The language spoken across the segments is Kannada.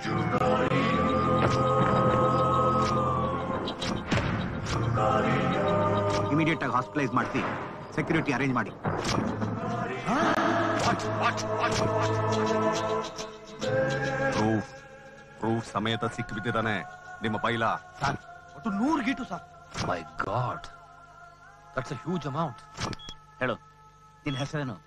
ಇಮಿಡಿಯೇಟ್ ಆಗಿ ಹಾಸ್ಪಿಟಲೈಸ್ ಮಾಡಿಸಿ ಸೆಕ್ಯೂರಿಟಿ ಅರೇಂಜ್ ಮಾಡಿ ಪ್ರೂಫ್ ಪ್ರೂಫ್ ಸಮೇತ ಸಿಕ್ಕಿಬಿಟ್ಟಿದ್ದಾನೆ ನಿಮ್ಮ ಪೈಲ ಸರ್ ಒಟ್ಟು ನೂರು ಗೀಟು sir my god that's a huge amount ಹೇಳು ನಿನ್ನ ಹೆಸರೇನು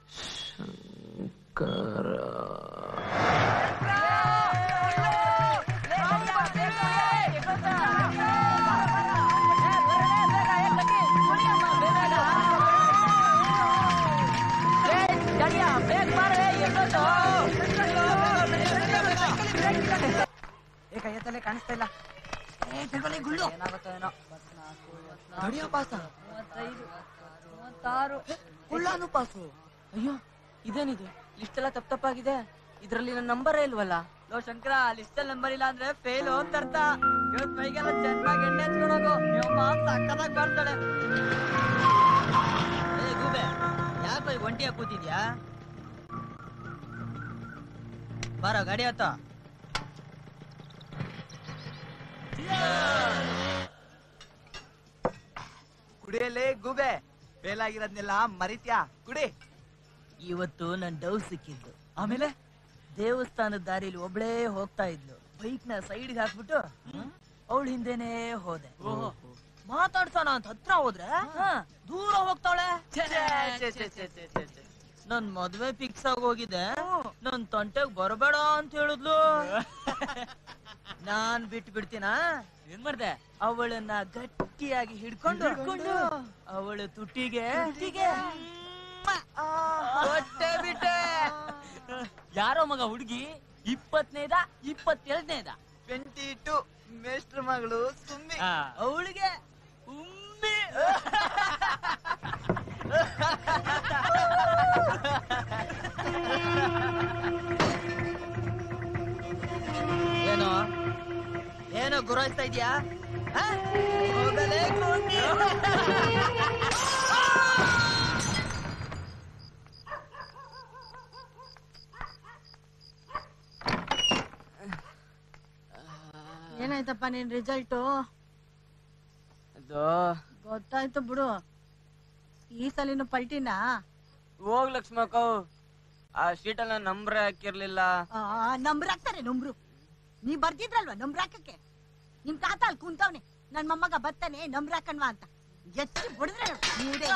ಏ ಕೈ ಎತ್ತಲೆ ಕಾಣಿಸ್ತಾ ಇಲ್ಲ ಏ ತಿರ್ಗೊಳ್ಳಿ ಗುಳ್ಳು ಗಡಿಯ ಪಾಸ ಕುಳ್ಳಾನು ಪಾಸು ಅಯ್ಯೋ ಇದೇನಿದು ಇಷ್ಟೆಲ್ಲ ತಪ್ಪ ತಪ್ಪಾಗಿದೆ ಇದ್ರಲ್ಲಿ ನನ್ನ ನಂಬರೇ ಇಲ್ವಲ್ಲ ಲೋ ಶಂಕರ ಲಿಸ್ಟಲ್ ನಂಬರ್ ಇಲ್ಲ ಅಂದ್ರೆ ಫೇಲ್ ಅಂತ ಅರ್ಥ ಇವತ್ ಮೈಗೆಲ್ಲ ಚೆನ್ನಾಗಿ ಎಣ್ಣೆ ಹಚ್ಕೊಡೋಗು ನಿಮ್ಮ ಸಕ್ಕದಾಗ ಬರ್ತಾಳೆ ಏ ಗೂಬೆ ಯಾಕೋ ಈಗ ಒಂಟಿಯಾಗಿ ಕೂತಿದ್ಯಾ ಬಾರ ಗಾಡಿ ಆತ ಕುಡಿಯಲೇ ಗೂಬೆ ಫೇಲ್ ಆಗಿರೋದ್ನೆಲ್ಲ ಮರಿತ್ಯಾ ಕುಡಿ ಇವತ್ತು ನನ್ ಡವ್ ಸಿಕ್ಕಿದ್ದು ಆಮೇಲೆ ದೇವಸ್ಥಾನದ ದಾರಿಲಿ ಒಬ್ಳೇ ಹೋಗ್ತಾ ಇದ್ಲು ಬೈಕ್ ನ ಸೈಡ್ಗೆ ಹಾಕ್ಬಿಟ್ಟು ಅವಳ ಹಿಂದೆನೆ ಹೋದೆ ಮಾತಾಡ್ಸೋಣ ಅಂತ ಹತ್ರ ಹೋದ್ರೆ ದೂರ ಹೋಗ್ತಾಳೆ ನನ್ ಮದ್ವೆ ಫಿಕ್ಸ್ ಆಗಿ ಹೋಗಿದೆ ನನ್ ತಂಟೆಗ್ ಬರಬೇಡ ಅಂತ ಹೇಳಿದ್ಲು ನಾನ್ ಬಿಟ್ಟು ಬಿಡ್ತೀನ ಏನ್ ಮಾಡ್ದೆ ಅವಳನ್ನ ಗಟ್ಟಿಯಾಗಿ ಹಿಡ್ಕೊಂಡು ಹಿಡ್ಕೊಂಡು ಅವಳ ತುಟಿಗೆ ಹೊಟ್ಟೆ ಬಿಟ್ಟೆ ಯಾರೋ ಮಗ ಹುಡುಗಿ ಇಪ್ಪತ್ತನೇದ ಇಪ್ಪತ್ತೆರಡನೇದ ಟ್ವೆಂಟಿ ಟು ಮೇಷ್ಟ್ರ ಮಗಳು ಸುಮ್ಮಿ ಅವಳಿಗೆ ಉಮ್ಮಿ ಏನೋ ಏನೋ ಗುರಾಯಿಸ್ತಾ ಇದ್ಯಾ ಆ? ಹೋಗಲೇ ಕೂಗಿ. ಏನಾಯ್ತಪ್ಪ ನಿನ್ ರಿಸಲ್ಟು ಅದು ಗೊತ್ತಾಯ್ತು ಬಿಡು ಈ ಸಲಿನ ಪಲ್ಟಿನ ಹೋಗ್ ಲಕ್ಷ್ಮಕ್ಕ ಆ ಶೀಟಲ್ಲ ನಂಬ್ರೆ ಹಾಕಿರ್ಲಿಲ್ಲ ನಂಬ್ರ ಹಾಕ್ತಾರೆ ನಂಬ್ರು ನೀ ಬರ್ದಿದ್ರಲ್ವಾ ನಂಬ್ರ ಹಾಕಕ್ಕೆ ನಿಮ್ ತಾತ ಅಲ್ಲಿ ಕುಂತವ್ನೆ ನನ್ ಮೊಮ್ಮಗ ಬರ್ತಾನೆ ನಂಬ್ರ ಹಾಕಣ್ವಾ ಅಂತ ಎತ್ತಿ ಹೊಡೆದ್ರೆ ನೀವೇ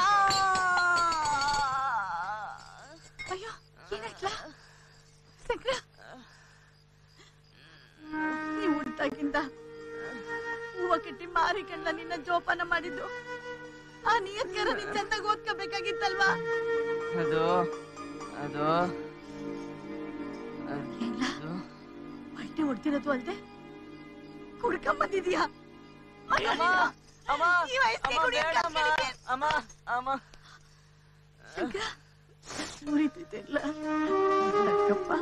ಅಯ್ಯೋ ಏನಾಯ್ತಲ್ಲ ಶಂಕರ ನೀ ಹುಟ್ಟಾಗಿಂದ ಹೂವ ಕಟ್ಟಿ ಮಾರಿ ಕಂಡ ನಿನ್ನ ಜೋಪಾನ ಮಾಡಿದ್ದು ಆ ನಿಯತ್ಕರ ನೀನ್ ಚಂದಾಗಿ ಓದ್ಕೋಬೇಕಾಗಿತ್ತಲ್ವಾ ಅದು ಅದು ಏನ್ಲ ಬಟ್ಟೆ ಹೊಡ್ತಿರೋದು ಅಲ್ದೆ ಕುಡ್ಕೊಂಬಂದಿದ್ಯಾ ಅಮ್ಮ ಅಮ್ಮ ಈ ವಯಸ್ಸಿಗೆ ಅಮ್ಮ ಕುಡಿಯಕ್ಕೆ ಬೇಡ ಅಮ್ಮ ಕಲಿಕೆ. ಅಮ್ಮ ಅಮ್ಮ ಶಂಕರ ಮುರಿತಿದ್ದಿಲ್ಲ ಯಾಕಪ್ಪ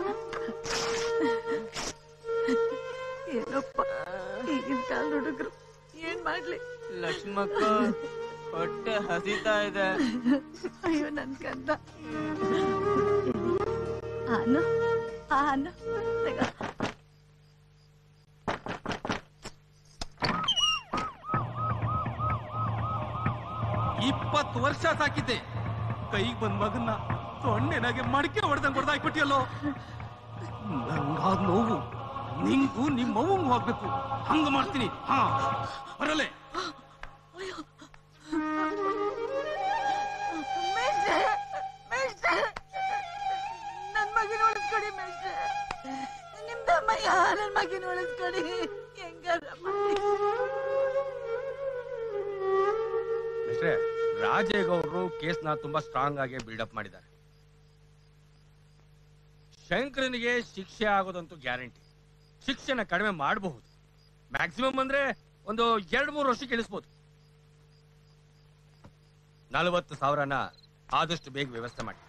ಏನಪ್ಪ ಈಗಿನ ಕಾಲ ಹುಡುಗರು ಏನ್ ಮಾಡ್ಲಿ ಲಕ್ಷ್ಮಕ್ಕ ಹೊಟ್ಟೆ ಹಸಿತಾ ಇದೆ ಅಯ್ಯೋ ನನ್ ಕಂದ ಆನು ಆನು ತಗ ಇಪ್ಪತ್ತು ವರ್ಷ ಸಾಕಿದ್ದೆ ಕೈಗೆ ಬಂದ್ ಮಗನ್ನ ಸೊನ್ನೆನಾಗೆ ಮಡಿಕೆ ಹೊಡೆದಂಗ್ ಹೊಡೆದಾಕ್ಬಿಟ್ಟಿಯಲ್ಲೋ ನಂಗಾದ್ ನೋವು ನಿಂಗೂ ನಿಮ್ಮ ಅವ್ವಂಗೂ ಹೋಗ್ಬೇಕು ಹಂಗ ಮಾಡ್ತೀನಿ ಹಾ ಬರಲೆ ಮೇಷ್ಟ್ರೆ, ಮೇಷ್ಟ್ರೆ, ನನ್ ಮಗನ ಉಳಿಸ್ಕೊಡಿ ಮೇಷ್ಟ್ರೆ ನಿಮ್ದಮ್ಮಯ್ಯ ನನ್ ಮಗನ ಉಳಿಸ್ಕೊಡಿ ಹೆಂಗಾರ ಮಾಡಿ ಅಷ್ಟೇ ರಾಜೇಗೌಡರು ಕೇಸ್ನ ತುಂಬಾ ಸ್ಟ್ರಾಂಗ್ ಆಗಿ ಬಿಲ್ಡಪ್ ಮಾಡಿದ್ದಾರೆ ಶಂಕರನಿಗೆ ಶಿಕ್ಷೆ ಆಗೋದಂತೂ ಗ್ಯಾರಂಟಿ ಶಿಕ್ಷೆನ ಕಡಿಮೆ ಮಾಡಬಹುದು ಮ್ಯಾಕ್ಸಿಮಮ್ ಅಂದ್ರೆ ಒಂದು ಎರಡ್ ಮೂರು ವರ್ಷಕ್ಕೆ ಇಳಿಸ್ಬೋದು ನಲವತ್ತು ಸಾವಿರನ ಆದಷ್ಟು ಬೇಗ ವ್ಯವಸ್ಥೆ ಮಾಡಿ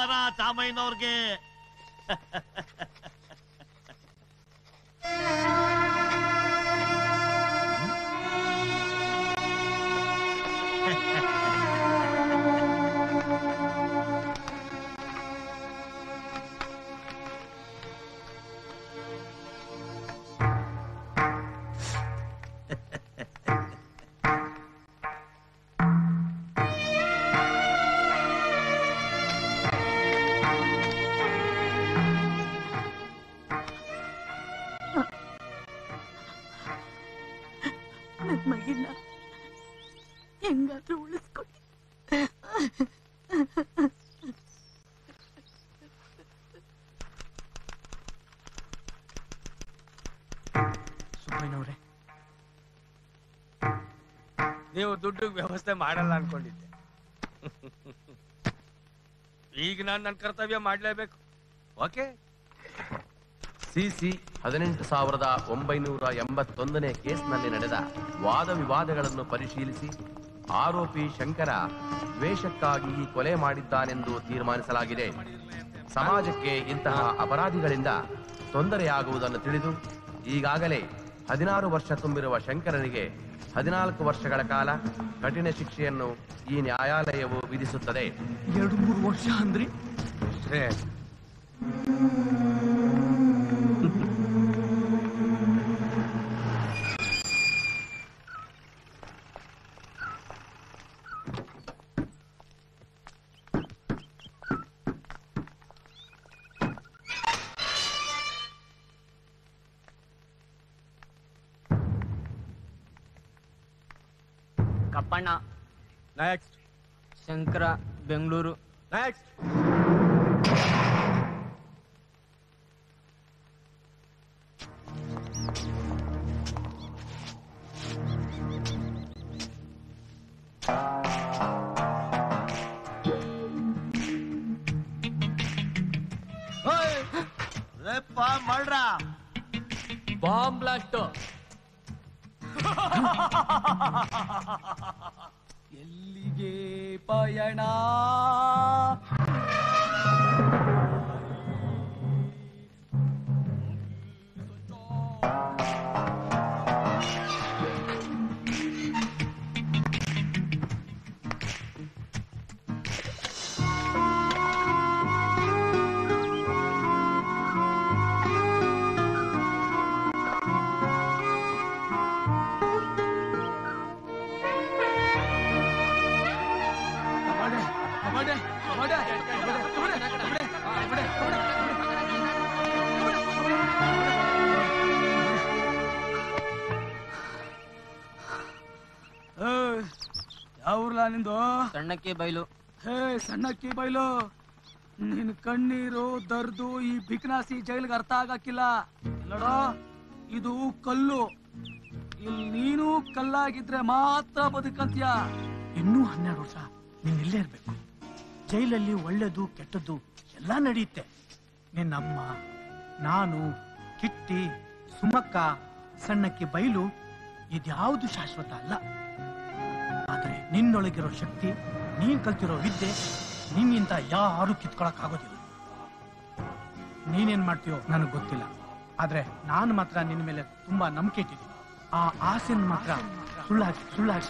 ನಮಸ್ಕಾರ ಚಾಮಯ್ಯನವ್ರಿಗೆ ನನ್ ಮಗಿನ ಹೆಂಗಾದ್ರೂ ಉಳಿಸ್ಕೊಡಿ ಸುಬ್ಬಯ್ಯನವ್ರೆ ನೀವು ದುಡ್ಡು ವ್ಯವಸ್ಥೆ ಮಾಡಲ್ಲ ಅನ್ಕೊಂಡಿದ್ದೆ ಈಗ ನಾನು ನನ್ನ ಕರ್ತವ್ಯ ಮಾಡ್ಲೇಬೇಕು ಓಕೆ ಸಿಸಿ ಹದಿನೆಂಟು ಸಾವಿರದ ಒಂಬೈನೂರ ಎಂಬತ್ತೊಂದನೇ ಕೇಸ್ನಲ್ಲಿ ನಡೆದ ವಾದ ವಿವಾದಗಳನ್ನು ಪರಿಶೀಲಿಸಿ ಆರೋಪಿ ಶಂಕರ ದ್ವೇಷಕ್ಕಾಗಿ ಈ ಕೊಲೆ ಮಾಡಿದ್ದಾನೆಂದು ತೀರ್ಮಾನಿಸಲಾಗಿದೆ ಸಮಾಜಕ್ಕೆ ಇಂತಹ ಅಪರಾಧಿಗಳಿಂದ ತೊಂದರೆಯಾಗುವುದನ್ನು ತಿಳಿದು ಈಗಾಗಲೇ ಹದಿನಾರು ವರ್ಷ ತುಂಬಿರುವ ಶಂಕರನಿಗೆ ಹದಿನಾಲ್ಕು ವರ್ಷಗಳ ಕಾಲ ಕಠಿಣ ಶಿಕ್ಷೆಯನ್ನು ಈ ನ್ಯಾಯಾಲಯವು ವಿಧಿಸುತ್ತದೆ ಎರಡು ಮೂರು ವರ್ಷ ಅಂದ್ರಿ Kappanna next Shankara Bengaluru next rape ಮಾಡ್ರ ಬಾಂಬ್ ಬ್ಲಾಸ್ಟ್ ಎಲ್ಲಿಗೆ ಪಯಣ ಯಾವ್ರಲ್ಲ ನಿಂದು ಸಣ್ಣಕ್ಕೆ ಬೈಲು ಹೇ ಸಣ್ಣಕ್ಕಿ ಬೈಲು ನಿನ್ ಕಣ್ಣೀರು ದರ್ದು ಈ ಬಿಕ್ನಾಸಿ ಜೈಲ್ಗೆ ಅರ್ಥ ಆಗಕ್ಕಿಲ್ಲ ನೋಡೋ ಇದು ಕಲ್ಲು ಇಲ್ಲಿ ನೀನು ಕಲ್ಲಾಗಿದ್ರೆ ಮಾತ್ರ ಬದುಕಂತ್ಯ ಇನ್ನೂ ಹನ್ನೆರಡು ವರ್ಷ ನೀನ್ ಇಲ್ಲೇ ಇರ್ಬೇಕು ಜೈಲಲ್ಲಿ ಒಳ್ಳೇದು ಕೆಟ್ಟದ್ದು ಎಲ್ಲ ನಡೆಯುತ್ತೆ ನಿನ್ನಮ್ಮ ನಾನು ಕಿಟ್ಟಿ ಸುಮಕ್ಕ ಸಣ್ಣಕ್ಕಿ ಬೈಲು ಇದ್ಯಾವುದು ಶಾಶ್ವತ ಅಲ್ಲ ಆದ್ರೆ ನಿನ್ನೊಳಗಿರೋ ಶಕ್ತಿ ನೀನ್ ಕಲ್ತಿರೋ ವಿದ್ಯೆ ನಿನ್ನಿಂದ ಯಾರು ಕಿತ್ಕೊಳಕ್ ಆಗೋದಿಲ್ಲ ನೀನೇನ್ ಮಾಡ್ತೀಯೋ ನನಗೆ ಗೊತ್ತಿಲ್ಲ ಆದ್ರೆ ನಾನು ಮಾತ್ರ ನಿನ್ನ ಮೇಲೆ ತುಂಬಾ ನಂಬಿಕೆ ಇಟ್ಟಿದ್ದೀನಿ ಆ ಆಸೆನ್ ಮಾತ್ರ ಸುಳ್ಳಾಗಿ ಸುಳ್ಳಾಗಿ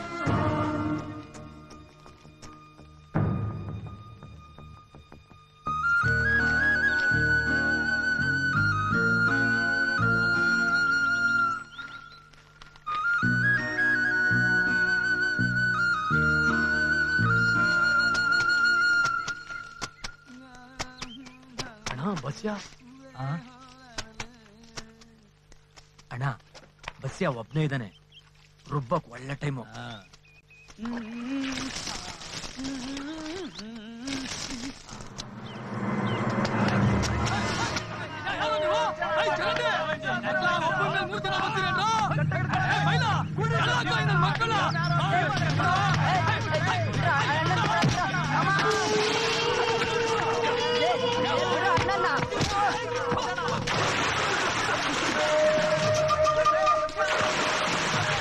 ಅಣ್ಣ ಬಸ್ಯ ಅಣ್ಣ ಬಸ್ಯ ಒಬ್ನೇ ಇದ್ದಾನೆ ರುಬ್ಬಕ್ ಒಳ್ಳೆ ಟೈಮು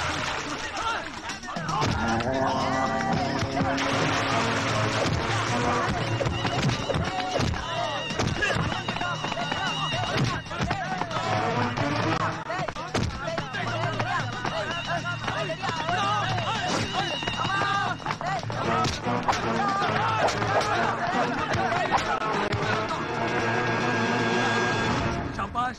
ಆ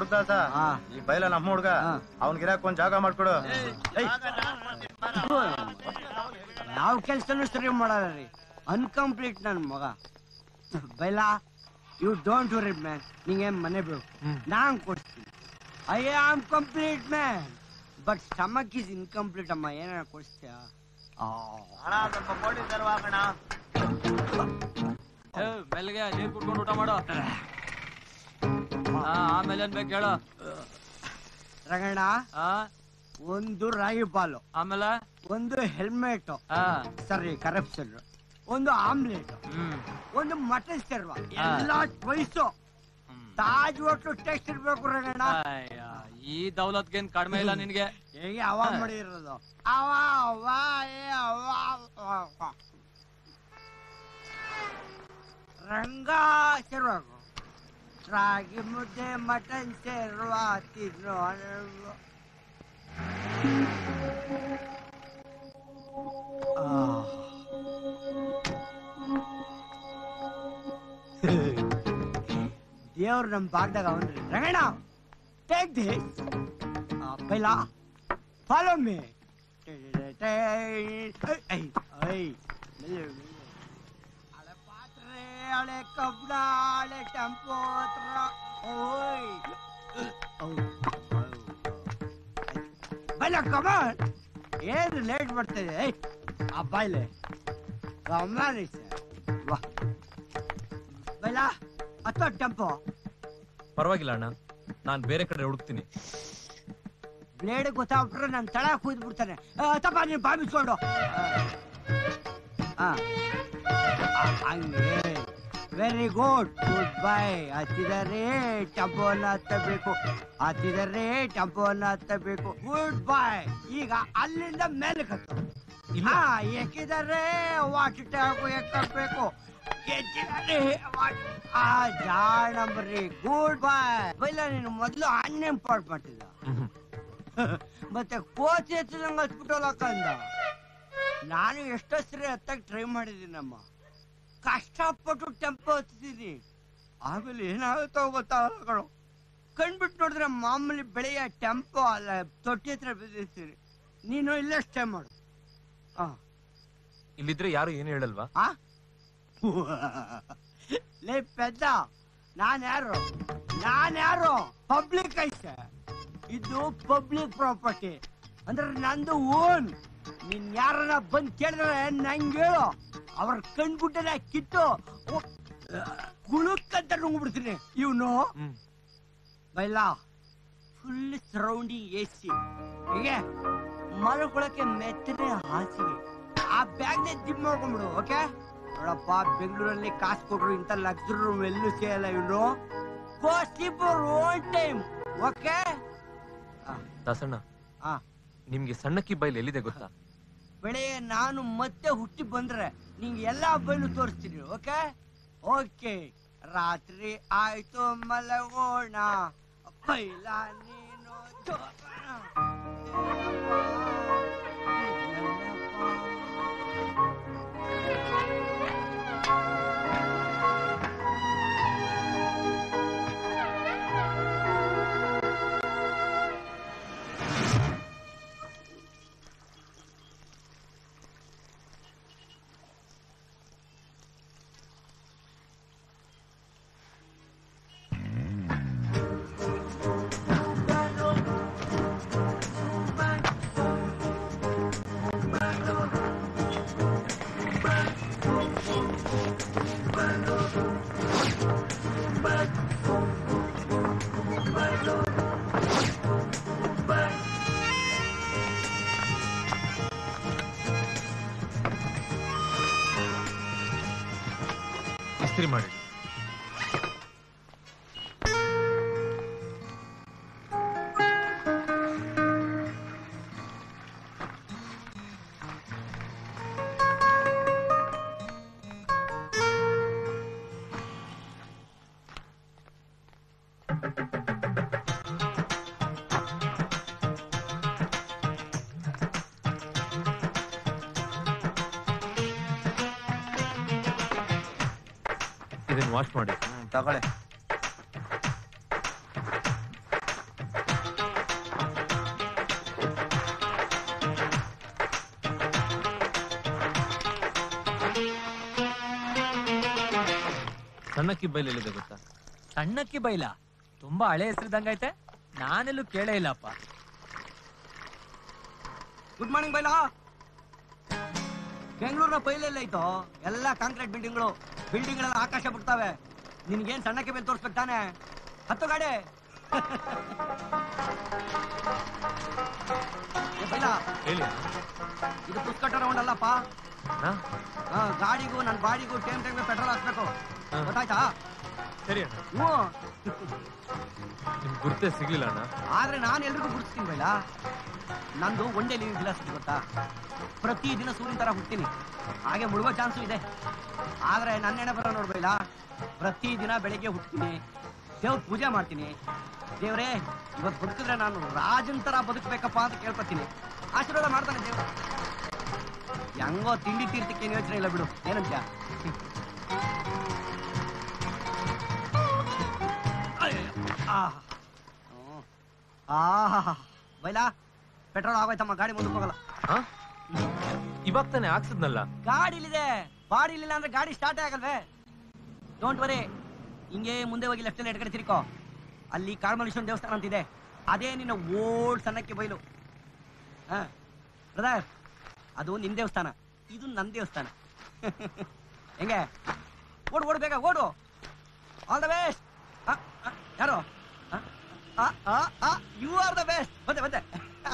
ಬುಡ್ದಾಸ ಈ ಬೈಲ ನಮ್ಮ ಹುಡ್ಗ ಅವ್ನಿಗಿರಕ್ ಒಂದ್ ಜಾಗ ಮಾಡ್ಕೊಡು ಏಯ್, ಯಾವ ಕೆಲ್ಸನೂ ಸರಿ ಮಾಡಲ್ಲ ರೀ ಅನ್ಕಂಪ್ಲೀಟ್ ನನ್ ಮಗ ಬೈಲಾ ಯು ಡೋಂಟ್ ವರಿ ಮ್ಯಾನ್ ನಿಂಗೆ ಮನೆ ಬೇಕು ನಾನ್ ಕೊಡ್ತೀನಿ I am complete man but stomach is incomplete ಅಮ್ಮ ಏನಾರ ಕೊಡಿಸ್ತೀಯಾ ಏ, ಮೆಲ್ಗೆ ನೀರ್ ಕುಡ್ಕೊಂಡು ಊಟ ಮಾಡೋ ಆ, ಆಮೇಲೆ ಏನ್ ಬೇಕು ಹೇಳು ರಂಗಣ್ಣ ಆ, ಒಂದು ರಾಗಿ ಪಾಲು ಆಮೇಲೆ ಒಂದು ಹೆಲ್ಮೆಟ್ ಆ, ಸರಿ ಕರಪ್ಷನ್ ಒಂದು ಆಮ್ಲೆಟ್ ಹ್ಮ್ ಒಂದು ಮಟನ್ ಸರ್ವ ಎಲ್ಲ ಟ್ವೈಸು ತಾಜ್ ಹೋಟ್ಲು ಟೇಸ್ಟ್ ಇರ್ಬೇಕು ರಂಗಣ್ಣ ಅಯ್ಯ, ಈ ದೌಲತ್ಗೇನ್ ಕಡಿಮೆ ಇಲ್ಲ ನಿನ್ಗೆ ಹೇಗೆ ಅವ ಮಾಡಿರೋದು ಅವ ಅವ ಏ ಅವ ಅವ. ರಂಗ ಸೇರ್ಬೇಕು ರಾಗಿ ಮುದ್ದೆ ಮಟನ್ ಸೇರುವ ತಿನ್ನು ಅನ್ನೋದು. ಆ. ದೇವ್ರು ನಮ್ ಭಾಗದಾಗ ಅವನ್ರಿ Ranganna take this file follow me ಹಳೆ ಪಾತ್ರೆ ಹಳೆ ಕಬ್ಬಣ ಹಳೆ ಟೆಂಪೋ ಹತ್ರ ಓಯ್ ಬೈಲ ಕಮಾನ್ ಏನು ಲೇಟ್ ಮಾಡ್ತಿದೆ ಏಯ್ ಆ ಬಾಯ್ಲೆ ಕಮಾನ್ ವಾ ಬೈಲ ಅಥವಾ ಟೆಂಪೋ ಪರವಾಗಿಲ್ಲ ಅಣ್ಣ ನಾನ್ ಬೇರೆ ಕಡೆ ಹುಡುಕ್ತೀನಿ ಬ್ಲೇಡ್ ಗೊತ್ತಾಗ್ಬಿಟ್ರೆ ನಾನು ತಳ ಕೂದ್ ಬಿಡ್ತಾನೆ ತಪ್ಪ ನೀನು ಬಾಬಿಸ್ಕೊಂಡು ಹಂಗೆ ವೆರಿ ಗುಡ್ ಗುಡ್ ಬೈ ಹತ್ತಿದರೆ ಟೆಂಪೋನ ಹತ್ತಬೇಕು ಹತ್ತಿದರೆ ಟೆಂಪೋನ ಹತ್ತಬೇಕು ಗುಡ್ ಬೈ ಈಗ ಅಲ್ಲಿಂದ ಮೇಲೆ ಕತ್ತು ಹಾ ಎಕ್ಕಿದರೆ ವಾಟರ್ ಟ್ಯಾಂಕ್ ಎಕ್ಕಬೇಕು ಎತ್ತಿದರೆ ವಾಟ್- ಆ ಜಾಣಂಬರಿ ಗುಡ್ ಬೈ ಬೈಲ ನೀನು ಮೊದಲು ಅನ್ಎಂಪಾರ್ಟ್ ಮಾಡ್ತಿದ್ದ ಮತ್ತೆ ಕೋಚ್ ಎತ್ತಿದಂಗ ಹತ್ಬಿಟ್ಟಲ್ಲ ಕಂದ ನಾನು ಎಷ್ಟೋ ಸರಿ ಹತ್ತಕ್ ಟ್ರೈ ಮಾಡಿದ್ದೀನಮ್ಮ ಕಷ್ಟಪಟ್ಟು ಟೆಂಪೋ ಹತ್ತಿದ್ದೀನಿ ಆಮೇಲೆ ಏನಾಗುತ್ತೋ ಗೊತ್ತಾಗಲ್ಲ ಕಣೋ ಕಣ್ಬಿಟ್ಟು ನೋಡಿದ್ರೆ ಮಾಮೂಲಿ ಬೆಳೆಯ ಟೆಂಪೋ ಅಲ್ಲ ತೊಟ್ಟಿ ಹತ್ರ ಬಿದ್ದಿರ್ತೀನಿ ನೀನು ಇಲ್ಲೇ ಸ್ಟೇ ಮಾಡು ಆ ಇಲ್ಲಿದ್ರೆ ಯಾರು ಏನು ಹೇಳಲ್ವಾ ಆ? ಲೇ ಪೆದ್ದ ನಾನ್ ಯಾರು ನಾನ್ ಯಾರು ಪಬ್ಲಿಕ್ ಐತೆ ಇದು ಪಬ್ಲಿಕ್ ಪ್ರಾಪರ್ಟಿ ಅಂದ್ರೆ ನಂದು ಓನ್ ನೀನ್ ಯಾರನ್ನ ಬಂದ್ ಕೇಳಿದ್ರೆ ನಂಗೆ ಹೇಳು ಅವ್ರ ಕಣ್ಗುಡ್ಡನ ಕಿತ್ತು ಗುಳುಕ್ಕಂತ ನುಂಗ್ಬಿಡ್ತೀನಿ ಇವನು ಹ್ಮ್. ಬೈಲ ಫುಲ್ ಸರೌಂಡಿಂಗ್ ಎ ಸಿ ಹೀಗೆ ಮಲ್ಕೊಳಕ್ಕೆ ಮೆತ್ತನೆ ಹಾಸಿಗೆ ಆ ಬ್ಯಾಗ್ನ ಜಿಮ್ ಮಾಡ್ಕೊಂಡ್ಬಿಡು ಓಕೆ ನೋಡಪ್ಪ ಬೆಂಗಳೂರಲ್ಲಿ ಕಾಸು ಕೊಟ್ರು ಇಂಥ ಲಕ್ಸುರಿ ರೂಮ್ ಎಲ್ಲೂ ಸಿಗಲ್ಲ ಇವನು go sleep own time okay Dasanna ಆ ನಿಮ್ಗೆ ಸಣ್ಣಕ್ಕಿ ಬೈಲ್ ಎಲ್ಲಿದೆ ಗೊತ್ತಾ ಬೆಳೆಗೆ ನಾನು ಮತ್ತೆ ಹುಟ್ಟಿ ಬಂದ್ರೆ ನಿಂಗೆ ಎಲ್ಲಾ ಬಯಲು ತೋರಿಸ್ತೀನಿ ಓಕೆ ಓಕೆ ರಾತ್ರಿ ಆಯ್ತು ಮಲಗೋಣ ಬೈಲ ನೀನು ಜೋಪಾನ. ಇಸ್ತ್ರಿ ಮಾಡಿ ಇದನ್ನ ವಾಶ್ ಮಾಡಿ ತಗೊಳ್ಳಿ ಸಣ್ಣಕ್ಕಿ ಬೈಲ್ ಎಲ್ಲಿದೆ ಗೊತ್ತಾ ಸಣ್ಣಕ್ಕಿ ಬೈಲ ತುಂಬಾ ಹಳೆ ಹೆಸರಿದಂಗೈತೆ ನಾನೆಲ್ಲೂ ಕೇಳೇ ಇಲ್ಲಪ್ಪ ಗುಡ್ ಮಾರ್ನಿಂಗ್ ಬೈಲಾ ಬೆಂಗಳೂರಿನ ಪೈಲೆಲ್ಲ ಐತೋ ಎಲ್ಲ ಕಾಂಕ್ರೀಟ್ ಬಿಲ್ಡಿಂಗ್ಗಳು ಬಿಲ್ಡಿಂಗ್ಗಳೆಲ್ಲ ಆಕಾಶ ಬಿಡ್ತಾವೆ ನಿನ್ಗೇನ್ ಸಣ್ಣಕ್ಕೆ ಮೇಲೆ ತೋರಿಸ್ಬೇಕು ತಾನೆ ಹತ್ತು ಗಾಡಿ ಏ ಬೈಲಾ ಹೇಳಿ ಇದು ಪುಸ್ತಕ ರೌಂಡ್ ಅಲ್ಲಪ್ಪ ಹಾ ಆ, ಗಾಡಿಗೂ ನನ್ನ ಬಾಡಿಗೂ ಟೈಮ್ ಟೈಮ್ ಪೆಟ್ರೋಲ್ ಹಾಕ್ಬೇಕು ಗೊತ್ತಾಯ್ತಾ ಸರಿ ಅಣ್ಣ ಹ್ಞೂ ನಿಮ್ ಗುರ್ತೇ ಸಿಗ್ಲಿಲ್ಲ ಅಣ್ಣ ಆದ್ರೆ ನಾನು ಎಲ್ರಿಗೂ ಗುರುತಿಸ್ತೀನಿ ಬೈಲ ನಂದು ಒಂದೇ ಲಿವಿಂಗ್ ಫಿಲಾಸಫಿ ಗೊತ್ತಾ ಪ್ರತಿ ದಿನ ಸೂರ್ಯನ ತರ ಹುಡ್ತೀನಿ ಹಾಗೆ ಮುಳುಗೋ ಚಾನ್ಸು ಇದೆ ಆದ್ರೆ ನನ್ನ ಎಣೆ ಬರೋ ನೋಡ್ಬೈಲ ಪ್ರತಿ ದಿನ ಬೆಳಿಗ್ಗೆ ಹುಟ್ತೀನಿ ದೇವ್ರ ಪೂಜೆ ಮಾಡ್ತೀನಿ ದೇವ್ರೇ ಇವತ್ತು ಬದುಕಿದ್ರೆ ನಾನು ರಾಜನ್ ತರ ಬದುಕ್ಬೇಕಪ್ಪ ಅಂತ ಕೇಳ್ಕೊತೀನಿ ಆಶೀರ್ವಾದ ಮಾಡ್ತಾನೆ ದೇವ್ರು ಹೆಂಗೋ ತಿಂಡಿ ತೀರ್ಥಕ್ಕೆ ಏನು ಯೋಚನೆ ಇಲ್ಲ ಬಿಡು ಏನಂತ್ಯ ಆಹ್. ಹ್ಮ್. ಆಹ್. ಬೈಲಾ ಪೆಟ್ರೋಲ್ ಆಗೋಯ್ತಮ್ಮ ಗಾಡಿ ಮುಂದಕ್ಕೆ ಹೋಗಲ್ಲ ಹಾ ಇವಾಗ ತಾನೇ ಹಾಕ್ಸಿದ್ನಲ್ಲ ಗಾಡಿಲಿದೆ ಬಾಡಿ ಇಲ್ಲಿಲ್ಲ ಅಂದ್ರೆ ಗಾಡಿ ಸ್ಟಾರ್ಟ್ ಆಗಲ್ವೇ ಡೋಂಟ್ ವರಿ ಹಿಂಗೆ ಮುಂದೆ ಹೋಗಿ ಲೆಫ್ಟ್ ಎಡ್ ಕಡೆ ತಿರ್ಕೋ ಅಲ್ಲಿ ಕಾಳ್ಮಲ್ಲೇಶ್ವರ ದೇವಸ್ಥಾನ ಅಂತಿದೆ ಅದೇ ನಿನ್ನ ಓಲ್ಡ್ ಸಣ್ಣಕ್ಕೆ ಬೈಲು ಹಾ ಬ್ರದರ್ ಅದು ನಿನ್ ದೇವಸ್ಥಾನ ಇದು ನನ್ನ ದೇವಸ್ಥಾನ ಹೆಂಗೆ ಓಡು ಓಡು ಬೇಗ ಓಡು ಆಲ್ ದ ಬೆಸ್ಟ್ ಯಾರು ಯು ಆರ್ ದ ಬೆಸ್ಟ್ ಬಂದೆ ಬಂದೆ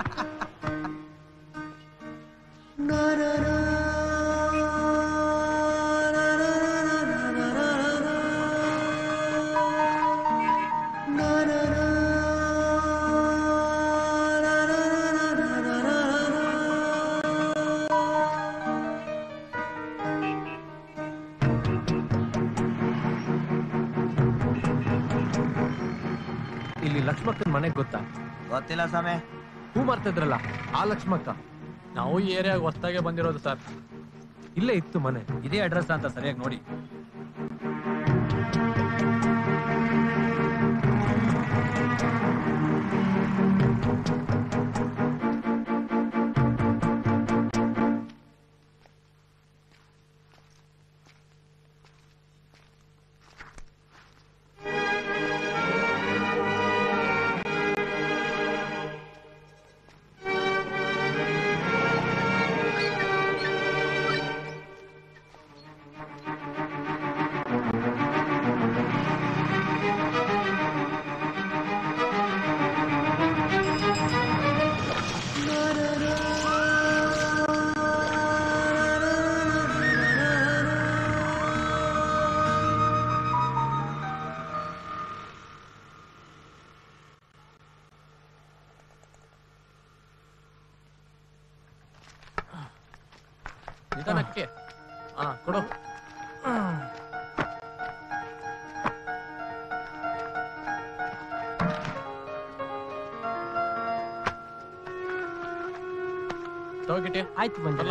ಇಲ್ಲಿ ಲಕ್ಷ್ಮಕ್ಕನ ಮನೆಗ್ ಗೊತ್ತಾ ಗೊತ್ತಿಲ್ಲ ಸ್ವಾಮಿ ಹೂ ಮಾರ್ತಾ ಇದ್ರಲ್ಲ ಆ ಲಕ್ಷ್ಮಕ್ಕ ನಾವು ಈ ಏರಿಯಾಗ ಹೊಸ್ದಾಗೆ ಬಂದಿರೋದು ಸರ್ ಇಲ್ಲೇ ಇತ್ತು ಮನೆ ಇದೇ ಅಡ್ರೆಸ್ ಅಂತ ಸರಿಯಾಗಿ ನೋಡಿ ನಿಧಾನಕ್ಕೆ ಹಾ ಕೊಡು ತಗೋಗಿಟ್ಟಿ ಆಯ್ತು ಬರಲ್ಲ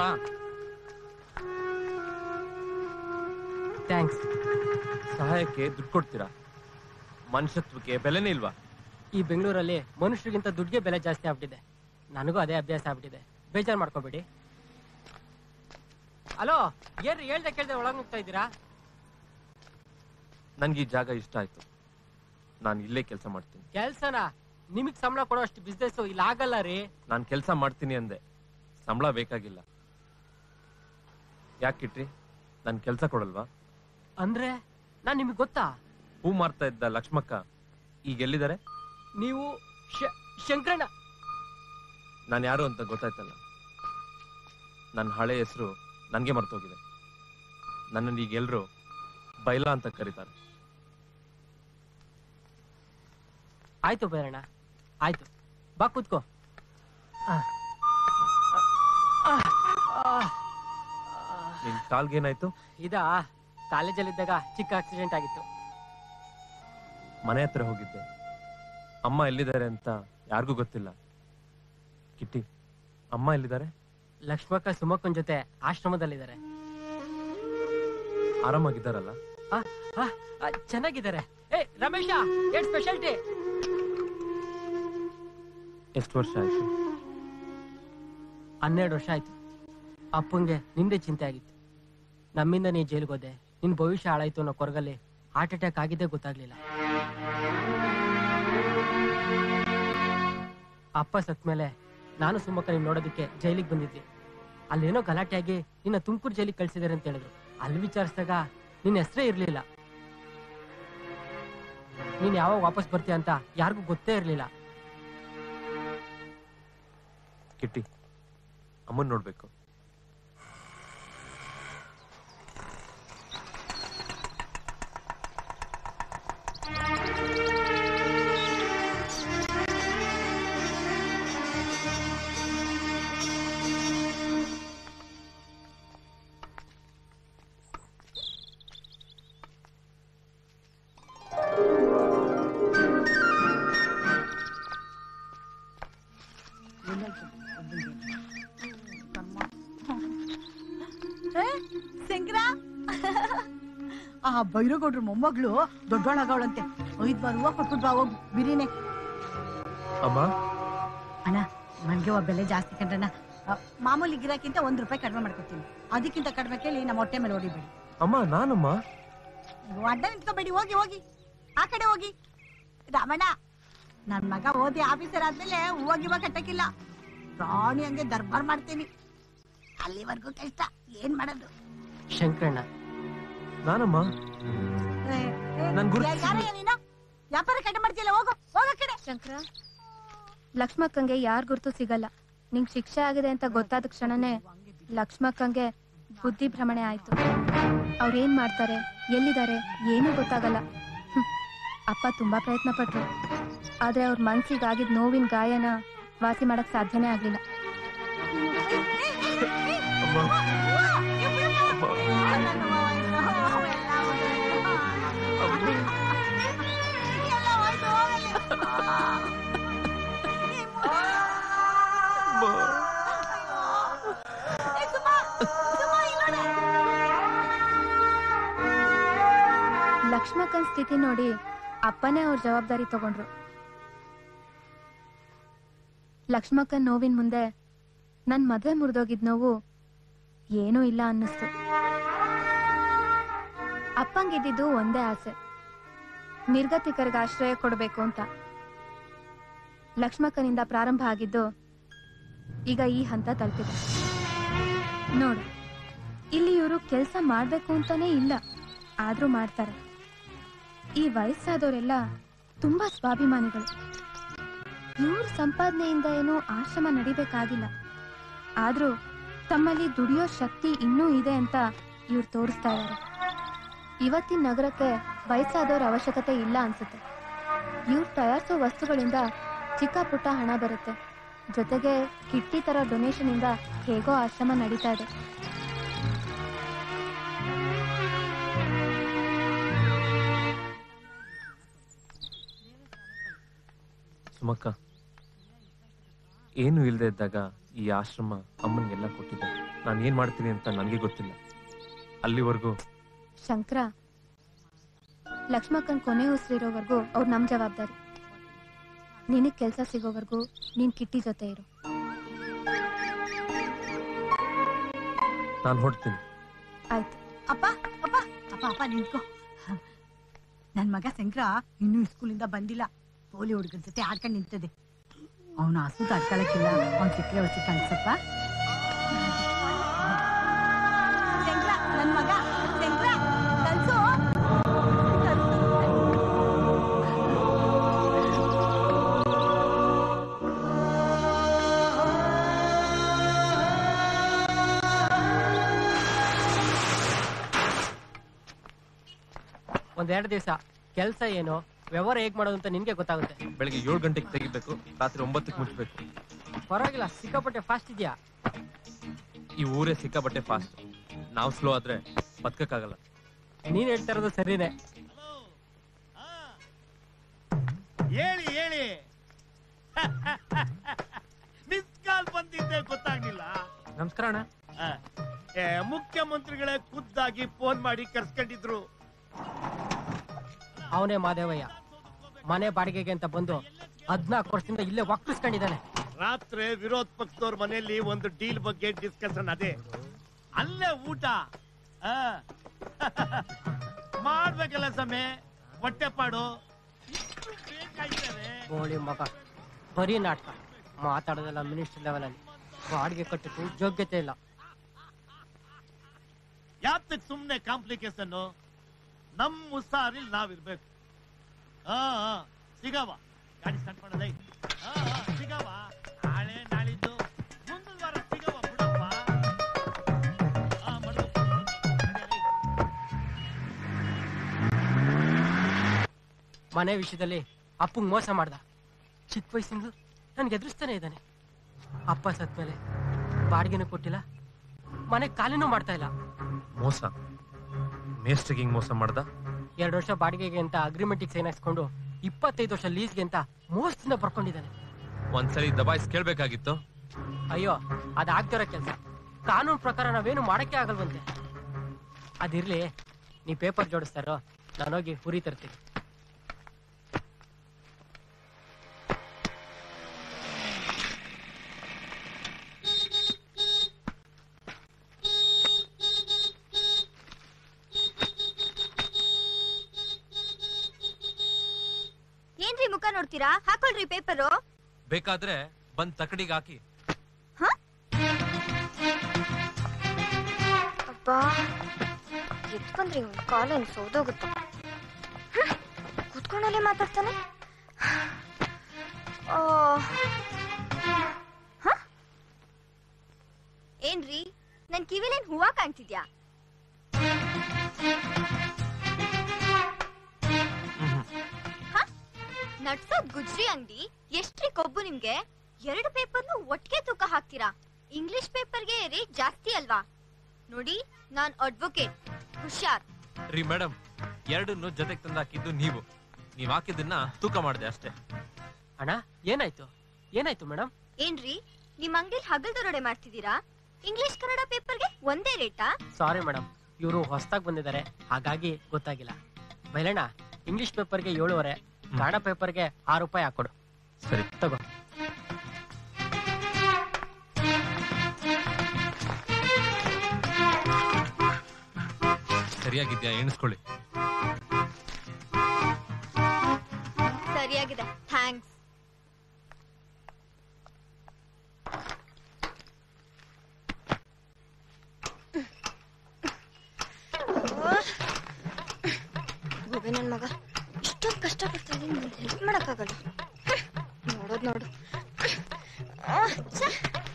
ಥ್ಯಾಂಕ್ಸ್ ಸಹಾಯಕ್ಕೆ ದುಡ್ಡು ಕೊಡ್ತೀರಾ ಮನುಷ್ಯತ್ವಕ್ಕೆ ಬೆಲೆನೇ ಇಲ್ವಾ ಈ ಬೆಂಗಳೂರಲ್ಲಿ ಮನುಷ್ಯರಿಗಿಂತ ದುಡ್ಡಿಗೆ ಬೆಲೆ ಜಾಸ್ತಿ ಆಗ್ಬಿಟ್ಟಿದೆ ನನಗೂ ಅದೇ ಅಭ್ಯಾಸ ಆಗ್ಬಿಟ್ಟಿದೆ ಬೇಜಾರು ಮಾಡ್ಕೋಬೇಡಿ ಹಲೋ ಏನ್ರಿ ಹೇಳ್ದೆ ಕೇಳ್ದೆ ಒಳಗೆ ಹೋಗ್ತಾ ಇದ್ದೀರಾ ನನ್ಗೆ ಈ ಜಾಗ ಇಷ್ಟ ಆಯ್ತು ನಾನು ಇಲ್ಲೇ ಕೆಲಸ ಮಾಡ್ತೀನಿ ಕೆಲ್ಸನ ನಿಮಗ್ ಸಂಬಳ ಕೊಡೋ ಅಷ್ಟು ಬಿಸ್ನೆಸ್ ಇಲ್ಲಿ ಆಗಲ್ಲ ರೀ ನಾನು ಕೆಲಸ ಮಾಡ್ತೀನಿ ಅಂದೆ ಸಂಬಳ ಬೇಕಾಗಿಲ್ಲ ಯಾಕಿಟ್ರಿ ನನ್ ಕೆಲಸ ಕೊಡಲ್ವಾ ಅಂದ್ರೆ ನಾನ್ ನಿಮಗ್ ಗೊತ್ತಾ ಹೂ ಮಾರ್ತಾ ಇದ್ದ ಲಕ್ಷ್ಮಕ್ಕ ಈಗ ಎಲ್ಲಿದ್ದಾರೆ ನೀವು ಶ- ಶಂಕರಣ್ಣ ನಾನು ಯಾರು ಅಂತ ಗೊತ್ತಾಯ್ತಲ್ಲ ನನ್ನ ಹಳೆ ಹೆಸರು ನನಗೆ ಮರ್ತೋಗಿದೆ ನನ್ನನ್ನು ಈಗ ಎಲ್ರು ಬೈಲಾ ಅಂತ ಕರೀತಾರೆ ಆಯ್ತು ಬೇರಣ್ಣ ಆಯ್ತು ಬಾ ಕೂತ್ಕೋ ಆ. ಆ, ಆ, ನಿನ್ ಕಾಲ್ಗೇನಾಯ್ತು ಇದಾ ಕಾಲೇಜಲ್ಲಿದ್ದಾಗ ಚಿಕ್ಕ ಆಕ್ಸಿಡೆಂಟ್ ಆಗಿತ್ತು ಮನೆ ಹತ್ರ ಹೋಗಿದ್ದೆ ಅಮ್ಮ ಎಲ್ಲಿದ್ದಾರೆ ಅಂತ ಯಾರಿಗೂ ಗೊತ್ತಿಲ್ಲ ಕಿಟ್ಟಿ ಅಮ್ಮ ಎಲ್ಲಿದ್ದಾರೆ ಲಕ್ಷ್ಮಕ್ಕ ಸುಮಕ್ಕನ್ ಜೊತೆ ಆಶ್ರಮದಲ್ಲಿದ್ದಾರೆ ಆರಾಮಾಗಿದ್ದಾರಲ್ಲ ಆ, ಆ, ಆ, ಚೆನ್ನಾಗಿದ್ದಾರೆ ಏ ರಮೇಶ ಏನ್ ಸ್ಪೆಷಾಲಿಟಿ ಎಷ್ಟು ವರ್ಷ ಆಯ್ತು ಹನ್ನೆರಡು ವರ್ಷ ಆಯ್ತು ಅಪ್ಪಂಗೆ ನಿಂದೆ ಚಿಂತೆ ಆಗಿತ್ತು ನಮ್ಮಿಂದ ನೀ ಜೈಲ್ಗೆ ಹೋದೆ ನಿನ್ ಭವಿಷ್ಯ ಹಾಳಾಯ್ತು ಅನ್ನೋ ಕೊರಗಲ್ಲಿ ಹಾರ್ಟ್ ಅಟ್ಯಾಕ್ ಆಗಿದ್ದೇ ಗೊತ್ತಾಗ್ಲಿಲ್ಲ ಅಪ್ಪ ಸತ್ಮೇಲೆ ನಾನು ಸುಮ್ಮಕ್ಕ ನೀನ್ ನೋಡೋದಕ್ಕೆ ಜೈಲಿಗೆ ಬಂದಿದ್ವಿ ಅಲ್ಲೇನೋ ಗಲಾಟೆ ಆಗಿ ನಿನ್ನ ತುಮಕೂರು ಜೈಲಿಗೆ ಕಳ್ಸಿದಾರೆ ಅಂತ ಹೇಳಿದ್ರು ಅಲ್ಲಿ ವಿಚಾರಿಸಿದಾಗ ನಿನ್ನ ಹೆಸರೇ ಇರ್ಲಿಲ್ಲ ನೀನ್ ಯಾವಾಗ ವಾಪಸ್ ಬರ್ತೀಯ ಅಂತ ಯಾರಿಗೂ ಗೊತ್ತೇ ಇರ್ಲಿಲ್ಲ ಕಿಟ್ಟಿ ಅಮ್ಮನ್ ನೋಡ್ಬೇಕು ಶಂಕರ ಆ ಬೈರಗೌಡ್ರ ಮೊಮ್ಮಗಳು ದೊಡ್ಡೋಳಾಗವಳಂತೆ ಐದ್ ಬಾರ್ ಹೂವ ಕೊಟ್ಬಿಟ್ ಬಾ ಹೋಗು ಬಿರಿನೆ ಅಮ್ಮ ಅಣ್ಣ ನನ್ಗೆ ಒಬ್ಬ ಬೆಲೆ ಜಾಸ್ತಿ ಕಂಡ್ರಣ್ಣ ಆ, ಮಾಮೂಲಿ ಗಿರಾಕಿಂತ ಒಂದ್ ರೂಪಾಯಿ ಕಡಿಮೆ ಮಾಡ್ಕೊತೀನಿ ಅದಕ್ಕಿಂತ ಕಡಿಮೆ ಕೇಳಿ ನಮ್ಮ ಹೊಟ್ಟೆ ಮೇಲೆ ಹೊಡಿಬೇಡಿ ಅಮ್ಮ ನಾನಮ್ಮ ನೀವು ಅಡ್ಡ ನಿಂತ್ಕೋಬೇಡಿ ಹೋಗಿ ಹೋಗಿ ಆ ಕಡೆ ಹೋಗಿ ರಾಮಣ್ಣ ನನ್ ಮಗ ಓದಿ ಆಫೀಸರ್ ಆದ್ಮೇಲೆ ಹೂವ ಗಿವ ಕಟ್ಟಕ್ಕಿಲ್ಲ ಪ್ರಾಣಿ ಹಂಗೆ ದರ್ಬಾರ್ ಮಾಡ್ತೀನಿ ಅಲ್ಲಿವರೆಗೂ ಕಷ್ಟ ಏನ್ ಮಾಡೋದು ಶಂಕರಣ್ಣ ನಾನಮ್ಮ ಏ, ಏ, ನನ್ ಗುರ್ತು ಯಾ- ಯಾರಯ್ಯ ನೀನು ವ್ಯಾಪಾರ ಕಡಿಮೆ ಮಾಡ್ತಿಲ್ಲ ಹೋಗು ಹೋಗ ಕಡೆ ಶಂಕರ ಲಕ್ಷ್ಮಕ್ಕಂಗೆ ಯಾರ್ ಗುರ್ತು ಸಿಗಲ್ಲ ನಿಂಗ್ ಶಿಕ್ಷೆ ಆಗಿದೆ ಅಂತ ಗೊತ್ತಾದ ಕ್ಷಣನೇ ಲಕ್ಷ್ಮಕ್ಕಂಗೆ ಬುದ್ಧಿ ಭ್ರಮಣೆ ಆಯ್ತು ಅವ್ರೇನ್ ಮಾಡ್ತಾರೆ ಎಲ್ಲಿದ್ದಾರೆ ಏನೂ ಗೊತ್ತಾಗಲ್ಲ ಹ್ಮ್. ಅಪ್ಪ ತುಂಬಾ ಪ್ರಯತ್ನ ಪಟ್ರು ಆದ್ರೆ ಅವ್ರ ಮನ್ಸಿಗಾಗಿದ್ ನೋವಿನ ಗಾಯನ ವಾಸಿ ಮಾಡಕ್ ಸಾಧ್ಯನೇ ಆಗ್ಲಿಲ್ಲ ಲಕ್ಷ್ಮಕ್ಕನ್ ಸ್ಥಿತಿ ನೋಡಿ ಅಪ್ಪನೇ ಅವ್ರ ಜವಾಬ್ದಾರಿ ತಗೊಂಡ್ರು ಲಕ್ಷ್ಮಕ್ಕನ್ ನೋವಿನ ಮುಂದೆ ನನ್ ಮದ್ವೆ ಮುರಿದೋಗಿದ್ ನೋವು ಏನೂ ಇಲ್ಲ ಅನ್ನಿಸ್ತು ಅಪ್ಪಂಗಿದ್ದಿದ್ದು ಒಂದೇ ಆಸೆ ನಿರ್ಗತಿಕರಿಗೆ ಆಶ್ರಯ ಕೊಡಬೇಕು ಅಂತ ಲಕ್ಷ್ಮಕ್ಕನಿಂದ ಪ್ರಾರಂಭ ಆಗಿದ್ದು ಈಗ ಈ ಹಂತ ತಲುಪಿದೆ ನೋಡು ಇಲ್ಲಿ ಇವರು ಕೆಲಸ ಮಾಡ್ಬೇಕು ಅಂತಾನೆ ಇಲ್ಲ ಆದ್ರೂ ಮಾಡ್ತಾರೆ ಈ ವಯಸ್ಸಾದವರೆಲ್ಲ ತುಂಬಾ ಸ್ವಾಭಿಮಾನಿಗಳು ಇವ್ರ ಸಂಪಾದನೆಯಿಂದ ಏನೂ ಆಶ್ರಮ ನಡಿಬೇಕಾಗಿಲ್ಲ ಆದ್ರೂ ತಮ್ಮಲ್ಲಿ ದುಡಿಯೋ ಶಕ್ತಿ ಇನ್ನೂ ಇದೆ ಅಂತ ಇವ್ರು ತೋರಿಸ್ತಾ ಇದ್ದಾರೆ ಇವತ್ತಿನ ನಗರಕ್ಕೆ ವಯಸ್ಸಾದವ್ರ ಅವಶ್ಯಕತೆ ಇಲ್ಲ ಅನ್ಸುತ್ತೆ ಇವ್ರು ತಯಾರಿಸೋ ವಸ್ತುಗಳಿಂದ ಚಿಕ್ಕ ಪುಟ್ಟ ಹಣ ಬರುತ್ತೆ ಜೊತೆಗೆ ಕಿಟ್ಟಿ ತರ ಡೊನೇಷನ್ ಇಂದ ಹೇಗೋ ಆಶ್ರಮ ನಡೀತಾ ಇದೆ ಸುಮಕ್ಕ ಏನು ಇಲ್ಲದೆ ಇದ್ದಾಗ ಈ ಆಶ್ರಮ ಅಮ್ಮನಿಗೆಲ್ಲ ಕೊಟ್ಟಿದ್ದೆ ನಾನು ಏನ್ ಮಾಡ್ತೀನಿ ಅಂತ ನನಗೆ ಗೊತ್ತಿಲ್ಲ ಅಲ್ಲಿವರೆಗೂ ಶಂಕರ ಲಕ್ಷ್ಮಕ್ಕನ್ ಕೊನೆ ಉಸಿರಿರೋವರೆಗೂ ಅವ್ರು ನಮ್ ಜವಾಬ್ದಾರಿ ನಿನಗ್ ಕೆಲ್ಸ ಸಿಗೋವರೆಗೂ ನೀನ್ ಕಿಟ್ಟಿ ಜೊತೆ ಇರು ನಾನು ಹೊಡ್ತೀನಿ ಆಯ್ತು ಅಪ್ಪ ಅಪ್ಪ ಅಪ್ಪ ಅಪ್ಪ ನಿಂತ್ಕೋ ನನ್ ಮಗ ಶಂಕರ ಇನ್ನೂ ಸ್ಕೂಲಿಂದ ಬಂದಿಲ್ಲ ಪೋಲಿ ಹುಡುಗರ ಜೊತೆ ಆಡ್ಕೊಂಡು ನಿಂತದೆ ಅವನು ಹಸು ತಡ್ಕೊಳಕ್ಕಿಲ್ಲ ಅವ್ನ್ ಸಿಕ್ಕರೆ ಹೊಸಿ ಕಳ್ಸಪ್ಪ ಶಂಕರ ನನ್ ಮಗ ಶಂಕರ ಕಳ್ಸು ಒಂದೆರಡು ದಿವಸ ಕೆಲಸ ಏನು ವ್ಯವಹಾರ ಹೇಗ್ ಮಾಡೋದು ಅಂತ ನಿನ್ಗೆ ಗೊತ್ತಾಗುತ್ತೆ ಬೆಳಿಗ್ಗೆ ಏಳು ಗಂಟೆಗೆ ತೆಗಿಬೇಕು ರಾತ್ರಿ ಒಂಬತ್ತಕ್ಕೆ ಮುಚ್ಚಬೇಕು ಪರವಾಗಿಲ್ಲ ಸಿಕ್ಕಾಪಟ್ಟೆ ಫಾಸ್ಟ್ ಇದೆಯಾ ಈ ಊರೇ ಸಿಕ್ಕಾಬಟ್ಟೆ ಫಾಸ್ಟ್ ನಾವು ಸ್ಲೋ ಆದ್ರೆ ಬದುಕಕ್ಕಾಗಲ್ಲ ನೀನ್ ಹೇಳ್ತಾ ಇರೋದು ಸರಿನೇ ಹೇಳಿ ಹೇಳಿ ಮಿಸ್ ಕಾಲ್ ಬಂದಿದ್ದೆ ಗೊತ್ತಾಗ್ಲಿಲ್ಲ ನಮಸ್ಕಾರ ಅಣ್ಣ ಆ, ಏ, ಮುಖ್ಯಮಂತ್ರಿಗಳೇ ಖುದ್ದಾಗಿ ಫೋನ್ ಮಾಡಿ ಕರ್ಸ್ಕೊಂಡಿದ್ರು ಅವನೇ ಮಾದೇವಯ್ಯ ಮನೆ ಬಾಡಿಗೆಗೆ ಅಂತ ಬಂದು ಹದ್ನಾಲ್ಕು ವರ್ಷದಿಂದ ಇಲ್ಲೇ ಒಕ್ಕಿಸ್ಕೊಂಡಿದ್ದಾನೆ ರಾತ್ರಿ ವಿರೋಧ ಪಕ್ಷದವ್ರ ಮನೆಯಲ್ಲಿ ಒಂದು ಡೀಲ್ ಬಗ್ಗೆ ಡಿಸ್ಕಷನ್ ಅದೇ ಅಲ್ಲೇ ಊಟ ಆ. ಮಾಡ್ಬೇಕಲ್ಲ ಸಮಯ ಹೊಟ್ಟೆ ಪಾಡು ಇಷ್ಟು ಬೇಕಾಯ್ತದೆ ಗೋಳಿ ಮಗ ಬರೀ ನಾಟಕ ಮಾತಾಡೋದಲ್ಲ ಮಿನಿಸ್ಟರ್ ಲೆವೆಲಲ್ಲಿ ಬಾಡಿಗೆ ಕಟ್ಟಕ್ಕೆ ಯೋಗ್ಯತೆ ಇಲ್ಲ ಯಾತಕ್ ಸುಮ್ನೆ ಕಾಂಪ್ಲಿಕೇಶನ್ ನಮ್ ಉಸಾರಿಲ್ ನಾವಿರ್ಬೇಕು ಹಾ ಹಾ, ಸಿಗವ ಗಾಡಿ ಸ್ಟಾರ್ಟ್ ಮಾಡೋದೈ ಹಾ ಹಾ, ಸಿಗವ ನಾಳೆ ನಾಳಿದ್ದು ಮುಂದಿನ ವಾರ ಸಿಗವ ಬಿಡಪ್ಪ ಹಾ ಮಾಡು ನಡಿ, ನಡಿ. ಮನೆ ವಿಷಯದಲ್ಲಿ ಅಪ್ಪಂಗ್ ಮೋಸ ಮಾಡ್ದ ಚಿಕ್ಕ ವಯಸ್ಸಿಂದ ನನ್ಗೆ ಎದುರಿಸ್ತಾನೆ ಇದ್ದಾನೆ ಅಪ್ಪ ಸತ್ಮೇಲೆ ಬಾಡಿಗೆನೂ ಕೊಟ್ಟಿಲ್ಲ ಮನೆ ಖಾಲಿನೂ ಮಾಡ್ತಾ ಇಲ್ಲ ಮೋಸ ಮೇಸ್ಟ್ರಿಗೆ ಹಿಂಗ್ ಮೋಸ ಮಾಡ್ದ ಎರಡು ವರ್ಷ ಬಾಡಿಗೆಗೆ ಅಂತ ಅಗ್ರಿಮೆಂಟಿಗೆ ಸೈನ್ ಹಾಕ್ಸ್ಕೊಂಡು ಇಪ್ಪತ್ತೈದು ವರ್ಷ ಲೀಸ್ಗೆ ಅಂತ ಮೋಸದಿಂದ ಬರ್ಕೊಂಡಿದ್ದಾನೆ ಒಂದ್ಸಲಿ ದಬಾಯಿಸ್ ಕೇಳ್ಬೇಕಾಗಿತ್ತು ಅಯ್ಯೋ ಅದಾಗ್ತಿರೋ ಕೆಲಸ ಕಾನೂನು ಪ್ರಕಾರ ನಾವೇನು ಮಾಡಕ್ಕೆ ಆಗಲ್ವಂತೆ ಅದಿರ್ಲಿ ನೀ ಪೇಪರ್ ಜೋಡಿಸ್ತಾರೋ ನಾನೋಗಿ ಹುರಿ ತರ್ತೀನಿ ಏನ್ರಿ ಮುಖ ನೋಡ್ತೀರಾ ಹಾಕೊಳ್ರಿ ಪೇಪರು ಬೇಕಾದ್ರೆ ಬಂದ್ ತಕಡಿಗೆ ಹಾಕಿ ಅಬ್ಬಾ ಎತ್ಕೊಂಡ್ರಿ ಅವ್ನ್ ಕಾಲೇನ್ ಸೋದೋಗುತ್ತ ಕೂತ್ಕೊಂಡಲ್ಲೇ ಮಾತಾಡ್ತಾನೆ ಆ, ಹ? ಏನ್ರಿ ನನ್ ಕಿವಿಲೇನ್ ಹೂವ ಕಾಣ್ತಿದ್ಯಾ ಹ? ನಡ್ಸೋದ್ ಗುಜ್ರಿ ಅಂಗಡಿ ಎಷ್ಟ್ರಿ ಕೊಬ್ಬು ನಿಮ್ಗೆ ಎರಡು ಪೇಪರ್ನು ಒಟ್ಟಿಗೆ ತೂಕ ಹಾಕ್ತೀರಾ ಇಂಗ್ಲಿಷ್ ಪೇಪರ್ಗೆ ರೇಟ್ ಜಾಸ್ತಿ ಅಲ್ವಾ ನೋಡಿ ನಾನ್ ಅಡ್ವೊಕೇಟ್ ಹುಷಾರ್ ರೀ ಮೇಡಮ್ ಎರಡನ್ನು ಜೊತೆಗೆ ತಂದು ಹಾಕಿದ್ದು ನೀವು ನೀವ್ ಹಾಕಿದ್ದನ್ನ ತೂಕ ಮಾಡಿದೆ ಅಷ್ಟೇ ಅಣ್ಣ ಏನಾಯ್ತು ಏನಾಯ್ತು ಮೇಡಮ್ ಏನ್ರಿ ನಿಮ್ ಅಂಗಡಿಲ್ ಹಗಲ್ ದರೋಡೆ ಮಾಡ್ತಿದ್ದೀರಾ ಇಂಗ್ಲಿಷ್ ಕನ್ನಡ ಪೇಪರ್ಗೆ ಒಂದೇ ರೇಟಾ ಸಾರಿ ಮೇಡಮ್ ಇವರು ಹೊಸದಾಗಿ ಬಂದಿದ್ದಾರೆ ಹಾಗಾಗಿ ಗೊತ್ತಾಗಿಲ್ಲ ಬೈಲಣ್ಣ ಇಂಗ್ಲಿಷ್ ಪೇಪರ್ಗೆ ಏಳುವರೆ ಕನ್ನಡ ಪೇಪರ್ಗೆ ಆರು ರೂಪಾಯಿ ಹಾಕೊಡು ಸರಿ ತಗೋ ಸರಿಯಾಗಿದ್ಯಾ ಎಣಿಸ್ಕೊಳ್ಳಿ ಸರಿಯಾಗಿದೆ ಥ್ಯಾಂಕ್ಸ್ ಗೋಬೆ ನನ್ ಮಗ ಇಷ್ಟೊಂದು ಕಷ್ಟ ಪಡ್ತಾ ಇದ್ದೀನಿ ಹೆಲ್ಪ್ ಮಾಡಕ್ಕಾಗಲ್ಲ ನೋಡೋದ್ ನೋಡು ಆ, ಛೆ.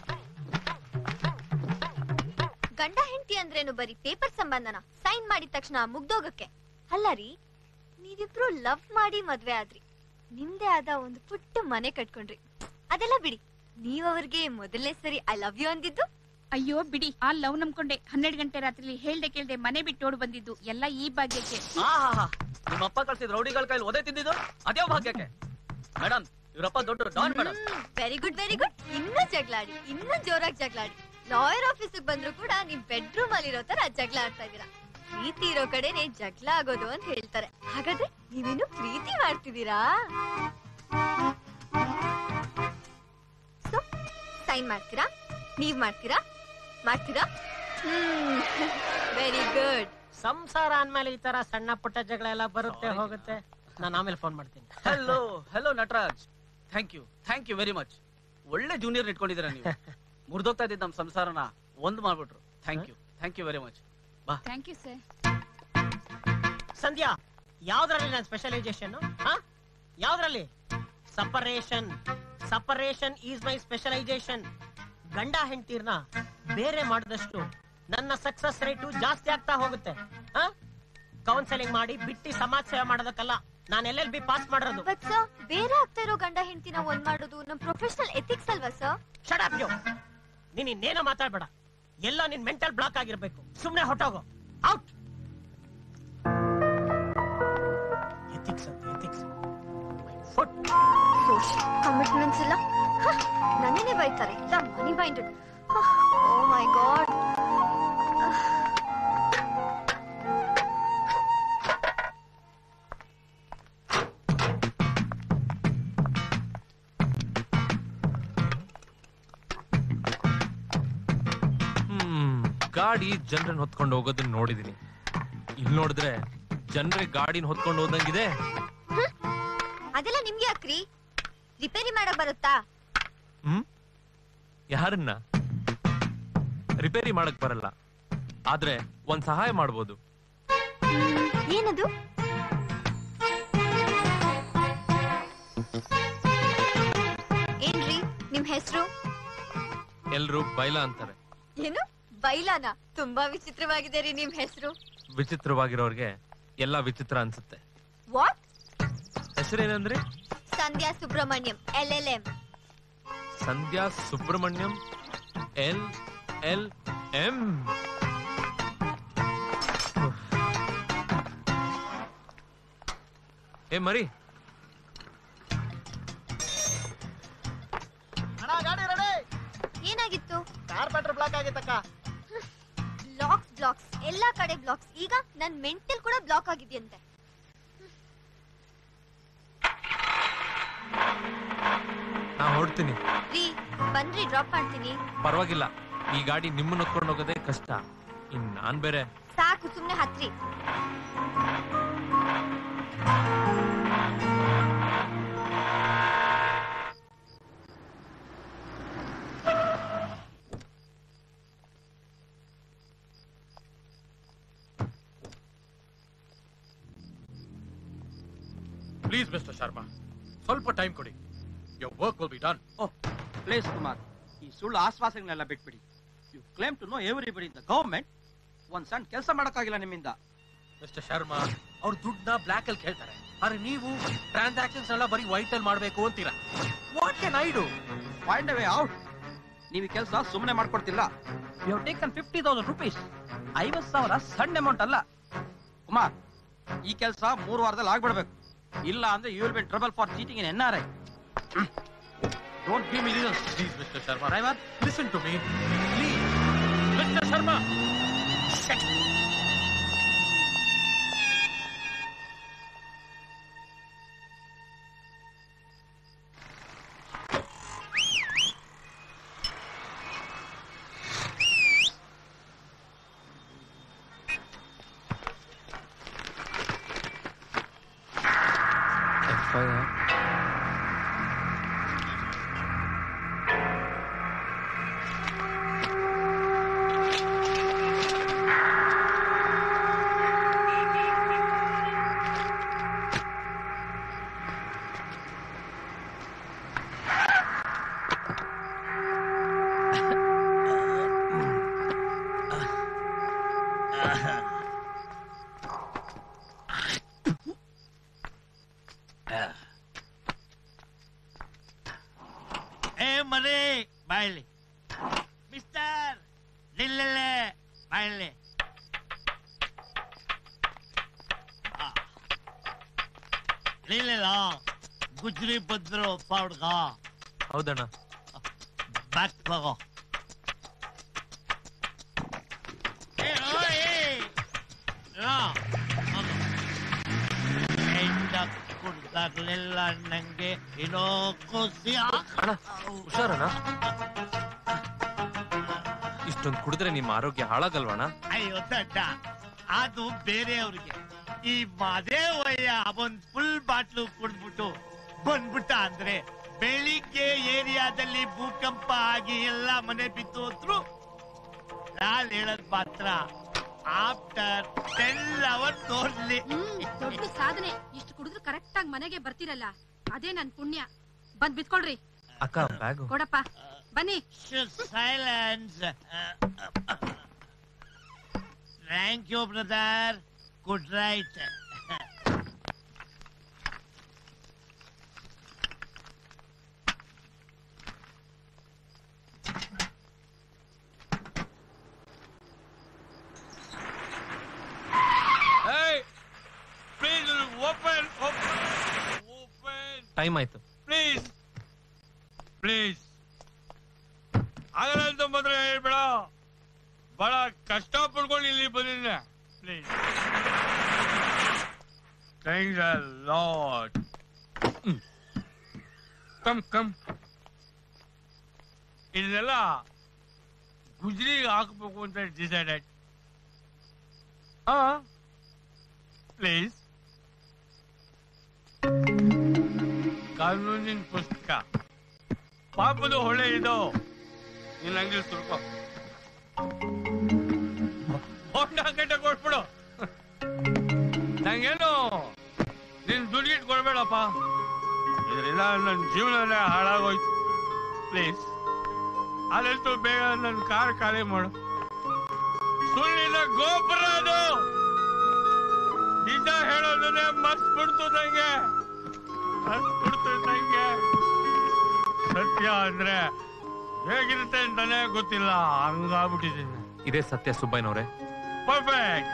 ಗಂಡ ಹೆಂಡತಿ ಅಂದ್ರೇನು ಬರೀ ಪೇಪರ್ ಸಂಬಂಧನ ಸೈನ್ ಮಾಡಿದ ತಕ್ಷಣ ಮುಗ್ದೋಗಕ್ಕೆ ಅಲ್ಲ ರೀ ನೀವಿಬ್ರು ಲವ್ ಮಾಡಿ ಮದ್ವೆ ಆದ್ರಿ ನಿಮ್ದೇ ಆದ ಒಂದು ಪುಟ್ಟ ಮನೆ ಕಟ್ಕೊಂಡ್ರಿ ಅದೆಲ್ಲ ಬಿಡಿ ನೀವ್ ಅವ್ರಿಗೆ ಮೊದಲನೇ ಸರಿ ಐ ಲವ್ ಯು ಅಂದಿದ್ದು ಅಯ್ಯೋ ಬಿಡಿ ಆ ಲವ್ ನಂಬ್ಕೊಂಡೆ ಹನ್ನೆರಡು ಗಂಟೆ ರಾತ್ರಿ ಹೇಳ್ದೆ ಕೇಳ್ದೆ ಮನೆ ಬಿಟ್ಟು ಓಡ್ ಬಂದಿದ್ದು ಎಲ್ಲ ಈ ಭಾಗ್ಯಕ್ಕೆ ಆಹಾಹಾ. ನಿಮ್ಮಪ್ಪ ಕಳ್ಸಿದ್ ರೌಡಿಗಳ ಕೈಲಿ ಒದೆ ತಿಂದಿದ್ದು ಅದೇ ಭಾಗ್ಯಕ್ಕೆ ಮೇಡಮ್ ಇವರಪ್ಪ ದೊಡ್ಡ don madam very good very good ಇನ್ನೂ ಜಗಳಾಡಿ ಇನ್ನೂ ಜೋರಾಗಿ ಜಗಳಾಡಿ ಲಾಯರ್ ಆಫೀಸಿಗೆ ಬಂದ್ರು ಕೂಡ ನಿಮ್ ಬೆಡ್ರೂಮ್ ಅಲ್ಲಿ ಇರೋ ತರ ಜಗಳ ಆಡ್ತಾ ಇದೀರಾ ಪ್ರೀತಿ ಇರೋ ಕಡೆನೆ ಜಗಳ ಆಗೋದು ಅಂತ ಹೇಳ್ತಾರೆ ಹಾಗಾದ್ರೆ ನೀವೇನು ಪ್ರೀತಿ ಮಾಡ್ತಿದ್ದೀರಾ ಸೊ ಸೈನ್ ಮಾಡ್ತೀರಾ ನೀವ್ ಮಾಡ್ತೀರಾ ಮಾಡ್ತೀರಾ ಹ್ಮ್ ವೆರಿ ಗುಡ್ ಸಂಸಾರ ಅಂದ್ಮೇಲೆ ಈ ತರ ಸಣ್ಣ ಪುಟ್ಟ ಜಗಳ ಎಲ್ಲ ಬರುತ್ತೆ ಹೋಗುತ್ತೆ ನಾನು ಆಮೇಲೆ ಫೋನ್ ಮಾಡ್ತೀನಿ hello hello Nataraj thank you thank you very much ಒಳ್ಳೆ ಜೂನಿಯರ್ ಇಟ್ಕೊಂಡಿದ್ದೀರಾ ನೀವು ಮುರಿದೋಗ್ತಾ ಇದ್ದಿದ್ದು ನಮ್ಮ ಸಂಸಾರನ ಒಂದ್ ಮಾಡ್ಬಿಟ್ರು thank you thank you very much ಬಾ ಥ್ಯಾಂಕ್ ಯು ಸರ್ ಸಂಧ್ಯಾ ಯಾವ್ದ್ರಲ್ಲಿ ನನ್ನ ಸ್ಪೆಷಲೈಸೇಷನ್ ಯಾವ್ದ್ರಲ್ಲಿ separation separation is my specialisation ಗಂಡ ಹೆಂಡತಿರ್ನ ಬೇರೆ ಮಾಡಿದಷ್ಟು ನನ್ನ ಸಕ್ಸಸ್ ರೇಟು ಜಾಸ್ತಿ ಆಗ್ತಾ ಹೋಗುತ್ತೆ ಕೌನ್ಸೆಲಿಂಗ್ ಮಾಡಿ ಬಿಟ್ಟಿ ಸಮಾಜ ಸೇವೆ ಮಾಡೋದಕ್ಕಲ್ಲ ನಾನು ಎಲ್ ಎಲ್ ಬಿ ಪಾಸ್ ಮಾಡಿರೋದು ಬಟ್ ಸರ್ ಬೇರೆ ಆಗ್ತಾ ಇರೋ ಗಂಡ ಹೆಂಡತಿನ ಒಂದ್ ಮಾಡೋದು ನಮ್ ಪ್ರೊಫೆಷನಲ್ ಎಥಿಕ್ಸ್ ಅಲ್ವಾ ಸರ್ ಶಟ್ ಅಪ್ ಯು ನೀನ್ ಇನ್ನೇನೋ ಮಾತಾಡ್ಬೇಡ ಎಲ್ಲ ನಿನ್ ಮೆಂಟಲ್ ಬ್ಲಾಕ್ ಆಗಿರ್ಬೇಕು ಸುಮ್ನೆ ಹೊಟ್ಟೋಗು ಔಟ್ ಎಥಿಕ್ಸ್ ಅಂತ ಎಥಿಕ್ಸ್ ಫುಟ್ ಕಮಿಟ್ಮೆಂಟ್ಸ್ ಇಲ್ಲ ಹ, ನನ್ನೇನೆ ಬೈತಾರೆ ಇಲ್ಲ ಮನಿ ಬೈಂಡೆಡ್ ಓ ಮೈ ಗಾಡ್ ಹ್ಮ್ ಗಾಡಿ ಜನರನ್ನ ಹೊತ್ಕೊಂಡು ಹೋಗೋದನ್ನ ನೋಡಿದೀನಿ ಇಲ್ಲಿ ನೋಡಿದ್ರೆ ಜನರಿಗೆ ಗಾಡಿನ ಹೊತ್ಕೊಂಡು ಹೋದಂಗಿದೆ ಅದೆಲ್ಲ ನಿಮ್ಗೆ ಯಾಕ್ರಿ ರಿಪೇರಿ ಮಾಡಕ್ ಬರುತ್ತಾ ಹ್ಮ್ ಯಾರನ್ನ ರಿಪೇರಿ ಮಾಡಕ್ ಬರಲ್ಲ ಆದ್ರೆ ಒಂದ್ ಸಹಾಯ ಮಾಡ್ಬೋದು ಏನದು ಏನ್ರಿ ನಿಮ್ ಹೆಸರು ಎಲ್ರು ಬೈಲ ಅಂತಾರೆ ಏನು ಬೈಲಾನ ತುಂಬಾ ವಿಚಿತ್ರವಾಗಿದೆ ರೀ ನಿಮ್ ಹೆಸರು ವಿಚಿತ್ರವಾಗಿರೋರ್ಗೆ ಎಲ್ಲ ವಿಚಿತ್ರ ಅನ್ಸುತ್ತೆ ವಾಟ್ ಹೆಸರೇನಂದ್ರಿ Sandhya Subrahmanyam L L M Sandhya Subrahmanyam L L M ಏ ಮರಿ ಅಣ್ಣ ಗಾಡಿ ರೆಡಿ ಏನಾಗಿತ್ತು ಕಾರ್ಪೆಂಟರ್ ಬ್ಲಾಕ್ ಆಗಿತ್ತಕ್ಕ ಬ್ಲಾಕ್ಸ್ ಬ್ಲಾಕ್ಸ್ ಎಲ್ಲಾ ಕಡೆ ಬ್ಲಾಕ್ಸ್ ಈಗ ನನ್ ಮೆಂಟಲ್ ಕೂಡ ಬ್ಲಾಕ್ ಆಗಿದೆಯಂತೆ ನಾ ಹೊಡ್ತೀನಿ ರೀ ಬಂದ್ರಿ ಡ್ರಾಪ್ ಮಾಡ್ತೀನಿ ಪರವಾಗಿಲ್ಲ ಈ ಗಾಡಿ ನಿಮ್ಮನ್ನ ಹೊತ್ಕೊಂಡು ಹೋಗೋದೇ ಕಷ್ಟ ಇನ್ ನಾನ್ ಬೇರೆ ಸಾಕು ಸುಮ್ನೆ ಹತ್ರಿ ಪ್ಲೀಸ್ ಮಿಸ್ಟರ್ ಶರ್ಮಾ ಸ್ವಲ್ಪ ಟೈಮ್ ಕೊಡಿ your work will be done oh please Kumar ಈ ಸುಳ್ಳು ಆಶ್ವಾಸನೆಲ್ಲ ಬಿಟ್ಬಿಡಿ you claim to know everybody in the government ಒಂದ್ ಸಣ್ಣ ಕೆಲಸ ಮಾಡಕ್ಕಾಗಿಲ್ಲ ನಿಮ್ಮಿಂದ ಮಿಸ್ಟರ್ ಶರ್ಮಾ ಅವ್ರ ದುಡ್ಡನ್ನ ಬ್ಲಾಕ್ ಅಲ್ಲಿ ಕೇಳ್ತಾರೆ ಆದ್ರೆ ನೀವು ಟ್ರಾನ್ಸಾಕ್ಷನ್ಸ್ ಎಲ್ಲ ಬರೀ ವೈಟ್ ಅಲ್ಲಿ ಮಾಡ್ಬೇಕು ಅಂತೀರಾ what can I do find a way out ನೀವು ಈ ಕೆಲಸ ಸುಮ್ಮನೆ ಮಾಡ್ಕೊಡ್ತಿಲ್ಲ you taken fifty thousand rupees ಐವತ್ ಸಾವಿರ ಸಣ್ಣ ಅಮೌಂಟ್ ಅಲ್ಲ ಕುಮಾರ್ ಈ ಕೆಲಸ ಮೂರು ವಾರದಲ್ಲಿ ಆಗ್ಬಿಡ್ಬೇಕು ಇಲ್ಲ ಅಂದ್ರೆ you will be trouble for cheating in N R I don't give me reasons please mister Sharma driver listen to me please mister Sharma ಏ ಮರಿ ಬಾಯ್ಲಿ ಮಿಸ್ಟರ್ ನಿಲ್ಲಲೆ ಬಾಯ್ಲಿ ನಿಲ್ಲ ಗುಜ್ರಿ ಬಂದ್ರು ಪಾಡ್ಗ ಹೌದಣ್ಣ ಬ್ಯಾಕ್ ತಗೋ ಏ ಓಯ್ ನಾ ಹೆಂಡ ಕುಡ್ದಾಗ್ಲಿಲ್ಲ ನಂಗೆ ಏನೋ ಖುಷಿ ಹುಷಾರಣ್ಣ ಇಷ್ಟೊಂದು ಕುಡಿದ್ರೆ ನಿಮ್ಮ ಆರೋಗ್ಯ ಹಾಳಾಗಲ್ವಣ್ಣ ಅಯ್ಯೋ ದಡ್ಡ ಅದು ಬೇರೆಯವ್ರಿಗೆ ಈ ಮಾದೇವಯ್ಯ ಒಂದ್ ಫುಲ್ ಬಾಟ್ಲು ಕುಡ್ದ್ಬಿಟ್ಟು ಬಂದ್ಬಿಟ್ಟ ಅಂದ್ರೆ ಬೆಳಿಗ್ಗೆ ಏರಿಯಾದಲ್ಲಿ ಭೂಕಂಪ ಆಗಿ ಎಲ್ಲ ಮನೆ ಬಿದ್ದು ಹೋದ್ರು ನಾನ್ ಹೇಳದ್ ಮಾತ್ರ ಆಫ್ಟರ್ ಟೆನ್ ಅವರ್ ತೋರ್ಲಿ ದೊಡ್ಡ ಸಾಧನೆ ಇಷ್ಟು ಕುಡಿದ್ರು ಕರೆಕ್ಟ್ ಆಗಿ ಮನೆಗೆ ಬರ್ತಿರಲ್ಲ ಅದೇ ನನ್ ಪುಣ್ಯ ಬಂದ್ ಬಿತ್ಕೊಳ್ರಿ ಅಕ್ಕ ಬ್ಯಾಗು ಕೊಡಪ್ಪ ಬನ್ನಿ silence thank you brother good right Hey, please open, open, open, time ಆಯ್ತು please, please. ಆಗಲ್ಲ ಅಂತ ಮಾತ್ರ ಹೇಳ್ಬೇಡ ಬಹಳ ಕಷ್ಟ ಪಡ್ಕೊಂಡು ಇಲ್ಲಿ ಬಂದಿದ್ದೆ please thanks a lot come come ಇದನ್ನೆಲ್ಲ ಗುಜ್ರಿಗೆ ಹಾಕ್ಬೇಕು ಅಂತ ಡಿಸೈಡೆಡ್ ಹಾ ಪ್ಲೀಸ್ ಕಾನೂನಿನ ಪುಸ್ತಕ ಪಾಪದ ಹೊಳೆ ಇದು ನಿನ್ನ ಅಂಗಡಿ ಸುರ್ಕೋ ಹೊಂಡ ಗಂಟೆ ಕೊಟ್ಬಿಡು ನಂಗೇನು ನೀನ್ ದುಡ್ಡಿಟ್ಟು ಕೊಡ್ಬೇಡಪ್ಪ ಇದರಿಂದ ನನ್ನ ಜೀವನನೇ ಹಾಳಾಗೋಯ್ತು ಪ್ಲೀಸ್ ಅದಂತೂ ಬೇಗ ನನ್ನ ಕಾರ್ ಖಾಲಿ ಮಾಡು ಸುಳ್ಳಿನ ಗೋಪುರ ಅದು ನಿಜ ಹೇಳೋದನ್ನೇ ಮರ್ಸ್ಬಿಡ್ತು ನಂಗೆ ಮರ್ಸ್ಬಿಡ್ತು ನಂಗೆ ಸತ್ಯ ಅಂದ್ರೆ ಹೇಗಿರುತ್ತೆ ಅಂತಾನೆ ಗೊತ್ತಿಲ್ಲ ಹಂಗಾಗ್ಬಿಟ್ಟಿದ್ದೀನಿ ಇದೇ ಸತ್ಯ ಸುಬ್ಬಯ್ಯನವ್ರೆ ಪರ್ಫೆಕ್ಟ್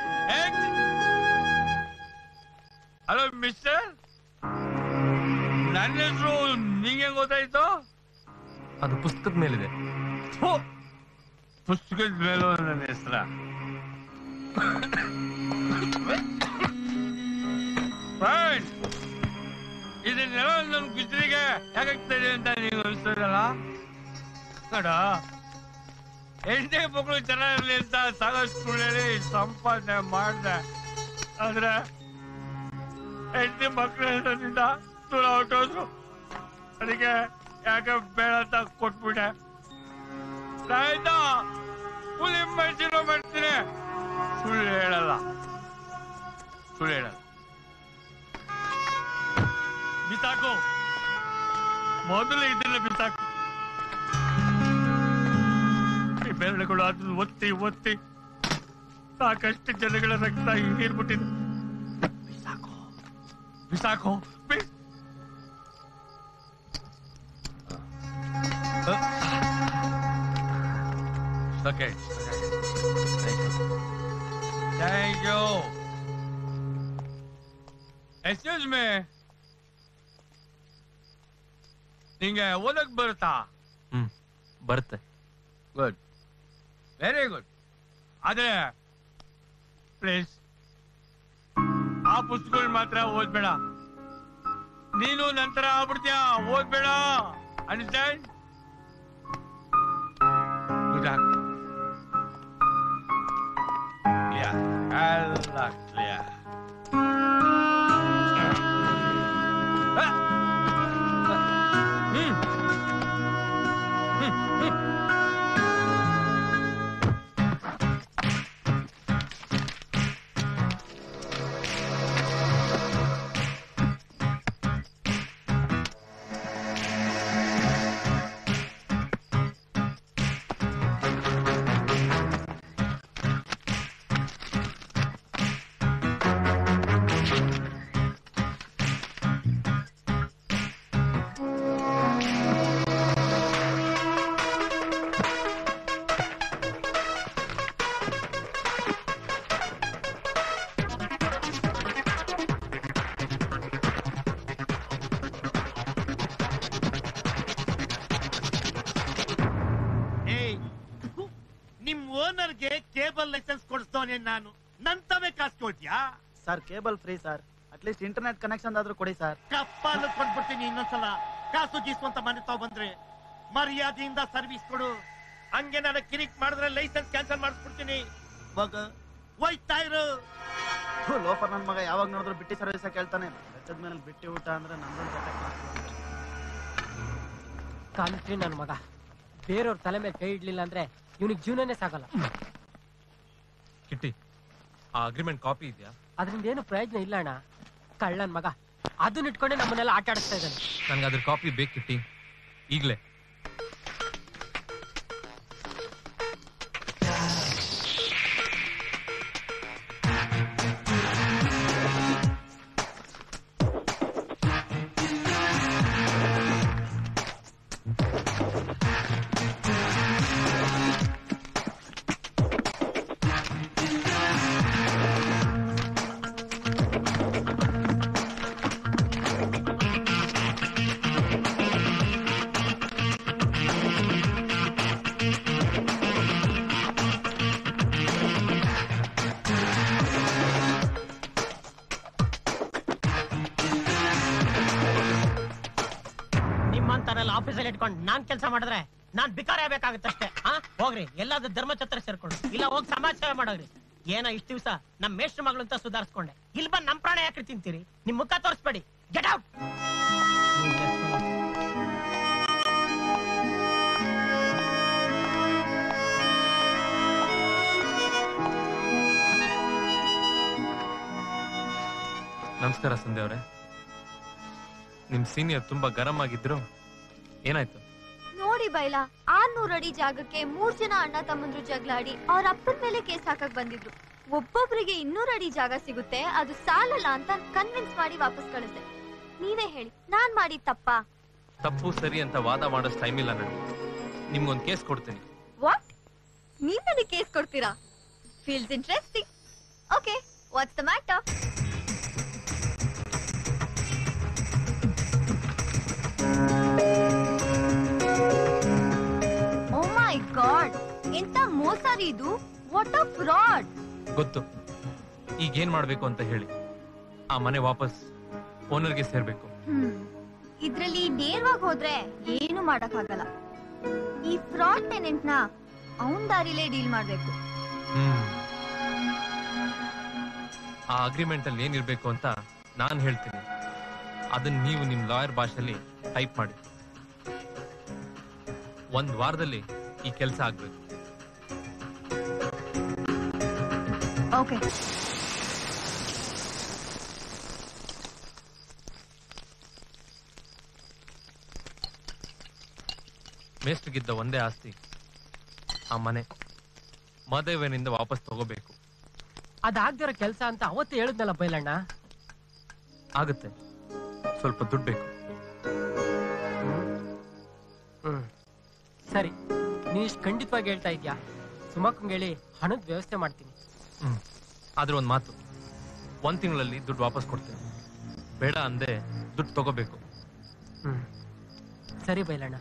ಹಲೋ ಮಿಸ್ಟರ್ ನನ್ನ ಹೆಸರು ನಿಂಗೆ ಗೊತ್ತಾಯ್ತು ಅದು ಪುಸ್ತಕದ ಮೇಲಿದೆ ಥು, ಪುಸ್ತಕದ ಮೇಲೂ ನನ್ನ ಹೆಸರ ಇದನ್ನೆಲ್ಲ ನನ್ನ ಗುಜರಿಗೆ ಹೇಗಾಗ್ತದೆ ಅಂತ ನೀವು ಅನಿಸ್ತದಲ್ಲ ನೋಡ ಹೆಂಡತಿ ಮಕ್ಕಳು ಚೆನ್ನಾಗಿರ್ಲಿ ಅಂತ ಸಾಕಷ್ಟು ಸುಳ್ಳು ಹೇಳಿ ಸಂಪಾದನೆ ಮಾಡ್ದೆ ಆದ್ರೆ ಹೆಂಡತಿ ಮಕ್ಕಳು ನನ್ನಿಂದ ದೂರ ಹೊಟ್ಟೋದ್ರು ಅದಕ್ಕೆ ಯಾಕೆ ಬೇಡ ಅಂತ ಕೊಟ್ಬಿಟ್ಟೆ ಆಯ್ತಾ ಹುಲಿ ಮನುಷ್ಯನು ಮಾಡ್ತೀನಿ ಸುಳ್ಳು ಹೇಳಲ್ಲ ಸುಳ್ಳು ಹೇಳಲ್ಲ ಬಿಸಾಕು ಮೊದಲು ಇದನ್ನ ಬಿಸಾಕು ಈ ಬೆರಳುಗಳು ಅದನ್ನ ಒತ್ತಿ ಒತ್ತಿ ಸಾಕಷ್ಟು ಜನಗಳ ರಕ್ತ ಹೀರ್ಬಿಟ್ಟಿದೆ ಬಿಸಾಕು ಬಿಸಾಕು ಬಿಸ್ Okay. Thank you. Excuse me. ನಿಂಗೆ ಓದಕ್ ಬರುತ್ತಾ ಹ್ಮ್ ಬರುತ್ತೆ ಗುಡ್ ವೆರಿ ಗುಡ್ ಆದ್ರೆ ಪ್ಲೀಸ್ ಆ ಪುಸ್ತಕಗಳು ಮಾತ್ರ ಓದ್ಬೇಡ ನೀನು ನಂತರ ಆಗ್ಬಿಡ್ತೀಯ ಓದ್ಬೇಡ ಅಂಡರ್ಸ್ಟ್ಯಾಂಡ್ ಕ್ಲಿಯರ್ ಎಲ್ಲ ಕ್ಲಿಯರ್ ಏಯ್ ನಿಮ್ ಓನರ್ಗೆ ಕೇಬಲ್ ಲೈಸೆನ್ಸ್ ಕೊಡಿಸ್ತವನೆ ನಾನು ನನ್ ತವೇ ಕಾಸು ಕೊಡ್ತೀಯಾ sir cable free sir at least internet connection ಆದ್ರೂ ಕೊಡಿ ಸರ್ ಕಪ್ಪಾಲು ಕೊಟ್ಬಿಡ್ತೀನಿ ಇನ್ನೊಂದ್ಸಲ ಕಾಸು ಗೀಸು ಅಂತ ಮನೆ ತಾವ್ ಬಂದ್ರೆ ಮರ್ಯಾದೆಯಿಂದ ಸರ್ವಿಸ್ ಕೊಡು ಹಂಗೆ ನಾನು ಕಿರಿಕ್ ಮಾಡಿದ್ರೆ ಲೈಸೆನ್ಸ್ ಕ್ಯಾನ್ಸಲ್ ಮಾಡಿಸ್ಬಿಡ್ತೀನಿ ಮಗ ಹೋಯ್ತಾ ಇರು ಲೋಫರ್ ನನ್ ಮಗ ಯಾವಾಗ ನೋಡಿದ್ರು ಬಿಟ್ಟಿ ಸರ್ವಿಸ್ ಕೇಳ್ತಾನೆ ಬೆಟ್ಟದ ಮೇಲೆ ಬಿಟ್ಟಿ ಊಟ ಅಂದ್ರೆ ನಮ್ದೊಂದು ಜೊತೆ ಕಾಂಟ್ರಿ ನನ್ನ ಮಗ ಬೇರೆಯವ್ರ ತಲೆ ಮೇಲೆ ಕೈ ಇಡ್ಲಿಲ್ಲ ಅಂದ್ರೆ ಇವನಿಗೆ ಜೀವನನೇ ಸಾಗಲ್ಲ ಕಿಟ್ಟಿ ಆ ಅಗ್ರಿಮೆಂಟ್ ಕಾಪಿ ಇದೆಯಾ ಅದರಿಂದ ಏನು ಪ್ರಯೋಜನ ಇಲ್ಲ ಅಣ್ಣ ಕಳ್ಳನ್ ಮಗ ಅದನ್ನ ಇಟ್ಕೊಂಡೆ ನಮ್ಮನ್ನೆಲ್ಲ ಆಟ ಆಡಿಸ್ತಾ ಇದ್ದಾನೆ ನನ್ಗೆ ಅದ್ರ ಕಾಪಿ ಬೇಕು ಕಿಟ್ಟಿ ಈಗ್ಲೇ ನಿಮ್ಮಂತರೆಲ್ಲ ಆಫೀಸಲ್ಲಿ ಇಟ್ಕೊಂಡು ನಾನ್ ಕೆಲಸ ಮಾಡಿದ್ರೆ ನಾನ್ ಬಿಕಾರ ಆಗ್ಬೇಕಾಗತ್ತಷ್ಟೇ ಹಾ ಹೋಗ್ರಿ ಎಲ್ಲಾದ್ರೂ ಧರ್ಮಛತ್ರ ಸೇರ್ಕೊಂಡು ಇಲ್ಲ ಹೋಗಿ ಸಮಾಜ ಸೇವೆ ಮಾಡೋಗ್ರಿ ಏನೋ ಇಷ್ಟ ದಿವಸ ನಮ್ ಮೇಷ್ಟ್ರ ಮಗಳು ಅಂತ ಸುಧಾರಿಸ್ಕೊಂಡೆ ಇಲ್ಲಿ ಬಂದ್ ನಮ್ ಪ್ರಾಣ ಯಾಕೆ ತಿಂತೀರಿ ನಿಮ್ ಮುಖ ತೋರಿಸ್ಬೇಡಿ ಗೆಟ್ ಔಟ್ ನಮಸ್ಕಾರ ಸಂಧ್ಯಾ ಅವರೇ ನಿಮ್ ಸೀನಿಯರ್ ತುಂಬಾ ಗರಂ ಆಗಿದ್ರು ಏನಾಯ್ತು ನೋಡಿ ಬೈಲಾ ಆರ್ನೂರ್ ಅಡಿ ಜಾಗಕ್ಕೆ ಮೂರ್ ಜನ ಅಣ್ಣ ತಮ್ಮಂದ್ರು ಜಗಳಾಡಿ ಅವ್ರ ಅಪ್ಪನ ಮೇಲೆ ಕೇಸ್ ಹಾಕಕ್ ಬಂದಿದ್ರು ಒಬ್ಬೊಬ್ರಿಗೆ ಇನ್ನೂರ್ ಅಡಿ ಜಾಗ ಸಿಗುತ್ತೆ ಅದು ಸಾಲಲ್ಲ ಅಂತ ಕನ್ವಿನ್ಸ್ ಮಾಡಿ ವಾಪಸ್ ಕಳಿಸ್ದೆ ನೀವೇ ಹೇಳಿ ನಾನ್ ಮಾಡಿದ್ ತಪ್ಪಾ ತಪ್ಪು ಸರಿ ಅಂತ ವಾದ ಮಾಡೋಷ್ಟು ಟೈಮ್ ಇಲ್ಲ ನನಗೆ ನಿಮ್ಗೊಂದು ಕೇಸ್ ಕೊಡ್ತೀನಿ ವಾಟ್ ನೀವ್ ನನಗೆ ಕೇಸ್ ಕೊಡ್ತೀರಾ feels interesting okay what's the matter oh my god ಎಂತ ಮೋಸ ರೀ ಇದು ವಾಟ್ ಅ ಫ್ರಾಡ್ ಗೊತ್ತು ಈಗ ಏನ್ ಮಾಡ್ಬೇಕು ಅಂತ ಹೇಳಿ ಆ ಮನೆ ವಾಪಸ್ ಓನರ್ಗೆ ಸೇರ್ಬೇಕು ಹ್ಮ್ ಇದ್ರಲ್ಲಿ ನೇರವಾಗಿ ಹೋದ್ರೆ ಏನು ಮಾಡಕ್ಕಾಗಲ್ಲ ಈ ಫ್ರಾಡ್ ಟೆನೆಂಟ್ ನ ಅವನ್ ದಾರಿಲೇ ಡೀಲ್ ಮಾಡ್ಬೇಕು ಹ್ಮ್ ಆ ಅಗ್ರಿಮೆಂಟ್ ಅಲ್ಲಿ ಏನಿರ್ಬೇಕು ಅಂತ ನಾನ್ ಹೇಳ್ತೀನಿ ಅದನ್ನ ನೀವು ನಿಮ್ ಲಾಯರ್ ಭಾಷೆಯಲ್ಲಿ ಟೈಪ್ ಮಾಡಿ ಒಂದ್ ವಾರದಲ್ಲಿ ಈ ಕೆಲಸ ಆಗ್ಬೇಕು ಓಕೆ ಮೇಸ್ಟ್ಗಿದ್ದ ಒಂದೇ ಆಸ್ತಿ ಆ ಮನೆ ಮದೇವನಿಂದ ವಾಪಸ್ ತಗೋಬೇಕು ಅದಾಗ್ದಿರೋ ಕೆಲಸ ಅಂತ ಅವತ್ತು ಹೇಳಿದ್ನಲ್ಲ ಬೈಲಣ್ಣ ಆಗುತ್ತೆ ಸ್ವಲ್ಪ ದುಡ್ಡು ಬೇಕು ಹ್ಮ್ ಸರಿ ನೀ ಇಷ್ಟು ಖಂಡಿತವಾಗಿ ಹೇಳ್ತಾ ಇದ್ಯಾ ಸುಮಕ್ಕಂಗೆ ಹೇಳಿ ಹಣದ ವ್ಯವಸ್ಥೆ ಮಾಡ್ತೀನಿ ಹ್ಮ್ ಆದ್ರೆ ಒಂದ್ ಮಾತು ಒಂದ್ ತಿಂಗಳಲ್ಲಿ ದುಡ್ಡು ವಾಪಸ್ ಕೊಡ್ತೀನಿ ಬೇಡ ಅಂದೆ ದುಡ್ಡು ತಗೋಬೇಕು ಹ್ಮ್ ಸರಿ ಬೈಲಣ್ಣ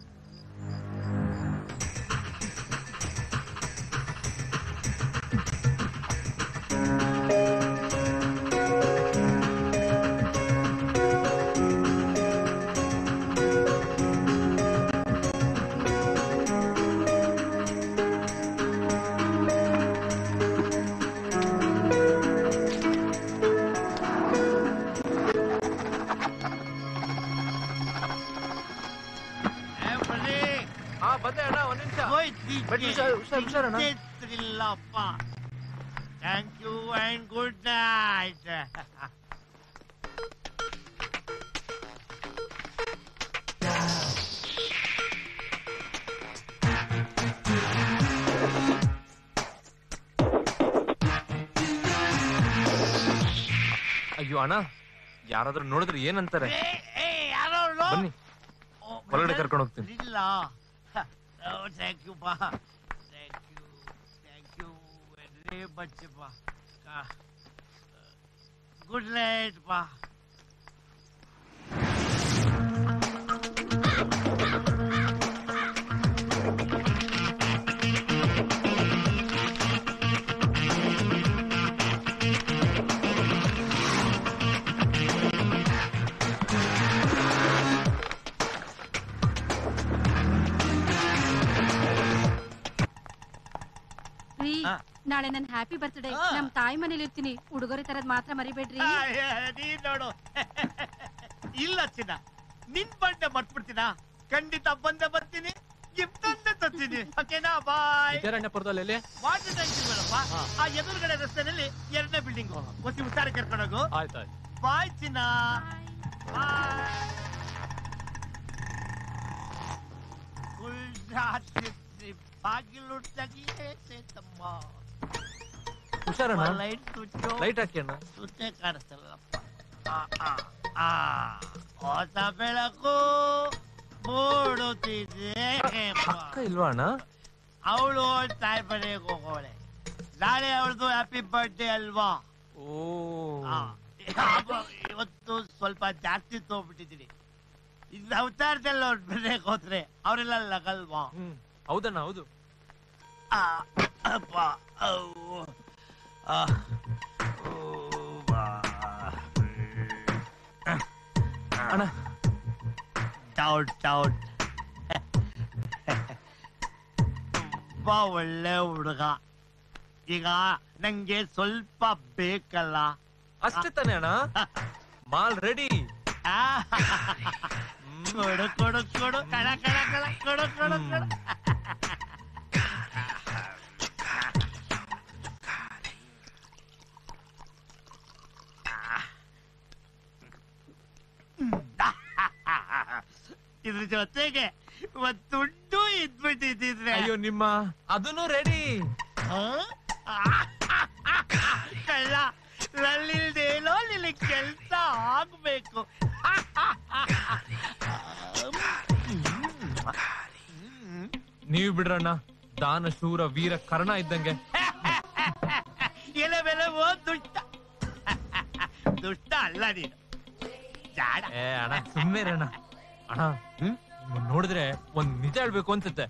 ಹಾ ಬಂದೆ ಅಣ್ಣ ಒಂದ್ ನಿಮಿಷ ಇಲ್ಲಪ್ಪ thank you and good night ಅಯ್ಯೋ ಅಣ್ಣ ಯಾರಾದ್ರೂ ನೋಡಿದ್ರೆ ಏನಂತಾರೆ ಯಾರೋ ಬನ್ನಿ ಹೊರಗಡೆ ಕರ್ಕೊಂಡು ಹೋಗ್ತೀನಿ ಇಲ್ಲ ಥ್ಯಾಂಕ್ ಯು ಬಾ thank you thank you very much ಬಾ ಗುಡ್ ನೈಟ್ ಬಾ ರೀ ನಾಳೆ ನನ್ ಹ್ಯಾಪಿ ಬರ್ತ್ಡೇ ನಮ್ ತಾಯಿ ಮನೇಲಿ ಇರ್ತೀನಿ ಉಡುಗೊರೆ ತರದ್ ಮಾತ್ರ ಮರಿಬೇಡ್ರಿ ಅಯ್ಯ, ನೀನ್ ನೋಡು ಇಲ್ಲ ಚಿನ್ನ ನಿನ್ ಬಂಡೆ ಮರ್ತ್ಬಿಡ್ತೀನ ಖಂಡಿತ ಬಂದೆ ಬರ್ತೀನಿ ಗಿಫ್ಟ್ ಅಂತ ತರ್ತೀನಿ ಓಕೆನಾ ಬಾಯ್ ವಿದ್ಯಾರಣ್ಯಪುರದಲ್ಲಿ ವಾಟರ್ ಟ್ಯಾಂಕ್ ಇಲ್ವಲ್ಲಪ್ಪ ಆ ಎದುರುಗಡೆ ರಸ್ತೆನಲ್ಲಿ ಎರಡನೇ ಬಿಲ್ಡಿಂಗ್ ಒಸಿ ಹುಷಾರ ಕರ್ಕೊಂಡೋಗು ಆಯ್ತಾಯ್ತು ಬಾಯ್ ಚಿನ್ನ ಬಾಯ್ ಗುಲ್ರಾತ್ರಿ ಬಾಗಿಲು ತೆಗಿಯೇ ಸೇತಮ್ಮ ಹುಷಾರಣ್ಣ ಲೈಟ್ ಸ್ವಿಚ್ಚು ಲೈಟ್ ಹಾಕಿ ಅಣ್ಣ ಸುತ್ತೆ ಕಾಣಿಸ್ತಲ್ಲಪ್ಪ ಆ, ಆ, ಆ. ಹೊಸ ಬೆಳಕು ಮೂಡುತ್ತಿದೆ ಅಕ್ಕ ಇಲ್ವಾ ಅಣ್ಣ ಅವಳು ತಾಯಿ ಮನೆಗೆ ಹೋಗೋಳೆ ನಾಳೆ ಅವಳದು ಹ್ಯಾಪಿ ಬರ್ಡೇ ಅಲ್ವಾ ಓ ಆ, ಇವತ್ತು ಸ್ವಲ್ಪ ಜಾಸ್ತಿ ತಗೊಂಡ್ಬಿಟ್ಟಿದ್ದೀನಿ ಇನ್ನು ಅವತಾರದಲ್ಲಿ ಅವ್ರ ಮನೆಗೆ ಹೋದ್ರೆ ಅವರೆಲ್ಲ ಲಗಲ್ವಾ ಹೌದಣ್ಣ ಹೌದು ಆ, ಅಪ್ಪ ಅವ್ವ. ಆ, ಅವ್ವ. ಅಣ್ಣ ಡೌಟ್ ಡೌಟ್ ತುಂಬಾ ಒಳ್ಳೆ ಹುಡುಗ ಈಗ ನಂಗೆ ಸ್ವಲ್ಪ ಬೇಕಲ್ಲ ಅಷ್ಟೇ ತಾನೇ ಅಣ್ಣ ಮಾಲ್ ರೆಡಿ ಆ, ಕೊಡು ಕೊಡು ಕೊಡು ಕಳ ಕಳ ಕಳ ಕೊಡು ಕೊಡು ಕೊಡು ಇದ್ರ ಜೊತೆಗೆ ಒಂದ್ ತುಂಡು ಇದ್ಬಿಟ್ಟಿದ್ರೆ ಅಯ್ಯೋ ನಿಮ್ಮ ಅದನ್ನು ರೆಡಿ ಕಳ್ಳ ನಲ್ಲಿಲ್ದೇನೋ ನಿನಗೆ ಕೆಲ್ಸ ಆಗ್ಬೇಕು ನೀವು ಬಿಡ್ರಣ್ಣ ದಾನ ಶೂರ ವೀರ ಕರ್ಣ ಇದ್ದಂಗೆ ಎಲೆ ಬೆಲೆ ಓ ದುಷ್ಟ ದುಷ್ಟ ಅಲ್ಲ ನೀನು ಜಾಡ ಏ ಅಣ್ಣ ಸುಮ್ಮನೆ ಅಣ್ಣ ಅಣ್ಣ ನಿಮ್ಮನ್ ನೋಡಿದ್ರೆ ಒಂದ್ ನಿಜ ಹೇಳ್ಬೇಕು ಅನ್ಸುತ್ತೆ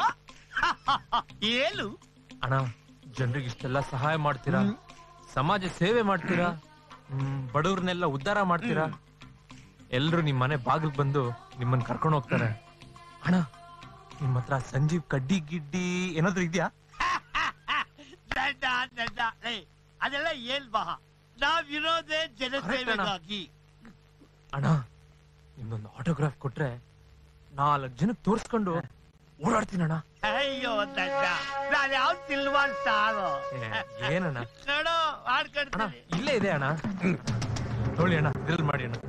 ಏನು ಅಣ್ಣ ಜನರಿಗೆ ಇಷ್ಟೆಲ್ಲ ಸಹಾಯ ಮಾಡ್ತೀರಾ ಸಮಾಜ ಸೇವೆ ಮಾಡ್ತೀರಾ ಹ್ಮ್, ಬಡವ್ರನ್ನೆಲ್ಲ ಉದ್ಧಾರ ಮಾಡ್ತೀರಾ ಎಲ್ರು ನಿಮ್ ಮನೆ ಬಾಗಿಲ್ ಬಂದು ನಿಮ್ಮನ್ನ ಕರ್ಕೊಂಡು ಹೋಗ್ತಾರೆ ಅಣ್ಣ ನಿಮ್ ಹತ್ರ ಸಂಜೀವ್ ಕಡ್ಡಿ ಗಿಡ್ಡಿ ಏನಾದ್ರು ಇದ್ಯಾ ದಡ್ಡ ದಡ್ಡ ಏ ಅದೆಲ್ಲ ಏನ್ ಬಹ ನಾವಿರೋದೇ ಜನಸೇವೆಗಾಗಿ ಅಣ್ಣ ನಿಮ್ದೊಂದು ಆಟೋಗ್ರಾಫ್ ಕೊಟ್ರೆ ನಾಲ್ಕು ಜನಕ್ಕೆ ತೋರ್ಸ್ಕೊಂಡು ಓಡಾಡ್ತೀನಿ ಅಣ್ಣ ಅಯ್ಯೋ ದಡ್ಡ ನಾನು ಯಾವ ಸಿಲ್ವಾನ್ ಸಾರು ಏ, ಏನಣ್ಣ ನೋಡು ಆಡ್ಕೊಡ್ತೀನಿ ಇಲ್ಲೇ ಇದೆ ಅಣ್ಣ ನೋಡಿ ಅಣ್ಣ ಇದ್ರಲ್ಲಿ ಮಾಡಿ ಅಣ್ಣ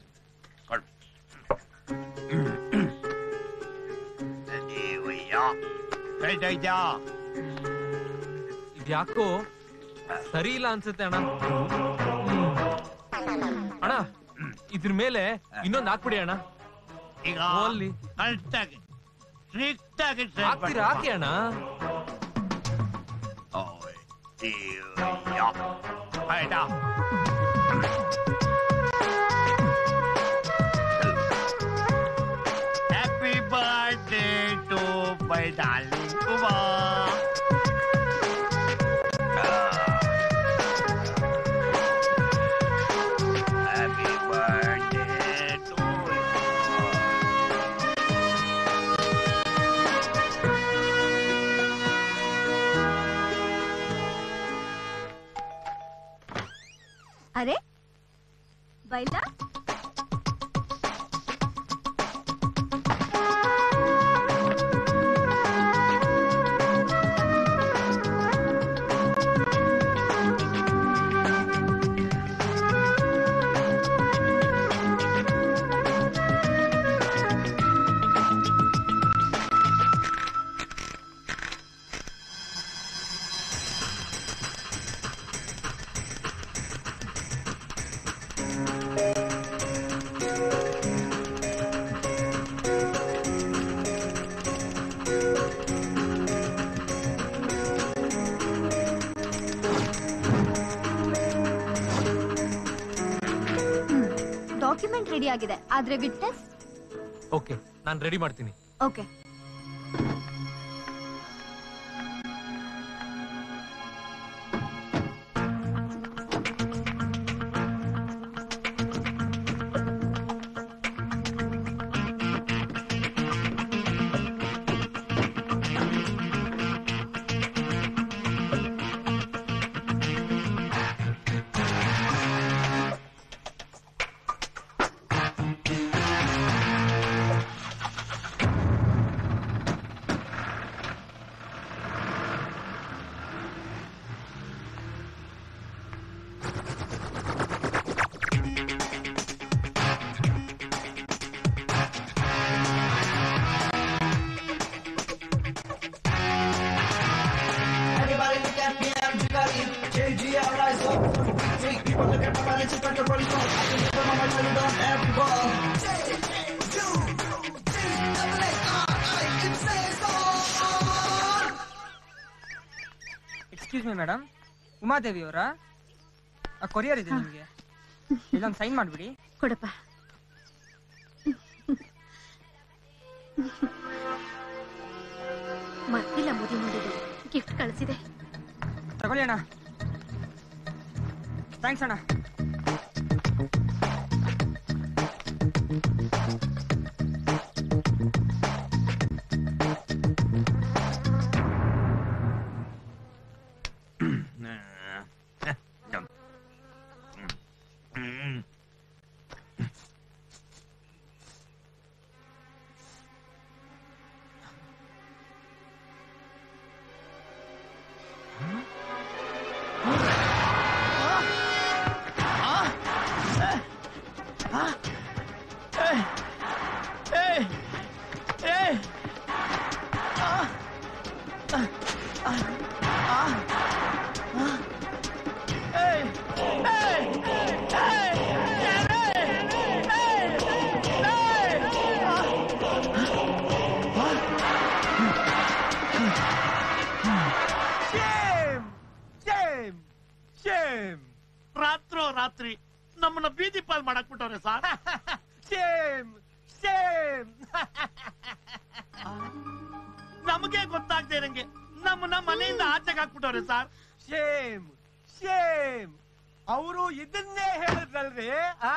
ಇದ್ಯಾಕೋ ಸರಿ ಇಲ್ಲ ಅನ್ಸುತ್ತೆ ಅಣ್ಣ ಹ್ಮ್. ಅಣ್ಣ ಇದ್ರ ಮೇಲೆ ಇನ್ನೊಂದ್ ಹಾಕ್ಬಿಡಿ ಅಣ್ಣ ಈಗ ಅಲ್ಲಿ ಕರೆಕ್ಟಾಗಿ ಸ್ಟ್ರಿಕ್ಟ್ ಆಗಿ ಹಾಕ್ತೀರಾ ಹಾಕಿ ಅಣ್ಣ ಆಯ್ತಾ happy birthday to my darling Kumar happy birthday to ಅರೆ ಬೈಲ ಡಾಕ್ಯುಮೆಂಟ್ ರೆಡಿ ಆಗಿದೆ ಆದ್ರೆ ವಿಟ್ನೆಸ್ ಓಕೆ ನಾನ್ ರೆಡಿ ಮಾಡ್ತೀನಿ okay Everybody look at me, I'm Jigari. JG, I rise up from the freak. People look at my body, it's like a rolling stone. I can lift my mind, really don't have to ball. Excuse me madam Umadevi ಅವರ ಕೊರಿಯರ್ ಇದೆ ನಿಮಗೆ ಇಲ್ಲೊಂದು ಸೈನ್ ಮಾಡ್ಬಿಡಿ ಕೊಡಪ್ಪ ಮತ್ತಿಲ್ಲ ಮುದಿ ಮುಂದಿದೆ ಗಿಫ್ಟ್ ಕಳಿಸಿದೆ ತಗೊಳ್ಳಿ ಅಣ್ಣ ಥ್ಯಾಂಕ್ಸ್ ಅಣ್ಣ ಶೇಮ್ ಶೇಮ್ ಶೇಮ್ ರಾತ್ರೋ ರಾತ್ರಿ ನಮ್ಮನ್ನ ಬೀದಿ ಪಾಲ್ ಮಾಡಕ್ ಬಿಟ್ಟವ್ರೆ ಸರ್ ಶೇಮ್ ಶೇಮ್ ನಮಗೆ ಗೊತ್ತಾಗ್ದೇ ಇರಂಗೆ ನಮ್ಮನ್ನ ಮನೆಯಿಂದ ಆಚೆಗೆ ಹಾಕ್ಬಿಟ್ಟವ್ರೆ ಸರ್ ಶೇಮ್ ಶೇಮ್ ಅವರು ಇದನ್ನೇ ಹೇಳಿದ್ರಲ್ರಿ ಆ?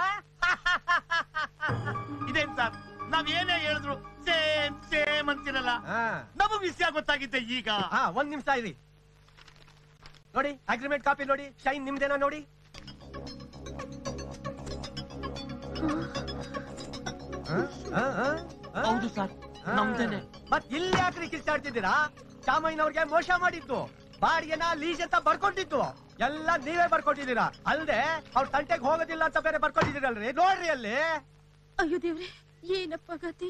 ಇದೇನ್ ಸರ್ ನಾವ್ ಏನೇ ಹೇಳಿದ್ರು ಸೇಮ್ ಸೇಮ್ ಅಂತಿರಲ್ಲ ನಮಗ್ ವಿಷಯ ಗೊತ್ತಾಗಿದ್ದೆ ಈಗ ಹಾ ಒಂದ್ ನಿಮಿಷ ಇರಿ ನೋಡಿ ಅಗ್ರಿಮೆಂಟ್ ಕಾಪಿ ನೋಡಿ ಶೈನ್ ನಿಮ್ದೇನಾ ನೋಡಿ ಹೌದು ಸರ್ ನಮ್ದೇನೆ ಮತ್ ಇಲ್ಲಿ ಯಾಕ್ರಿ ಕಿರ್ಚಾಡ್ತಿದ್ದೀರಾ ಚಾಮಯ್ಯನವ್ರಿಗೆ ಮೋಸ ಮಾಡಿದ್ದು ಬಾಡಿಗೆನ ಲೀಸ್ ಅಂತ ಬರ್ಕೊಂಡಿದ್ದು ಎಲ್ಲ ನೀವೇ ಬರ್ಕೊಟ್ಟಿದ್ದೀರಾ ಅಲ್ದೆ ಅವ್ರ ತಂಟೆಗೆ ಹೋಗೋದಿಲ್ಲ ಅಂತ ಬೇರೆ ಬರ್ಕೊಂಡಿದ್ದೀರಲ್ರಿ ನೋಡ್ರಿ ಅಲ್ಲಿ ಅಯ್ಯೋ ದೇವ್ರೆ ಏನಪ್ಪ ಗತಿ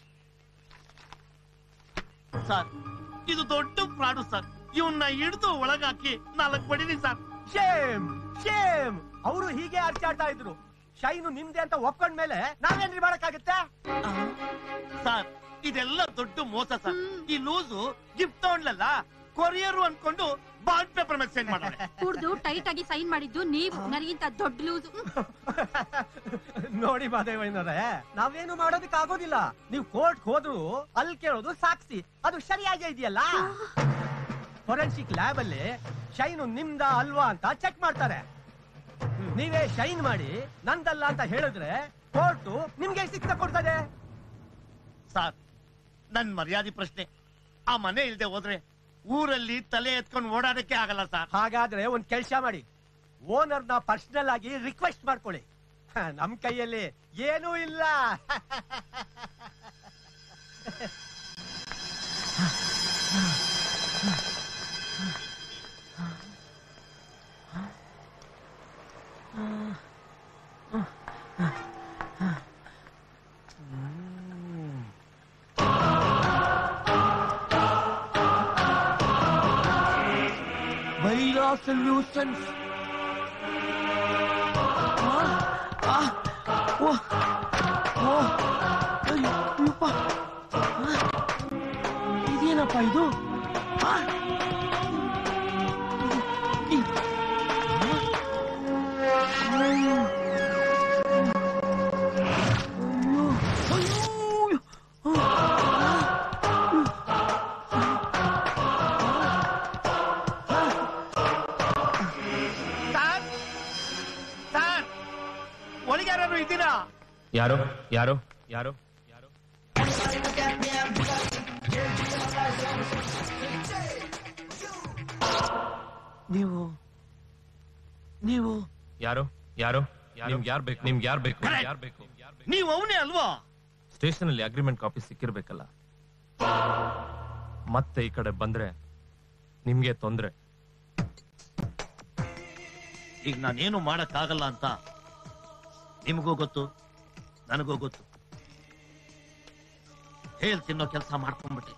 ಸರ್ ಇದು ದೊಡ್ಡ ಫ್ರಾಡು ಸರ್ ಇವನ್ನ ಹಿಡಿದು ಒಳಗಾಕಿ ನಾಲ್ಕು ಬಡಿನಿ ಸರ್ ಶೇಮ್ ಶೇಮ್ ಅವರು ಹೀಗೆ ಅರ್ಚಾಡ್ತಾ ಇದ್ರು ಶೈನು ನಿಮ್ದೆ ಅಂತ ಒಪ್ಕೊಂಡ್ಮೇಲೆ ನಾವೇನ್ರಿ ಮಾಡಕ್ಕಾಗುತ್ತೆ ಸರ್ ಇದೆಲ್ಲ ದೊಡ್ಡ ಮೋಸ ಸರ್ ಈ ಲೂಸು ಗಿಫ್ಟ್ ತಗೊಂಡ್ಲಲ್ಲ ಕೊರಿಯರು ಅನ್ಕೊಂಡು ಬಾಂಡ್ ಪೇಪರ್ ಮೇಲೆ ಸೆಂಡ್ ಮಾಡ್ತಾರೆ ಕುಡ್ದು ಟೈಟ್ ಆಗಿ ಸೈನ್ ಮಾಡಿದ್ದು ನೀವು ನನಗಿಂತ ದೊಡ್ಡ ಲೂಸು ನೋಡಿ ಮಾದೇವಯ್ಯನವ್ರೆ ನಾವೇನು ಮಾಡೋದಕ್ಕೆ ಆಗೋದಿಲ್ಲ ನೀವು ಕೋರ್ಟ್ ಹೋದ್ರು ಅಲ್ಲಿ ಕೇಳೋದು ಸಾಕ್ಷಿ ಅದು ಸರಿಯಾಗೇ ಇದೆಯಲ್ಲ ಫೊರೆನ್ಸಿಕ್ ಲ್ಯಾಬ್ ಅಲ್ಲಿ ಶೈನು ನಿಮ್ದ ಅಲ್ವಾ ಅಂತ ಚೆಕ್ ಮಾಡ್ತಾರೆ ನೀವೇ ಶೈನ್ ಮಾಡಿ ನಂದಲ್ಲ ಅಂತ ಹೇಳಿದ್ರೆ ಕೋರ್ಟು ನಿಮ್ಗೆ ಶಿಕ್ಷೆ ಕೊಡ್ತದೆ ಸರ್ ನನ್ ಮರ್ಯಾದೆ ಪ್ರಶ್ನೆ ಆ ಮನೆ ಇಲ್ದೆ ಹೋದ್ರೆ ಊರಲ್ಲಿ ತಲೆ ಎತ್ಕೊಂಡು ಓಡಾಡಕ್ಕೆ ಆಗಲ್ಲ ಸರ್ ಹಾಗಾದ್ರೆ ಒಂದ್ ಕೆಲಸ ಮಾಡಿ ಓನರ್ನ ಪರ್ಸನಲ್ ಆಗಿ ರಿಕ್ವೆಸ್ಟ್ ಮಾಡ್ಕೊಳ್ಳಿ ಹ, ನಮ್ ಕೈಯಲ್ಲಿ ಏನೂ ಇಲ್ಲ Vaira Solutions. ಇದೇನಪ್ಪ ಇದು ಆ? ಈ- ಅಯ್ಯೋ. ಸರ್ ಸರ್ ಒಳಗೆ ಯಾರು ಇದ್ದೀರಾ ಯಾರು ಯಾರು ಯಾರು ನೀವು ನೀವು ಯಾರು ಯಾರು ನಿಮ್ಗೆ ಯಾರು ಬೇಕು ನಿಮ್ಗೆ ಯಾರು ಬೇಕು ಯಾರು ಬೇಕು ನೀವು ಅವನೇ ಅಲ್ವಾ ಸ್ಟೇಷನ್ ಅಲ್ಲಿ ಅಗ್ರಿಮೆಂಟ್ ಕಾಪಿ ಸಿಕ್ಕಿರ್ಬೇಕಲ್ಲ ಮತ್ತೆ ಈ ಕಡೆ ಬಂದ್ರೆ ನಿಮ್ಗೆ ತೊಂದ್ರೆ ಈಗ ನಾನೇನು ಮಾಡಕ್ಕಾಗಲ್ಲ ಅಂತ ನಿಮಗೂ ಗೊತ್ತು ನನಗೂ ಗೊತ್ತು ಹೇಳ್ ತಿನ್ನೋ ಕೆಲಸ ಮಾಡ್ಕೊಂಡ್ಬಿಟ್ಟೆ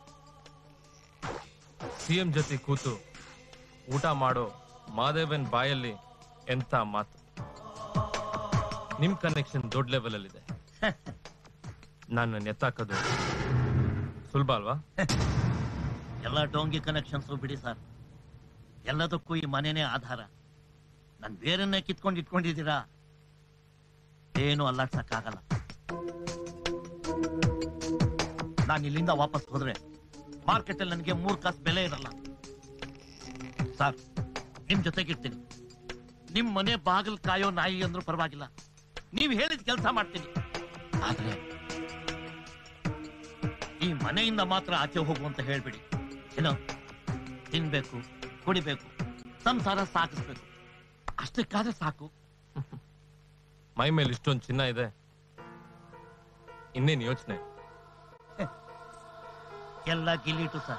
ಸಿಎಂ ಜೊತೆ ಕೂತು ಊಟ ಮಾಡೋ ಮಾದೇವನ್ ಬಾಯಲ್ಲಿ ಎಂತ ಮಾತು ನಿಮ್ ಕನೆಕ್ಷನ್ ದೊಡ್ಡ ಲೆವೆಲ್ ಅಲ್ಲಿದೆ ನಾನು ನೆತ್ತಾಕೋದು ಸುಲಭ ಅಲ್ವಾ ಎಲ್ಲ ಡೋಂಗಿ ಕನೆಕ್ಷನ್ಸ್ ಬಿಡಿ ಸರ್ ಎಲ್ಲದಕ್ಕೂ ಈ ಮನೆನೇ ಆಧಾರ ನನ್ ಬೇರೆನ್ನೇ ಕಿತ್ಕೊಂಡು ಇಟ್ಕೊಂಡಿದ್ದೀರಾ ಏನು ಅಲ್ಲಾಡ್ಸಕ್ಕಾಗಲ್ಲ ನಾನು ಇಲ್ಲಿಂದ ವಾಪಸ್ ಹೋದ್ರೆ ಮಾರ್ಕೆಟ್ ಅಲ್ಲಿ ನನಗೆ ಮೂರ್ ಕಾಸು ಬೆಲೆ ಇರಲ್ಲ ಸರ್ ನಿಮ್ ಜೊತೆಗಿರ್ತೀನಿ ನಿಮ್ ಮನೆ ಬಾಗಿಲು ಕಾಯೋ ನಾಯಿ ಅಂದ್ರೂ ಪರವಾಗಿಲ್ಲ ನೀವ್ ಹೇಳಿದ ಕೆಲಸ ಮಾಡ್ತೀನಿ ಆದ್ರೆ ಈ ಮನೆಯಿಂದ ಮಾತ್ರ ಆಚೆ ಹೋಗು ಅಂತ ಹೇಳ್ಬಿಡಿ ಏನೋ ತಿನ್ಬೇಕು ಕುಡಿಬೇಕು ಸಂಸಾರ ಸಾಕಿಸ್ಬೇಕು ಅಷ್ಟಕ್ಕಾದ್ರೆ ಸಾಕು ಮೈ ಮೇಲೆ ಇಷ್ಟೊಂದು ಚಿನ್ನ ಇದೆ ಇನ್ನೇನ್ ಯೋಚನೆ ಎಲ್ಲ ಗಿಲ್ಲಿಟು ಸರ್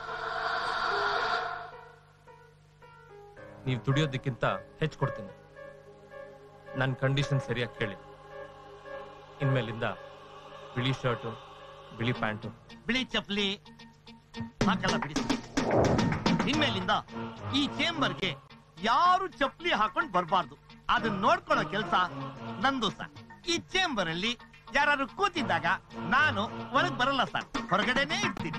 ನೀವು ದುಡಿಯೋದಕ್ಕಿಂತ ಹೆಚ್ಚು ಕೊಡ್ತೀನಿ ನನ್ನ ಕಂಡೀಷನ್ ಸರಿಯಾಗಿ ಕೇಳಿ ಇನ್ಮೇಲಿಂದ ಬಿಳಿ ಶರ್ಟು ಬಿಳಿ ಪ್ಯಾಂಟು ಬಿಳಿ ಚಪ್ಪಲಿ ಹಾಕಲ್ಲ ಬಿಡಿ ಸರ್. ಇನ್ಮೇಲಿಂದ ಈ ಚೇಂಬರ್ಗೆ ಯಾರು ಚಪ್ಪಲಿ ಹಾಕೊಂಡ್ ಬರಬಾರ್ದು ಅದನ್ನ ನೋಡ್ಕೊಳ್ಳೋ ಕೆಲಸ ನಂದು ಸರ್ ಈ ಚೇಂಬರ್ ಅಲ್ಲಿ ಯಾರು ಕೂತಿದ್ದಾಗ ನಾನು ಒಳಗ್ ಬರಲ್ಲ ಸರ್ ಹೊರಗಡೆನೇ ಇರ್ತೀನಿ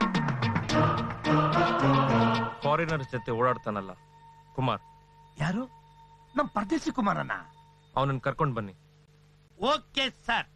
ಫಾರಿನರ್ ಜೊತೆ ಓಡಾಡ್ತಾನಲ್ಲ ಕುಮಾರ್ ಯಾರು ನಮ್ ಪರದೇಶಿ ಕುಮಾರಣ್ಣ ಅವನನ್ನ ಕರ್ಕೊಂಡ್ ಬನ್ನಿ ಓಕೆ ಸರ್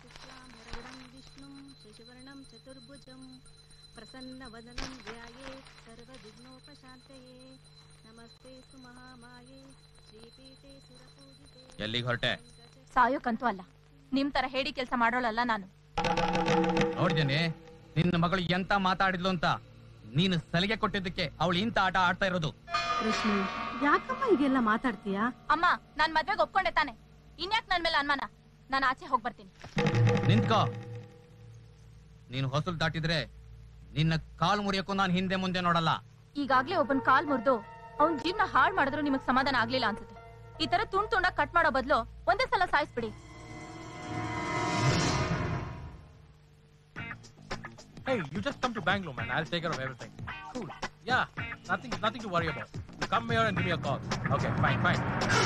ಶಶಿವರ್ಣಂ ಚತುರ್ಭುಜಂ ಪ್ರಸನ್ನವದನಂ ಧ್ಯಾಯೇ ಸರ್ವವಿಘ್ನೋಪಶಾಂತಯೇ ನಮಸ್ತೆ ಸುಮಹಾಮಾಯೇ ಶ್ರೀಪೀಠೆ ಸುರಪೂಜಿತೆ ಎಲ್ಲಿಗೆ ಹೊರಟೆ ಸಾಯೋಕಂತೂ ಅಲ್ಲ ನಿಮ್ ತರ ಹೇಳಿ ಕೆಲಸ ಮಾಡೋಳಲ್ಲ ನಾನು ನೋಡ್ದೇನೆ ನಿನ್ನ ಮಗಳು ಎಂತ ಮಾತಾಡಿದ್ಲು ಅಂತ ನೀನು ಸಲಿಗೆ ಕೊಟ್ಟಿದ್ದಕ್ಕೆ ಅವಳು ಇಂತ ಆಟ ಆಡ್ತಾ ಇರೋದು ಕೃಷ್ಣ ಯಾಕಮ್ಮ ಹೀಗೆಲ್ಲ ಮಾತಾಡ್ತೀಯಾ ಅಮ್ಮ ನಾನ್ ಮದ್ವೆಗೆ ಒಪ್ಕೊಂಡೆ ತಾನೆ ಇನ್ಯಾಕ್ ನನ್ ಮೇಲೆ ಅನುಮಾನ ನಾನು ಆಚೆ ಹೋಗ್ ಬರ್ತೀನಿ ನಿಂತ್ಕೋ ನೀನು ಹೊಸಲು ದಾಟಿದ್ರೆ ನಿನ್ನ ಕಾಲು ಮುರಿಯಕ್ಕೂ ನಾನು ಹಿಂದೆ ಮುಂದೆ ನೋಡಲ್ಲ ಈಗಾಗ್ಲೇ ಒಬ್ಬನ್ ಕಾಲ್ ಮುರಿದು ಅವ್ನ್ ಜೀವನ ಹಾಳ್ ಮಾಡಿದ್ರು ನಿಮಗ್ ಸಮಾಧಾನ ಆಗ್ಲಿಲ್ಲ ಅನ್ಸುತ್ತೆ ಈ ತರ ತುಂಡ್ ತುಂಡಾಗ್ ಕಟ್ ಮಾಡೋ ಬದಲು ಒಂದೇ ಸಲ ಸಾಯಿಸ್ಬಿಡಿ Hey, you just come to Bangalore, man. I'll take care of everything. Cool. Yeah, nothing, nothing to worry about. You come here and give me a call. Okay, fine, fine.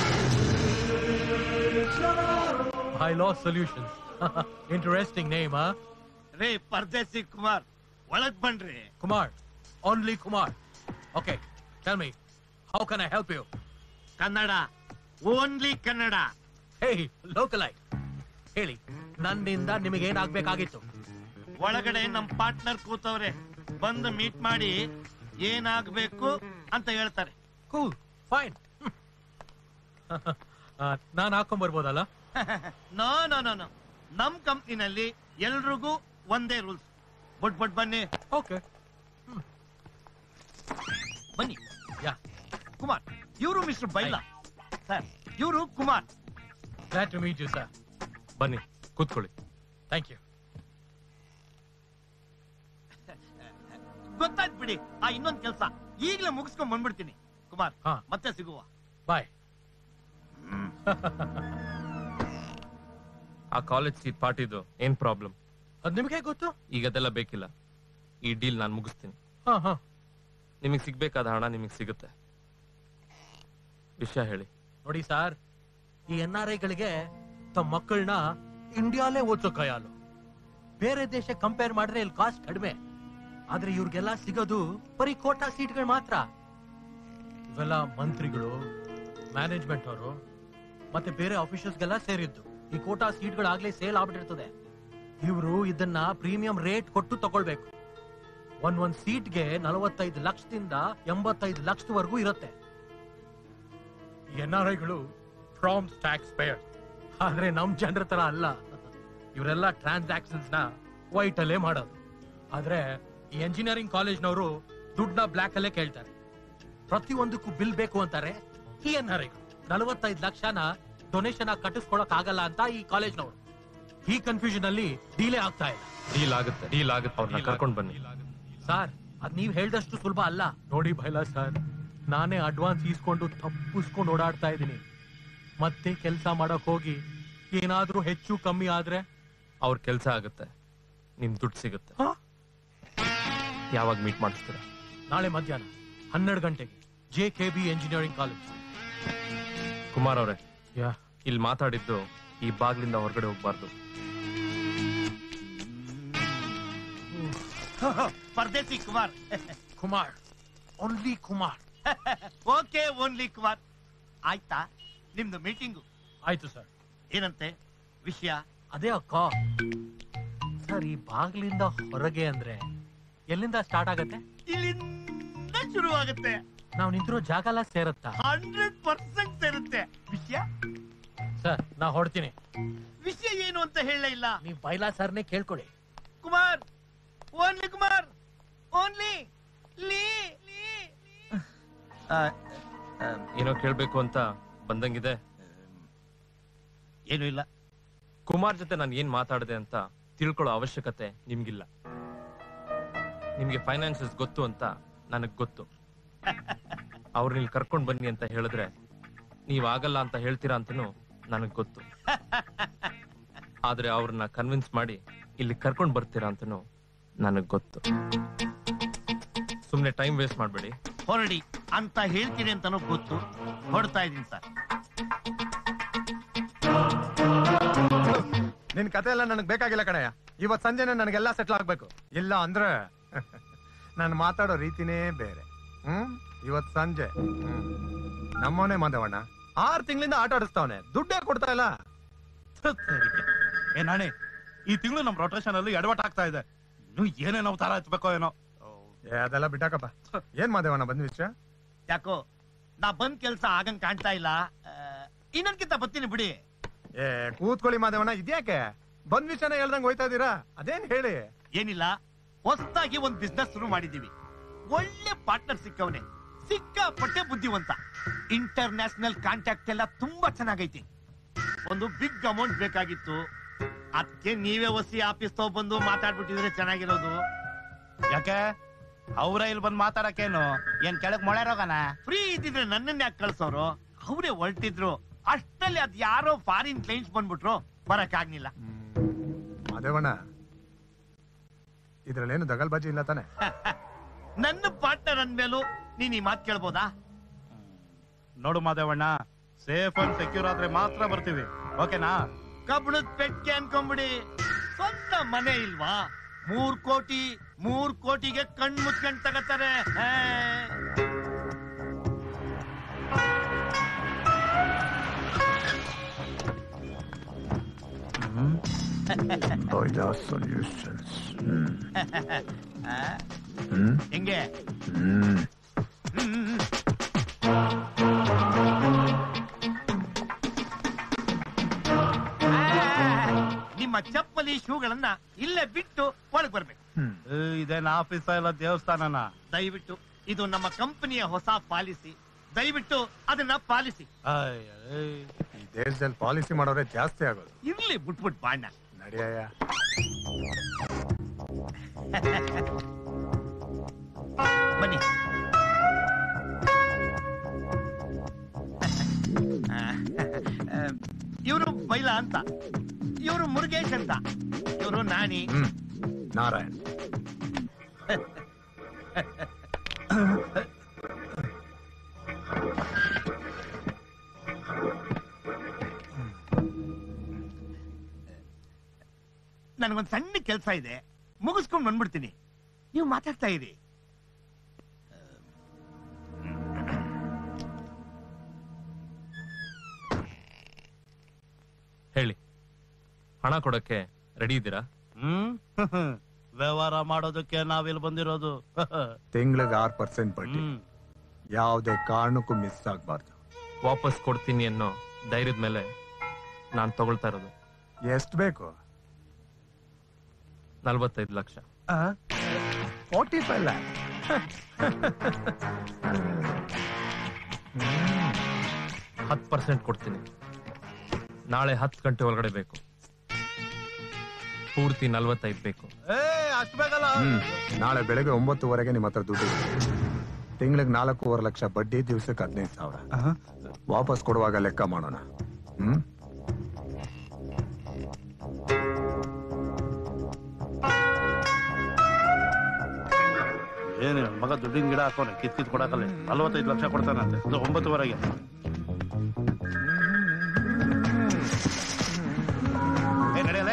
High Law Solutions. Interesting name, huh? ರೇ ಪರದೇಸಿ ಕುಮಾರ್ ಒಳಗ್ ಬನ್ರಿ Kumar. Only Kumar. Okay, tell me, how can I help you? Kannada only Kannada Hey, localite. ಹೇಳಿ ನನ್ನಿಂದ ನಿಮಗೇನಾಗ್ಬೇಕಾಗಿತ್ತು ಒಳಗಡೆ ನಮ್ ಪಾರ್ಟ್ನರ್ ಕೂತವ್ರೆ ಬಂದು ಮೀಟ್ ಮಾಡಿ ಏನಾಗ್ಬೇಕು ಅಂತ ಹೇಳ್ತಾರೆ ಕೂಲ್ ಫೈನ್ ನಾನು ಹಾಕೊಂಡ್ಬರ್ಬೋದಲ್ಲ ನೋ ನೋ ನೋ ನೋ ನಮ್ ಕಂಪ್ನಿನಲ್ಲಿ ಎಲ್ರಿಗೂ ಒಂದೇ ರೂಲ್ಸ್ ಬಟ್ ಬಟ್ ಬನ್ನಿ ಓಕೆ ಬನ್ನಿ ಯಾ ಕುಮಾರ್ ಇವರು ಮಿಸ್ಟರ್ ಬೈಲಾ ಸರ್ ಇವರು Kumar glad to meet you sir ಬನ್ನಿ ಕೂತ್ಕೊಳ್ಳಿ ಥ್ಯಾಂಕ್ ಯು ಗೊತ್ತಾಯ್ತು ಬಿಡಿ ಆ ಇನ್ನೊಂದ್ ಕೆಲ್ಸ ಈಗ್ಲೇ ಮುಗಿಸ್ಕೊಂಡ್ ಬಂದ್ಬಿಡ್ತೀನಿ ಕುಮಾರ್ ಮತ್ತೆ ಸಿಗುವ ಬಾಯ್ ಆ ಕಾಲೇಜ್ ಸೀಟ್ ಪಾರ್ಟಿದು ಏನ್ ಪ್ರಾಬ್ಲಮ್ ಅದ್ ನಿಮ್ಗೆ ಗೊತ್ತು ಈಗ ಅದೆಲ್ಲ ಬೇಕಿಲ್ಲ ಈ ಡೀಲ್ ನಾನು ಮುಗಿಸ್ತೀನಿ ಹಾ ಹಾ ನಿಮಗೆ ಸಿಗ್ಬೇಕಾದ ಹಣ ನಿಮಗೆ ಸಿಗುತ್ತೆ ವಿಷಯ ಹೇಳಿ ನೋಡಿ ಸರ್ ಈ ಎನ್ ಆರ್ ಐಗಳಿಗೆ ತಮ್ಮ ಮಕ್ಕಳನ್ನ ಇಂಡಿಯಾಲೇ ಓದ್ಸೋ ಕಯಾಲು ಬೇರೆ ದೇಶ ಕಂಪೇರ್ ಮಾಡಿದ್ರೆ ಇಲ್ಲಿ ಕಾಸ್ಟ್ ಕಡಿಮೆ ಆದ್ರೆ ಇವ್ರಿಗೆಲ್ಲ ಸಿಗೋದು ಬರೀ ಕೋಟಾ ಸೀಟ್ಗಳು ಮಾತ್ರ ಇವೆಲ್ಲ ಮಂತ್ರಿಗಳು ಮ್ಯಾನೇಜ್ಮೆಂಟ್ ಅವರು ಮತ್ತೆ ಬೇರೆ ಆಫೀಸರ್ಸ್ಗೆಲ್ಲ ಸೇರಿದ್ದು ಈ ಕೋಟಾ ಸೀಟ್ಗಳು ಆಗ್ಲೇ ಸೇಲ್ ಆಗ್ಬಿಟ್ಟಿರ್ತದೆ ಇವರು ಇದನ್ನ ಪ್ರೀಮಿಯಂ ರೇಟ್ ಕೊಟ್ಟು ತಗೊಳ್ಬೇಕು ಒಂದ್ ಒಂದ್ ಸೀಟ್ಗೆ ನಲವತ್ತೈದು ಲಕ್ಷದಿಂದ ಎಂಬತ್ತೈದು ಲಕ್ಷದವರೆಗೂ ಇರುತ್ತೆ ಎನ್ ಆರ್ ಐಗಳು ಫ್ರಾಮ್ ಟ್ಯಾಕ್ಸ್ ಪೇಯರ್ ಆದ್ರೆ ನಮ್ ಜನರ ತರ ಅಲ್ಲ ಇವರೆಲ್ಲ ಟ್ರಾನ್ಸಾಕ್ಷನ್ಸ್ ನ ವೈಟ್ ಅಲ್ಲೇ ಮಾಡೋದು ಆದ್ರೆ ಈ ಎಂಜಿನಿಯರಿಂಗ್ ಕಾಲೇಜ್ನವರು ದುಡ್ಡನ್ನ ಬ್ಲಾಕ್ ಅಲ್ಲೇ ಕೇಳ್ತಾರೆ ಪ್ರತಿಯೊಂದಕ್ಕೂ ಬಿಲ್ ಬೇಕು ಅಂತಾರೆ ಈ ಎನ್ ಆರ್ ಐಗಳು ನಲವತ್ತೈದು ಲಕ್ಷನ ಡೊನೇಷನ್ ಆಗಿ ಕಟ್ಟಿಸ್ಕೊಳಕ್ ಆಗಲ್ಲ ಅಂತ ಈ ಕಾಲೇಜ್ನವರು ಈ ಕನ್ಫ್ಯೂಷನ್ ಅಲ್ಲಿ ಡೀಲೇ ಆಗ್ತಾ ಇಲ್ಲ ಡೀಲ್ ಆಗುತ್ತೆ ಡೀಲ್ ಆಗುತ್ತೆ ಅವ್ರನ್ನ ಕರ್ಕೊಂಡು ಬನ್ನಿ ಸರ್ ಅದ್ ನೀವ್ ಹೇಳ್ದಷ್ಟು ಸುಲಭ ಅಲ್ಲ ನೋಡಿ ಭೈಲಾ ಸರ್ ನಾನೇ ಅಡ್ವಾನ್ಸ್ ಈಸ್ಕೊಂಡು ತಪ್ಪಿಸ್ಕೊಂಡು ಓಡಾಡ್ತಾ ಇದ್ದೀನಿ ಮತ್ತೆ ಕೆಲಸ ಮಾಡಕ್ ಹೋಗಿ ಏನಾದ್ರೂ ಹೆಚ್ಚು ಕಮ್ಮಿ ಆದ್ರೆ ಅವ್ರ ಕೆಲಸ ಆಗುತ್ತೆ ನಿಮ್ ದುಡ್ಡು ಸಿಗುತ್ತೆ ಯಾವಾಗ ಮೀಟ್ ಮಾಡಿಸ್ತೀರಾ ನಾಳೆ ಮಧ್ಯಾಹ್ನ ಹನ್ನೆರಡು ಗಂಟೆಗೆ J K B engineering college Kumar ಅವರೇ ಯಾ ಇಲ್ಲಿ ಮಾತಾಡಿದ್ದು ಈ ಬಾಗ್ಲಿಂದ ಹೊರಗಡೆ ಹೋಗ್ಬಾರ್ದು ಪರದೇಸಿ Kumar Kumar only Kumar okay only Kumar ಆಯ್ತಾ ನಿಮ್ದು ಮೀಟಿಂಗು ಆಯ್ತು ಸರ್ ಏನಂತೆ ವಿಷಯ ಅದೇ ಅಕ್ಕ ಸರ್ ಈ ಬಾಗ್ಲಿಂದ ಹೊರಗೆ ಅಂದ್ರೆ ಎಲ್ಲಿಂದ ಸ್ಟಾರ್ಟ್ ಆಗತ್ತೆ ಇಲ್ಲಿಂದ ಶುರು ಆಗುತ್ತೆ ನಾವ್ ನಿಂತಿರೋ ಜಾಗ ಎಲ್ಲ ಸೇರುತ್ತಾ ಹಂಡ್ರೆಡ್ ಪರ್ಸೆಂಟ್ ಸೇರುತ್ತೆ ವಿಷಯ ಸರ್ ನಾ ಹೊಡ್ತೀನಿ ವಿಷಯ ಏನು ಅಂತ ಹೇಳಲೇ ಇಲ್ಲ ನೀವ್ ಬೈಲಾ ಸರ್ನೇ ಕೇಳ್ಕೊಳ್ಳಿ ಕುಮಾರ್ ಓನ್ಲಿ ಕುಮಾರ್ ಓನ್ಲಿ ಲೀ ಏನೋ ಕೇಳ್ಬೇಕು ಅಂತ ಬಂದಂಗಿದೆ ಏನು ಇಲ್ಲ ಕುಮಾರ್ ಜೊತೆ ನಾನು ಏನ್ ಮಾತಾಡಿದೆ ಅಂತ ತಿಳ್ಕೊಳ್ಳೋ ಅವಶ್ಯಕತೆ ನಿಮ್ಗಿಲ್ಲ ನಿಮ್ಗೆ ಫೈನಾನ್ಸಸ್ ಗೊತ್ತು ಅಂತ ನನಗ್ ಗೊತ್ತು ಅವ್ರನ್ನ ಇಲ್ಲಿ ಕರ್ಕೊಂಡ್ ಬನ್ನಿ ಅಂತ ಹೇಳಿದ್ರೆ ನೀವ್ ಆಗಲ್ಲ ಅಂತ ಹೇಳ್ತೀರಾ ಅಂತನೂ ನನಗ್ ಗೊತ್ತು ಆದ್ರೆ ಅವ್ರನ್ನ ಕನ್ವಿನ್ಸ್ ಮಾಡಿ ಇಲ್ಲಿ ಕರ್ಕೊಂಡ್ ಬರ್ತೀರಾ ಅಂತನೂ ನನಗ್ ಗೊತ್ತು ಸುಮ್ನೆ ಟೈಮ್ ವೇಸ್ಟ್ ಮಾಡ್ಬೇಡಿ ಹೊರಡಿ ಅಂತ ಹೇಳ್ತೀನಿ ಅಂತಾನು ಗೊತ್ತು ಹೊಡ್ತಾ ಇದೀನಿ ಸರ್ ನಿನ್ ಕತೆ ಎಲ್ಲ ನನಗೆ ಬೇಕಾಗಿಲ್ಲ ಕಣಯ್ಯ ಇವತ್ ಸಂಜೆನೆ ನನಗೆಲ್ಲ ಸೆಟ್ಲ್ ಆಗ್ಬೇಕು ಇಲ್ಲ ಅಂದ್ರೆ ನಾನು ಮಾತಾಡೋ ರೀತಿನೇ ಬೇರೆ ಹ್ಮ್ ಇವತ್ ಸಂಜೆ ಹ್ಮ್ ನಮ್ಮವನೇ ಮಾಧವಣ್ಣ ಆರ್ ತಿಂಗಳಿಂದ ಆಟ ಆಡಿಸ್ತಾವನೆ ದುಡ್ಡೇ ಕೊಡ್ತಾ ಇಲ್ಲ ಏ ನಾಣಿ ಈ ತಿಂಗಳು ನಮ್ ರೊಟೇಷನ್ ಅಲ್ಲಿ ಎಡವಟ್ ಆಗ್ತಾ ಇದೆ ಇನ್ನು ಏನೇನೋ ತರ ಹಚ್ಬೇಕೋ ಏನೋ ಏ ಅದೆಲ್ಲ ಬಿಟ್ಟಾಕಪ್ಪ ಏನ್ ಮಾಧವಣ್ಣ ಬಂದ್ ವಿಷಯ ಯಾಕೋ ನಾ ಬಂದ್ ಕೆಲ್ಸ ಆಗಂಗ್ ಕಾಣ್ತಾ ಇಲ್ಲ ಆ, ಇನ್ನೊಂದ್ಕಿಂತ ಬರ್ತೀನಿ ಬಿಡಿ ಏ ಕೂತ್ಕೊಳ್ಳಿ ಮಾಧವಣ್ಣ ಇದ್ಯಾಕೆ ಬಂದ್ ವಿಷಯನ ಹೇಳ್ದಂಗ್ ಹೋಯ್ತಾ ಇದೀರಾ ಅದೇನ್ ಹೇಳಿ ಏನಿಲ್ಲ ಹೊಸದಾಗಿ ಒಂದ್ ಬಿಸ್ನೆಸ್ ಶುರು ಮಾಡಿದೀವಿ ಒಳ್ಳೆ ಪಾರ್ಟ್ನರ್ ಸಿಕ್ಕವನೆ ಸಿಕ್ಕಾಪಟ್ಟೆ ಬುದ್ಧಿವಂತ ಇಂಟರ್ ನ್ಯಾಷನಲ್ ಕಾಂಟ್ಯಾಕ್ಟ್ ಎಲ್ಲ ತುಂಬಾ ಚೆನ್ನಾಗೈತಿ ಒಂದು ಬಿಗ್ ಅಮೌಂಟ್ ಬೇಕಾಗಿತ್ತು ಅದಕ್ಕೆ ನೀವೇ ಒಸಿ ಆಫೀಸ್ ಬಂದು ಮಾತಾಡ್ಬಿಟ್ಟಿದ್ರೆ ಚೆನ್ನಾಗಿರೋದು ಯಾಕೆ ಅವ್ರ ಇಲ್ಲಿ ಬಂದ್ ಮಾತಾಡಕ್ಕೇನು ಏನ್ ಕೆಳಗ್ ಮೊಳೆ ರೋಗನ ಫ್ರೀ ಇದ್ದಿದ್ರೆ ನನ್ನನ್ನ ಯಾಕೆ ಕಳ್ಸೋರು ಅವರೇ ಹೊರಟಿದ್ರು ಅಷ್ಟರಲ್ಲಿ ಅದ್ ಯಾರೋ ಫಾರಿನ್ ಕ್ಲೈಂಟ್ಸ್ ಬಂದ್ಬಿಟ್ರು ಬರಕ್ ಆಗ್ಲಿಲ್ಲ ಮಾಧವಣ್ಣ ಇದ್ರಲ್ಲೇನು ದಗಲ್ಬಾಜಿ ಇಲ್ಲ ತಾನೆ ನನ್ನ ಪಾರ್ಟ್ನರ್ ಅಂದ್ಮೇಲೂ ನೀನ್ ಈ ಮಾತು ಕೇಳ್ಬೋದಾ ನೋಡು ಮಾದೇವಣ್ಣ ಸೇಫ್ ಅಂಡ್ ಸೆಕ್ಯೂರ್ ಆದ್ರೆ ಮಾತ್ರ ಬರ್ತೀವಿ ಓಕೆನಾ ಕಬ್ಬಣದ ಪೆಟ್ಕೆ ಅನ್ಕೊಂಬಿಡಿ ಸ್ವಂತ ಮನೆ ಇಲ್ವಾ ಮೂರ್ ಕೋಟಿ ಮೂರ್ ಕೋಟಿಗೆ ಕಣ್ ಮುಚ್ಕೊಂಡ್ ತಗತಾರೆ ಹೇ. ಆ? ಹೆಂಗೆ ಹ್ಮ್, ಹ್ಮ್, ಹ್ಮ್. ನಿಮ್ಮ ಚಪ್ಪಲಿ ಶೂಗಳನ್ನ ಇಲ್ಲೇ ಬಿಟ್ಟು ಒಳಗ್ ಬರ್ಬೇಕು ಏ, ಇದೇನ್ ಆಫೀಸ ಇಲ್ಲ ದೇವಸ್ಥಾನನ ದಯವಿಟ್ಟು ಇದು ನಮ್ಮ ಕಂಪನಿಯ ಹೊಸ ಪಾಲಿಸಿ ದಯವಿಟ್ಟು ಅದನ್ನ ಪಾಲಿಸಿ ಈ ದೇಶದಲ್ಲಿ ಪಾಲಿಸಿ ಮಾಡೋರೆ ಜಾಸ್ತಿ ಆಗೋದು ಇರ್ಲಿ ಬಿಟ್ಬಿಟ್ ಬಾಣ್ಣ ನಡಿಯಯ್ಯ ಬನ್ನಿ ಇವರು ಬೈಲ ಅಂತ ಇವರು ಮುರುಗೇಶ್ ಅಂತ ಇವರು ನಾಣಿ ಹ್ಮ್ ನಾರಾಯಣ್ ನನಗೊಂದ್ ಸಣ್ಣ ಕೆಲಸ ಇದೆ ಮುಗಿಸ್ಕೊಂಡ್ ಬಂದ್ಬಿಡ್ತೀನಿ ನೀವು ಮಾತಾಡ್ತಾ ಇರಿ ಹೇಳಿ ಹಣ ಕೊಡಕ್ಕೆ ರೆಡಿ ಇದ್ದೀರಾ ಹ್ಮ್ ವ್ಯವಹಾರ ಮಾಡೋದಕ್ಕೆ ನಾವಿಲ್ಲಿ ಬಂದಿರೋದು ತಿಂಗಳಿಗೆ ಆರ್ ಪರ್ಸೆಂಟ್ ಬಡ್ಡಿ ಯಾವುದೇ ಕಾರಣಕ್ಕೂ ಮಿಸ್ ಆಗ್ಬಾರ್ದು ವಾಪಸ್ ಕೊಡ್ತೀನಿ ಅನ್ನೋ ಧೈರ್ಯದ ಮೇಲೆ ನಾನು ತಗೊಳ್ತಾ ಇರೋದು ಎಷ್ಟ್ ಬೇಕು ನಲ್ವತ್ತೈದು ಲಕ್ಷ ಫೋರ್ಟಿ ಫೈವ್ ಹತ್ತು ಪರ್ಸೆಂಟ್ ಕೊಡ್ತೀನಿ ನಾಳೆ ಹತ್ತು ಗಂಟೆ ಒಳಗಡೆ ಬೇಕು ಪೂರ್ತಿ ನಲ್ವತ್ತೈದು ಬೇಕು ಏ ಅಷ್ಟು ಬೇಕಲ್ಲ ಹ್ಮ್ ನಾಳೆ ಬೆಳಗ್ಗೆ ಒಂಬತ್ತುವರೆಗೆ ನಿಮ್ಮ ಹತ್ರ ದುಡ್ಡು ತಿಂಗಳಿಗೆ ನಾಲ್ಕೂವರೆ ಲಕ್ಷ ಬಡ್ಡಿ ದಿವ್ಸಕ್ಕೆ ಹದಿನೈದು ಸಾವಿರ ವಾಪಸ್ ಕೊಡುವಾಗ ಲೆಕ್ಕ ಮಾಡೋಣ ಹ್ಮ್ ಏನು ಮಗ ದುಡ್ಡಿನ ಗಿಡ ಹಾಕೋನೆ ಕಿತ್ ಕಿತ್ ಕೊಡಕಲ್ಲ ನಲ್ವತ್ತೈದು ಲಕ್ಷ ಕೊಡ್ತಾನಂತೆ ಇದು ಒಂಬತ್ತುವರೆಗೆ ಏ ನಡೆಯಲ್ಲ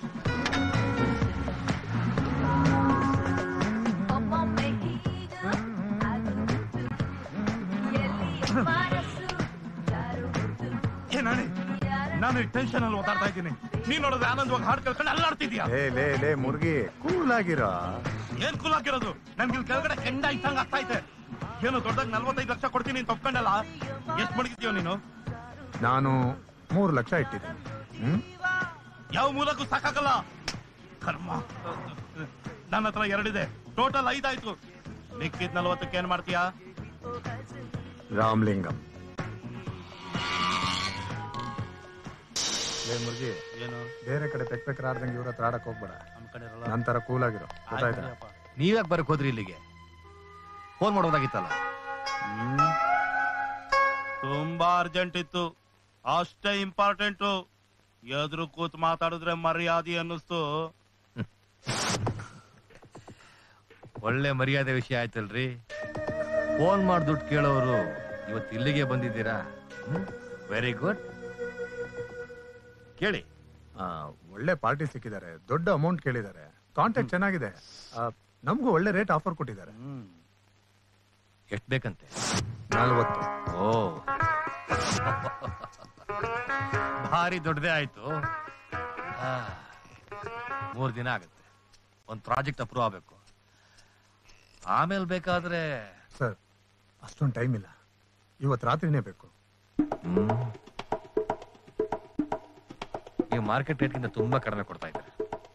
ಏ ನಾಣಿ ನಾನು ಟೆನ್ಷನ್ ಅಲ್ಲಿ ಓದಾಡ್ತಾ ಇದ್ದೀನಿ ನೀನ್ ನೋಡಿದ್ರೆ ಆನಂದವಾಗಿ ಹಾಡ್ ಕೇಳ್ಕೊಂಡು ಅಲ್ಲಾಡ್ತಿದ್ಯಾ ಲೇ ಲೇ ಲೇ ಮುರ್ಗಿ ಕೂಲ್ ಆಗಿರೋ ಏನ್ ಕೂಲ್ ಹಾಕಿರೋದು ನನ್ಗೆ ಇಲ್ಲಿ ಕೆಳಗಡೆ ಕೆಂಡ ಇಟ್ಟಂಗ ಆಗ್ತಾ ಐತೆ ಏನು ದೊಡ್ಡದಾಗ ನಲ್ವತ್ತೈದು ಲಕ್ಷ ಕೊಡ್ತೀನಿ ಅಂತ ಒಪ್ಕೊಂಡಲ್ಲ ಎಷ್ಟ್ ಮಡಗಿದ್ಯೋ ನೀನು ನಾನು ಮೂರು ಲಕ್ಷ ಇಟ್ಟಿದ್ದೀನಿ ಹ್ಮ್ ಯಾವ ಮೂಲಕ್ಕೂ ಸಾಕಾಗಲ್ಲ ಕರ್ಮ ನನ್ನ ಹತ್ರ ಎರಡಿದೆ ಟೋಟಲ್ ಐದಾಯ್ತು ಮಿಕ್ಕಿದ್ ನಲ್ವತ್ತಕ್ಕೆ ಏನ್ ಮಾಡ್ತೀಯಾ ರಾಮ್ಲಿಂಗಂ ಏ ಮುರ್ಗಿ ಏನು ಬೇರೆ ಕಡೆ ಪೆಕ್ ಪೆಕ್ ಆಡ್ದಂಗೆ ಇವ್ರ ಹತ್ರ ಆಡಕ್ ಹೋಗ್ಬೇಡ ನಮ್ ಕಡೆ ಇರಲ್ಲ. ನಂತರ ಕೂಲ್ ಆಗಿರೋ ಗೊತ್ತಾಯ್ತಾ ನೀವ್ಯಾಕೆ ಬರಕ್ ಹೋದ್ರಿ ಇಲ್ಲಿಗೆ ಫೋನ್ ಮಾಡೋದಾಗಿತ್ತಲ್ಲ ತುಂಬಾ ಅರ್ಜೆಂಟ್ ಇತ್ತು ಅಷ್ಟೇ ಇಂಪಾರ್ಟೆಂಟು ಎದುರು ಕೂತ್ ಮಾತಾಡಿದ್ರೆ ಮರ್ಯಾದೆ ಅನ್ನಿಸ್ತು ಒಳ್ಳೆ ಮರ್ಯಾದೆ ವಿಷಯ ಆಯ್ತಲ್ರಿ ಫೋನ್ ಮಾಡಿ ದುಡ್ಡು ಕೇಳೋರು ಇವತ್ತು ಇಲ್ಲಿಗೆ ಬಂದಿದ್ದೀರಾ ವೆರಿ ಗುಡ್ ಕೇಳಿ ಆ, ಒಳ್ಳೆ ಪಾರ್ಟಿ ಸಿಕ್ಕಿದ್ದಾರೆ ದೊಡ್ಡ ಅಮೌಂಟ್ ಕೇಳಿದ್ದಾರೆ ಕಾಂಟ್ಯಾಕ್ಟ್ ಚೆನ್ನಾಗಿದೆ ಆ, ನಮ್ಗೂ ಒಳ್ಳೆ ರೇಟ್ ಆಫರ್ ಕೊಟ್ಟಿದ್ದಾರೆ ಎಷ್ಟು ಬೇಕಂತೆ ನಲ್ವತ್ತು ಓ ಭಾರಿ ದೊಡ್ಡದೇ ಆಯ್ತು ಆ, ಮೂರ್ ದಿನ ಆಗುತ್ತೆ ಒಂದು ಪ್ರಾಜೆಕ್ಟ್ ಅಪ್ರೂವ್ ಆಗ್ಬೇಕು ಆಮೇಲೆ ಬೇಕಾದ್ರೆ ಸರ್ ಅಷ್ಟೊಂದು ಟೈಮ್ ಇಲ್ಲ ಇವತ್ತು ರಾತ್ರಿನೇ ಬೇಕು ನೀವು ಮಾರ್ಕೆಟ್ ರೇಟ್ಗಿಂತ ತುಂಬಾ ಕಡಿಮೆ ಕೊಡ್ತಾ ಇದ್ದಾರೆ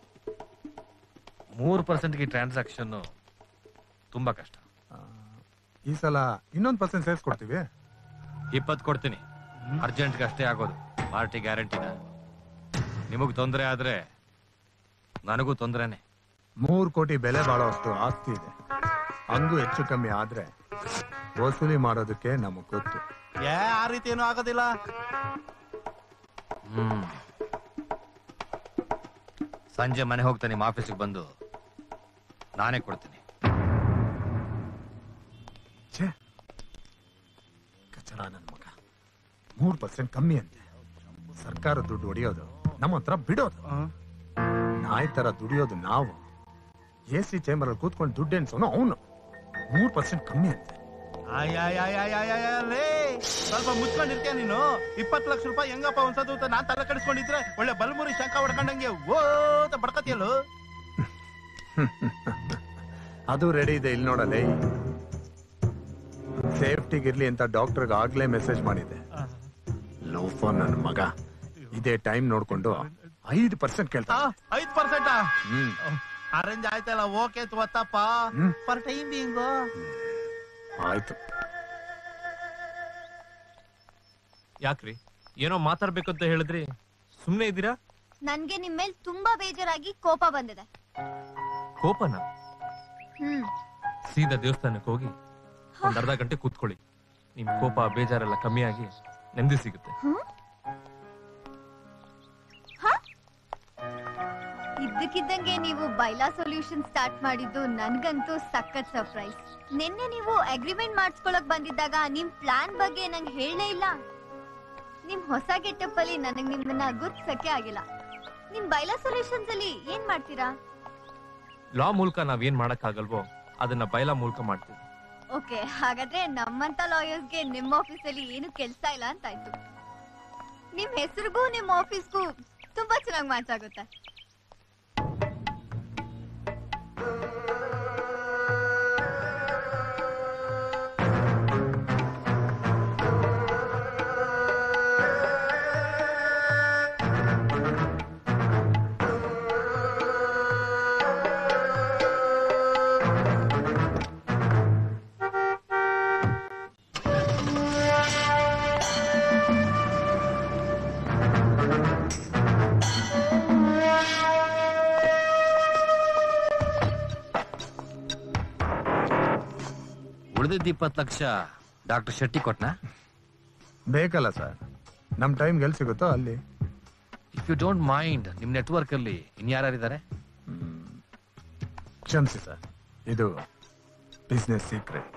ಮೂರು ಪರ್ಸೆಂಟ್ಗೆ ಟ್ರಾನ್ಸಾಕ್ಷನ್ ತುಂಬಾ ಕಷ್ಟ ಈ ಸಲ ಇನ್ನೊಂದು ಪರ್ಸೆಂಟ್ ಸೇರ್ಸ್ ಕೊಡ್ತೀವಿ ಇಪ್ಪತ್ತು ಕೊಡ್ತೀನಿ ಅರ್ಜೆಂಟ್ಗೆ ಅಷ್ಟೇ ಆಗೋದು ಪಾರ್ಟಿ ಗ್ಯಾರಂಟಿನ ನಿಮಗ್ ತೊಂದರೆ ಆದ್ರೆ ನನಗೂ ತೊಂದರೆನೆ ಮೂರು ಕೋಟಿ ಬೆಲೆ ಬಾಳೋಷ್ಟು ಆಸ್ತಿ ಇದೆ ಹಂಗೂ ಹೆಚ್ಚು ಕಮ್ಮಿ ಆದ್ರೆ ವಸೂಲಿ ಮಾಡೋದಕ್ಕೆ ನಮಗ್ ಗೊತ್ತು ಏ ಆ ರೀತಿ ಏನೂ ಆಗೋದಿಲ್ಲ ಹ್ಮ್ ಸಂಜೆ ಮನೆ ಹೋಗ್ತಾ ನಿಮ್ಮ ಆಫೀಸಿಗೆ ಬಂದು ನಾನೇ ಕೊಡ್ತೀನಿ ಛೇ ಕಚಡ ನನ್ ಮಗ ಮೂರ್ ಪರ್ಸೆಂಟ್ ಕಮ್ಮಿ ಅಂತೆ ಸರ್ಕಾರ ದುಡ್ಡು ಹೊಡಿಯೋದು ನಮ್ಮ ಹತ್ರ ಬಿಡೋದು ನಾಯಿ ತರ ದುಡಿಯೋದು ನಾವು ಎ ಸಿ ಚೇಂಬರ್ ಅಲ್ಲಿ ಕೂತ್ಕೊಂಡು ದುಡ್ಡು ಎಣ್ಸೋನು ಅವನು ಮೂರ್ ಪರ್ಸೆಂಟ್ ಕಮ್ಮಿ ಅಂತೆ ಲೇ ಸ್ವಲ್ಪ ಮುಚ್ಕೊಂಡಿರ್ತೀಯ ನೀನು ಇಪ್ಪತ್ತು ಲಕ್ಷ ರೂಪಾಯಿ ಹೆಂಗಪ್ಪ ಒಂದ್ಸದು ಅಂತ ನಾನ್ ತಲೆ ಕಡಿಸ್ಕೊಂಡಿದ್ರೆ ಒಳ್ಳೆ ಬಲ್ಮುರಿ ಶಂಕ ಹೊಡ್ಕೊಂಡಂಗೆ ಓ ಅಂತ ಬಡ್ಕತಿಯಲ್ಲ ಅದು ರೆಡಿ ಇದೆ ಇಲ್ಲಿ ನೋಡಲೇ ಸೇಫ್ಟಿಗಿರ್ಲಿ ಅಂತ ಡಾಕ್ಟರ್ಗೆ ಆಗ್ಲೇ ಮೆಸೇಜ್ ಮಾಡಿದೆ ಲೋಫೋನ್ ನನ್ನ ಮಗ ಇದೇ ಟೈಮ್ ನೋಡ್ಕೊಂಡು ಐದು ಪರ್ಸೆಂಟ್ ಕೇಳ್ತಾ ಐದ್ ಪರ್ಸೆಂಟ್ ಹ್ಮ್ ಅರೇಂಜ್ ಆಯ್ತಲ್ಲ ಓಕೆ ತುವತ್ತಪ್ಪ ಫಾರ್ ಟೈಮ್ ಬೀಂಗ್ ಆಯ್ತು ಯಾಕ್ರಿ ಏನೋ ಮಾತಾಡ್ಬೇಕು ಅಂತ ಹೇಳಿದ್ರಿ ಸುಮ್ನೆ ಇದ್ದೀರಾ ನನ್ಗೆ ನಿಮ್ ಮೇಲೆ ತುಂಬಾ ಬೇಜಾರಾಗಿ ಕೋಪ ಬಂದಿದೆ ಕೋಪನ ಹ್ಮ್ ಸೀದಾ ದೇವಸ್ಥಾನಕ್ಕೆ ಹೋಗಿ ಒಂದ್ ಅರ್ಧ ಗಂಟೆ ಕೂತ್ಕೊಳ್ಳಿ ನಿಮ್ ಕೋಪ ಬೇಜಾರೆಲ್ಲ ಕಮ್ಮಿ ಆಗಿ ನೆಮ್ಮದಿ ಸಿಗುತ್ತೆ ಇದ್ದಕ್ಕಿದ್ದಂಗೆ ನೀವು ಬೈಲಾ ಸೊಲ್ಯೂಷನ್ ಸ್ಟಾರ್ಟ್ ಮಾಡಿದ್ದು ನನ್ಗಂತೂ ಸಖತ್ ಸರ್ಪ್ರೈಸ್ ನಿನ್ನೆ ನೀವು ಅಗ್ರಿಮೆಂಟ್ ಮಾಡಿಸ್ಕೊಳಕ್ ಬಂದಿದ್ದಾಗ ನಿಮ್ ಪ್ಲಾನ್ ಬಗ್ಗೆ ನಂಗೆ ಹೇಳೇ ಇಲ್ಲ ನಿಮ್ ಹೊಸ ಗೆಟಪ್ ಅಲ್ಲಿ ನನಗ್ ನಿಮ್ಮನ್ನ ಗುರ್ತಿಸಕ್ಕೆ ಆಗಿಲ್ಲ ನಿಮ್ ಬೈಲಾ ಸೊಲ್ಯೂಷನ್ಸ್ ಅಲ್ಲಿ ಏನ್ ಮಾಡ್ತೀರಾ ಲಾ ಮೂಲಕ ನಾವೇನ್ ಮಾಡಕ್ ಆಗಲ್ವೋ ಅದನ್ನ ಬೈಲಾ ಮೂಲಕ ಮಾಡ್ತೀವಿ ಓಕೆ ಹಾಗಾದ್ರೆ ನಮ್ಮಂತ ಲಾಯರ್ಸ್ಗೆ ನಿಮ್ಮ ಆಫೀಸಲ್ಲಿ ಏನು ಕೆಲ್ಸ ಇಲ್ಲ ಅಂತ ಆಯ್ತು ನಿಮ್ ಹೆಸರಿಗೂ ನಿಮ್ ಆಫೀಸ್ಗೂ ತುಂಬಾ ಚೆನ್ನಾಗಿ ಮ್ಯಾಚ್ ಆಗುತ್ತೆ ಉಳಿದಿದ್ದ ಇಪ್ಪತ್ತು ಲಕ್ಷ ಡಾಕ್ಟರ್ ಶೆಟ್ಟಿ ಕೊಟ್ನಾ ಬೇಕಲ್ಲ ಸರ್ ನಮ್ ಟೈಮ್ ಎಲ್ಲಿ ಸಿಗುತ್ತೋ ಅಲ್ಲಿ ಇಫ್ ಯು ಡೋಂಟ್ ಮೈಂಡ್ ನಿಮ್ ನೆಟ್ವರ್ಕ್ ಅಲ್ಲಿ ಇನ್ಯಾರಿದ್ದಾರೆ ಕ್ಷಮಿಸಿ ಸರ್ ಇದು ಬಿಸ್ನೆಸ್ ಸೀಕ್ರೆಟ್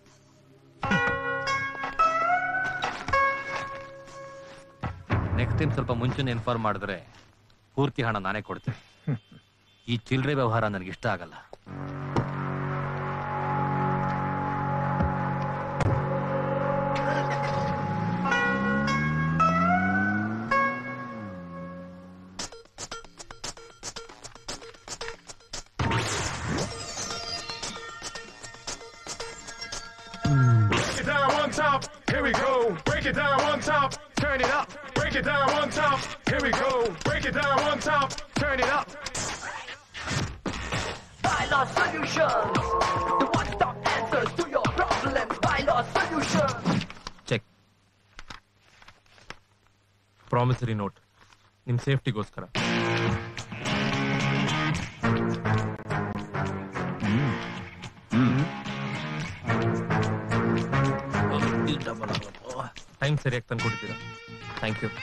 ನೆಕ್ಸ್ಟ್ ಟೈಮ್ ಸ್ವಲ್ಪ ಮುಂಚೆನೆ ಇನ್ಫಾರ್ಮ್ ಮಾಡಿದ್ರೆ ಪೂರ್ತಿ ಹಣ ನಾನೇ ಕೊಡ್ತೀನಿ ಈ ಚಿಲ್ಲರೆ ವ್ಯವಹಾರ ನನಗೆ ಇಷ್ಟ ಆಗಲ್ಲ Break it down on top, here we go. Break it down on top, turn it up. Break it down on top, here we go. Break it down on top, turn it up. Bylaw Solutions, the one-stop answers to your problems. Bylaw Solutions. Promissory note ನಿಮ್ ಸೇಫ್ಟಿಗೋಸ್ಕರ ಟೈಮ್ ಸರಿಯಾಗಿ ತಂದ್ಕೊಡ್ತೀರಾ ಥ್ಯಾಂಕ್ ಯು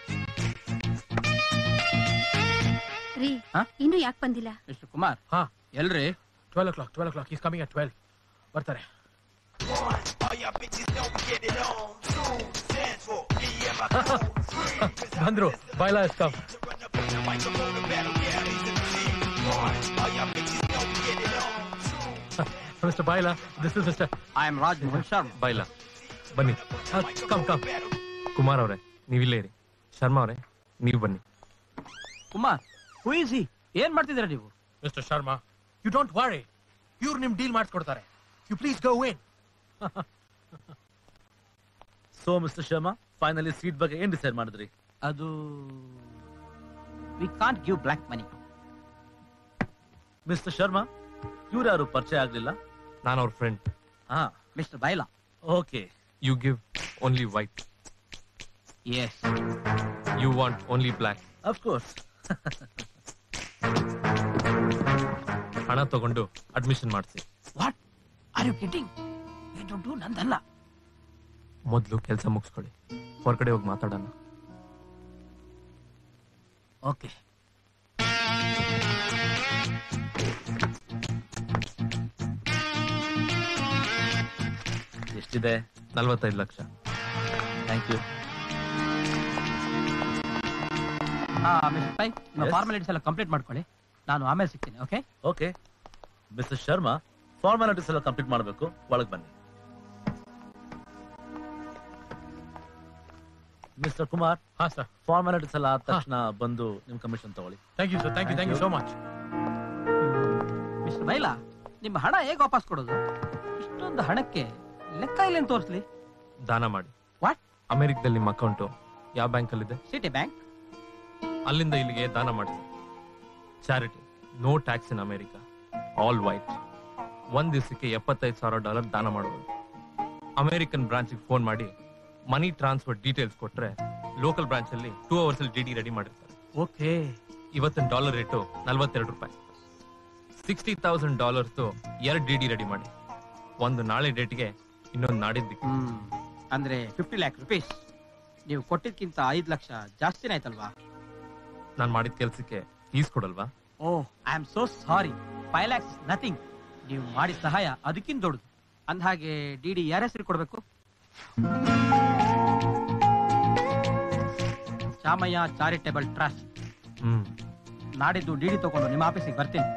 ರೀ ಇನ್ನು ಯಾಕೆ ಬಂದಿಲ್ಲ ಮಿಸ್ಟರ್ ಕುಮಾರ್ ಹಾ ಎಲ್ರಿ twelve o'clock twelve o'clock is coming at twelve ಬರ್ತಾರೆ ಬಂದ್ರು Bylaw is come mister Bylaw this is mister I am Raj Mohan Sharma Bylaw ಬನ್ನಿ ಕಮ್ ಕಮ್ ಕುಮಾರ್ ಅವರೇ ನೀವಿಲ್ಲೇ ಇರಿ ಶರ್ಮಾ ಅವರೇ ನೀವು ಬನ್ನಿ ಕುಮಾರ್ ಹೂ ಇಸ್ ಹಿ ಏನ್ ಮಾಡ್ತಿದ್ದೀರಾ ನೀವು mister Sharma you don't worry ಇವ್ರು ನಿಮ್ ಡೀಲ್ ಮಾಡಿಸ್ಕೊಡ್ತಾರೆ you please go in so mister Sharma finally seat ಬಗ್ಗೆ ಏನ್ ಡಿಸೈಡ್ ಮಾಡಿದ್ರಿ ಅದು we can't give black money mister Sharma ಇವ್ರು ಯಾರು ಪರಿಚಯ ಆಗ್ಲಿಲ್ಲ ನಾನು ಅವ್ರ ಫ್ರೆಂಡ್ ಹಾ mister Bylaw okay you give only white yes you want only black of course ಹಣ ತಗೊಂಡು ಅಡ್ಮಿಷನ್ ಮಾಡಿಸಿ ವಾಟ್ ಆರ್ ಯು ಗೆಟಿಂಗ್ ಈ ದುಡ್ಡು ನಂದಲ್ಲ ಮೊದಲು ಕೆಲಸ ಮುಗಿಸ್ಕೊಳ್ಳಿ ಹೊರಗಡೆ ಹೋಗಿ ಮಾತಾಡೋಣ ಓಕೆ ಎಷ್ಟಿದೆ ನಲ್ವತ್ತೈದು ಲಕ್ಷ ಥ್ಯಾಂಕ್ ಯು ಹಾ ಮಿಸ್ಟರ್ ಪೈ ನಿಮ್ಮ Yes. ಫಾರ್ಮಾಲಿಟೀಸ್ ಎಲ್ಲ ಕಂಪ್ಲೀಟ್ ಮಾಡ್ಕೊಳ್ಳಿ ನಾನು ಆಮೇಲೆ ಸಿಗ್ತೀನಿ okay okay mister Sharma formalities ಎಲ್ಲ ಕಂಪ್ಲೀಟ್ ಮಾಡಬೇಕು ಒಳಗೆ ಬನ್ನಿ ಮಿಸ್ಟರ್ ಕುಮಾರ್ ಹಾ ಸರ್ ಫಾರ್ಮಾಲಿಟೀಸ್ ಎಲ್ಲ ಆದ ತಕ್ಷಣ ಬಂದು ನಿಮ್ ಕಮಿಷನ್ ತಗೊಳ್ಳಿ thank you sir thank you thank you so much mister Bylaw ನಿಮ್ಮ ಹಣ ಹೇಗೆ ವಾಪಸ್ ಕೊಡೋದು ಇಷ್ಟೊಂದು ಹಣಕ್ಕೆ ಲೆಕ್ಕ ಇಲ್ಲ ತೋರಿಸ್ಲಿ ದಾನ ಮಾಡಿ ವಾಟ್ ಅಮೆರಿಕದಲ್ಲಿ ನಿಮ್ಮ ಅಕೌಂಟು ಯಾವ ಬ್ಯಾಂಕಲ್ಲಿದೆ ಸಿಟಿ ಬ್ಯಾಂಕ್ ಅಲ್ಲಿಂದ ಇಲ್ಲಿಗೆ ದಾನ ಮಾಡಿಸಿ charity no tax in America all white ಒಂದ್ ದಿವಸಕ್ಕೆ ಎಪ್ಪತ್ತೈದು ಸಾವಿರ ಡಾಲರ್ ದಾನ ಮಾಡಬಹುದು ಅಮೆರಿಕನ್ ಬ್ರಾಂಚ್ಗೆ ಫೋನ್ ಮಾಡಿ ಮನಿ ಟ್ರಾನ್ಸ್ಫರ್ ಡೀಟೇಲ್ಸ್ ಕೊಟ್ರೆ ಲೋಕಲ್ ಬ್ರಾಂಚ್ ಅಲ್ಲಿ ಟೂ ಅವರ್ಸ್ ಅಲ್ಲಿ ಡಿ ಡಿ ರೆಡಿ ಮಾಡಿರ್ತಾರೆ ಓಕೆ ಇವತ್ತಿನ ಡಾಲರ್ ರೇಟು ನಲ್ವತ್ತೆರಡು ರೂಪಾಯಿ ಸಿಕ್ಸ್ಟಿ ತೌಸಂಡ್ ಡಾಲರ್ಸ್ ಎರಡು ಡಿ ಡಿ ರೆಡಿ ಮಾಡಿ ಒಂದು ನಾಳೆ ಡೇಟ್ಗೆ ಇನ್ನೊಂದು ನಾಡಿದ್ದಕ್ಕೆ ಅಂದ್ರೆ ಫಿಫ್ಟಿ ಲ್ಯಾಕ್ ರುಪೀಸ್ ನೀವು ಕೊಟ್ಟಿದ್ಕಿಂತ ಐದು ಲಕ್ಷ ಜಾಸ್ತಿನೇ ಆಯ್ತಲ್ವಾ ನಾನು ಮಾಡಿದ ಕೆಲಸಕ್ಕೆ ಫೀಸ್ ಕೊಡಲ್ವಾ oh I am so sorry five lakhs nothing ನೀವು ಮಾಡಿದ ಸಹಾಯ ಅದಕ್ಕಿಂತ ದೊಡ್ಡದು ಅಂದಹಾಗೆ ಡಿ ಡಿ ಯಾರ ಹೆಸರು ಕೊಡಬೇಕು ಚಾಮಯ್ಯ ಚಾರಿಟೇಬಲ್ ಟ್ರಸ್ಟ್ ಹ್ಮ್ ನಾಡಿದ್ದು ಡಿ ಡಿ ತಗೊಂಡು ನಿಮ್ಮ ಆಫೀಸಿಗೆ ಬರ್ತೀನಿ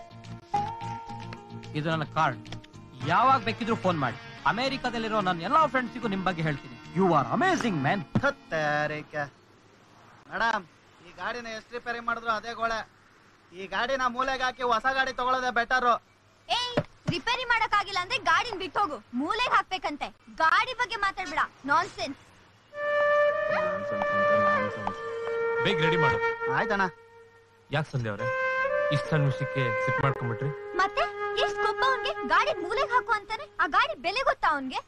ಇದು ನನ್ನ ಕಾರ್ಡ್ ಯಾವಾಗ ಬೇಕಿದ್ರು ಫೋನ್ ಮಾಡಿ ಅಮೆರಿಕದಲ್ಲಿರೋ ನನ್ನ ಎಲ್ಲಾ ಫ್ರೆಂಡ್ಸಿಗೂ ನಿಮ್ ಬಗ್ಗೆ ಹೇಳ್ತೀನಿ you are amazing man madam ಈ ಗಾಡಿನ ಎಷ್ಟು ರಿಪೇರಿ ಮಾಡಿದ್ರು ಅದೇ ಗೋಳೆ ಈ ಗಾಡಿನ ಮೂಲೆಗೆ ಹಾಕಿ ಹೊಸ ಗಾಡಿ ತಗೊಳ್ಳೋದೇ ಬೆಟರು ಏಯ್ ರಿಪೇರಿ ಮಾಡಕ್ಕಾಗಿಲ್ಲ ಅಂದ್ರೆ ಗಾಡಿನ ಬಿಟ್ಟೋಗು ಮೂಲೆಗೆ ಹಾಕ್ಬೇಕಂತೆ ಗಾಡಿ ಬಗ್ಗೆ ಮಾತಾಡ್ಬೇಡ ನಾನ್ ಸೆನ್ಸ್ ಬೇಗ ರೆಡಿ ಮಾಡು ಆಯ್ತಣ್ಣ ಯಾಕೆ ಸಂಧ್ಯಾ ಅವ್ರೆ ಇಷ್ಟ ಸಣ್ಣ ವಿಷಯಕ್ಕೆ ಸಿಟ್ ಮಾಡ್ಕೊಂಡ್ಬಿಟ್ರಿ ಮತ್ತೆ ಎಷ್ಟ್ ಕೊಬ್ಬ ಅವ್ನ್ಗೆ ಗಾಡಿ ಮೂಲೆಗೆ ಹಾಕು ಅಂತಾನೆ ಆ ಗಾಡಿ ಬೆಲೆ ಗೊತ್ತಾ ಅವನ್ಗೆ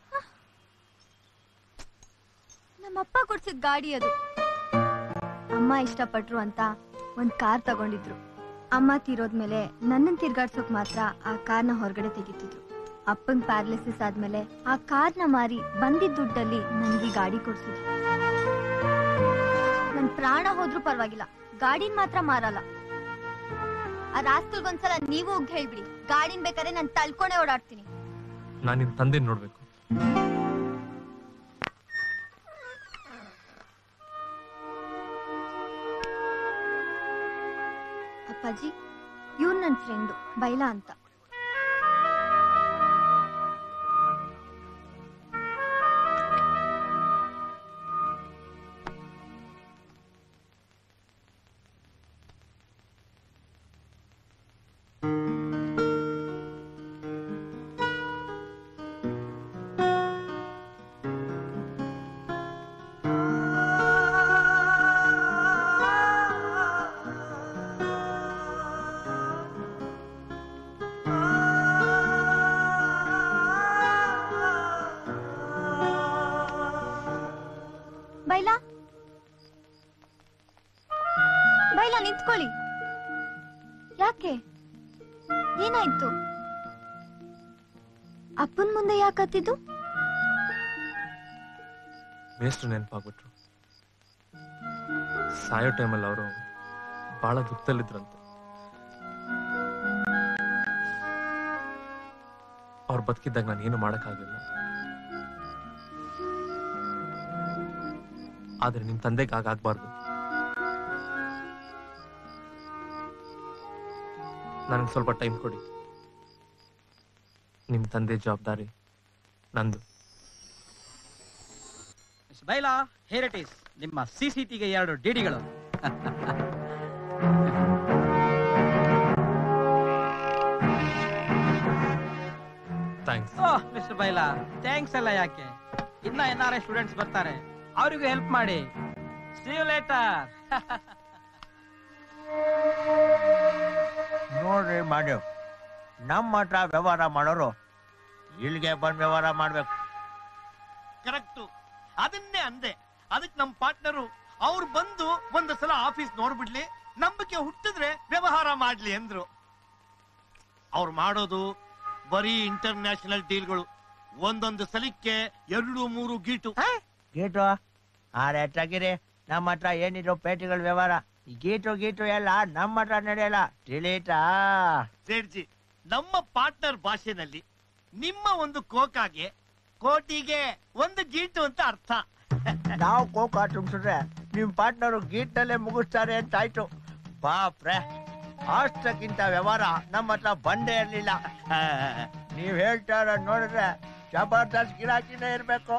ನಮ್ಮಪ್ಪ ಕೊಡ್ಸಿದ್ ಗಾಡಿ ಅದು ಅಮ್ಮ ಇಷ್ಟಪಟ್ರು ಅಂತ ಒಂದ್ ಕಾರ್ ತಗೊಂಡಿದ್ರು ಅಮ್ಮ ತೀರೋದ್ಮೇಲೆ ನನ್ನನ್ ತಿರ್ಗಾಡ್ಸೋಕ್ ಮಾತ್ರ ಆ ಕಾರ್ನ ಹೊರಗಡೆ ತೆಗಿತಿದ್ರು ಅಪ್ಪಂಗ್ ಪ್ಯಾರಾಲಿಸಿಸ್ ಆದ್ಮೇಲೆ ಆ ಕಾರ್ನ ಮಾರಿ ಬಂದಿದ್ ದುಡ್ಡಲ್ಲಿ ನನ್ಗೆ ಈ ಗಾಡಿ ಕೊಡ್ಸಿದ್ರು ನನ್ ಪ್ರಾಣ ಹೋದ್ರೂ ಪರವಾಗಿಲ್ಲ ಗಾಡಿನ ಮಾತ್ರ ಮಾರಲ್ಲ ಆ ರಾಸ್ಕಲ್ಗೊಂದ್ಸಲ ನೀವು ಹೋಗಿ ಹೇಳ್ಬಿಡಿ ಗಾಡಿನ ಬೇಕಾದ್ರೆ ನಾನು ತಳ್ಕೊಂಡೆ ಓಡಾಡ್ತೀನಿ ನಾನು ನಿಮ್ ತಂದೆ ನೋಡ್ಬೇಕು ಅಪ್ಪಾಜಿ ಇವ್ರು ನನ್ನ ಫ್ರೆಂಡು ಬೈಲಾ ಅಂತ ಬೈಲಾ ಪರವಾಗಿಲ್ಲ ನಿಂತ್ಕೊಳ್ಳಿ ಯಾಕೆ ಏನಾಯ್ತು ಅಪ್ಪನ್ ಮುಂದೆ ಯಾಕತ್ತಿದ್ದು ಮೇಷ್ಟ್ರು ನೆನಪಾಗ್ಬಿಟ್ರು ಸಾಯೋ ಟೈಮಲ್ಲಿ ಅವರು ಬಹಳ ದುಃಖದಲ್ಲಿದ್ರಂತೆ ಅವ್ರು ಬದುಕಿದ್ದಾಗ ನಾನು ಏನು ಮಾಡೋಕ್ಕಾಗಿಲ್ಲ ಆದ್ರೆ ನಿಮ್ ತಂದೆಗೆ ಹಾಗಾಗ್ಬಾರ್ದು ನನಗೆ ಸ್ವಲ್ಪ ಟೈಮ್ ಕೊಡಿ ನಿಮ್ ತಂದೆ ಜವಾಬ್ದಾರಿ ನಂದು miss Bylaw here it is ನಿಮ್ಮ ಸಿ ಸಿ ಟಿಗೆ ಎರಡು ಡಿಡಿಗಳು thanks oh mister Bylaw thanks ಎಲ್ಲ ಯಾಕೆ ಇನ್ನ ಎನ್ ಆರ್ ಐ ಸ್ಟೂಡೆಂಟ್ಸ್ ಬರ್ತಾರೆ ಅವರಿಗೂ ಹೆಲ್ಪ್ ಮಾಡಿ ಸಿ ಯು ಲೇಟರ್ ನೋಡ್ರಿ ಮಾದೇವ್ ನಮ್ಮ ಹತ್ರ ವ್ಯವಹಾರ ಮಾಡೋರು ಇಲ್ಲಿಗೆ ಬಂದ್ ವ್ಯವಹಾರ ಮಾಡ್ಬೇಕು ಕರೆಕ್ಟು ಅದನ್ನೇ ಅಂದೆ ಅದಕ್ಕೆ ನಮ್ಮ ಪಾರ್ಟ್ನರು ಅವ್ರು ಬಂದು ಒಂದು ಸಲ ಆಫೀಸ್ ನೋಡ್ಬಿಡ್ಲಿ ನಂಬಿಕೆ ಹುಟ್ಟಿದ್ರೆ ವ್ಯವಹಾರ ಮಾಡ್ಲಿ ಅಂದ್ರು ಅವ್ರು ಮಾಡೋದು ಬರೀ ಇಂಟರ್ನ್ಯಾಷನಲ್ ಡೀಲ್ಗಳು ಒಂದೊಂದು ಸಲಕ್ಕೆ ಎರಡು ಮೂರು ಗೀಟು ಗೀಟು ಆರೆ ಹೆಚ್ಚಾಗಿರಿ ನಮ್ಮ ಹತ್ರ ಏನಿದ್ರು ಪೇಟೆಗಳ ವ್ಯವಹಾರ ಈ ಗೀಟು ಗೀಟು ಎಲ್ಲ ನಮ್ಮ ಹತ್ರ ನಡೆಯಲ್ಲ ತಿಳಿತಾ ಸೇಡ್ಜಿ ನಮ್ಮ ಪಾರ್ಟ್ನರ್ ಭಾಷೆನಲ್ಲಿ ನಿಮ್ಮ ಒಂದು ಕೋಕಾಗೆ ಕೋಟಿಗೆ ಒಂದು ಗೀಟು ಅಂತ ಅರ್ಥ ನಾವು ಕೋಕಾ ತುಂಬಿಸಿದ್ರೆ ನಿಮ್ ಪಾರ್ಟ್ನರು ಗೀಟ್ನಲ್ಲೇ ಮುಗಿಸ್ತಾರೆ ಅಂತ ಆಯ್ತು ಬಾಪ್ರೆ ಅಷ್ಟಕ್ಕಿಂತ ವ್ಯವಹಾರ ನಮ್ಮ ಹತ್ರ ಬಂದೇ ಇರ್ಲಿಲ್ಲ ನೀವ್ ಹೇಳ್ತಾ ಇರೋದ್ ನೋಡಿದ್ರೆ ಜಬರ್ದಸ್ತ್ ಗಿರಾಕಿನೇ ಇರ್ಬೇಕು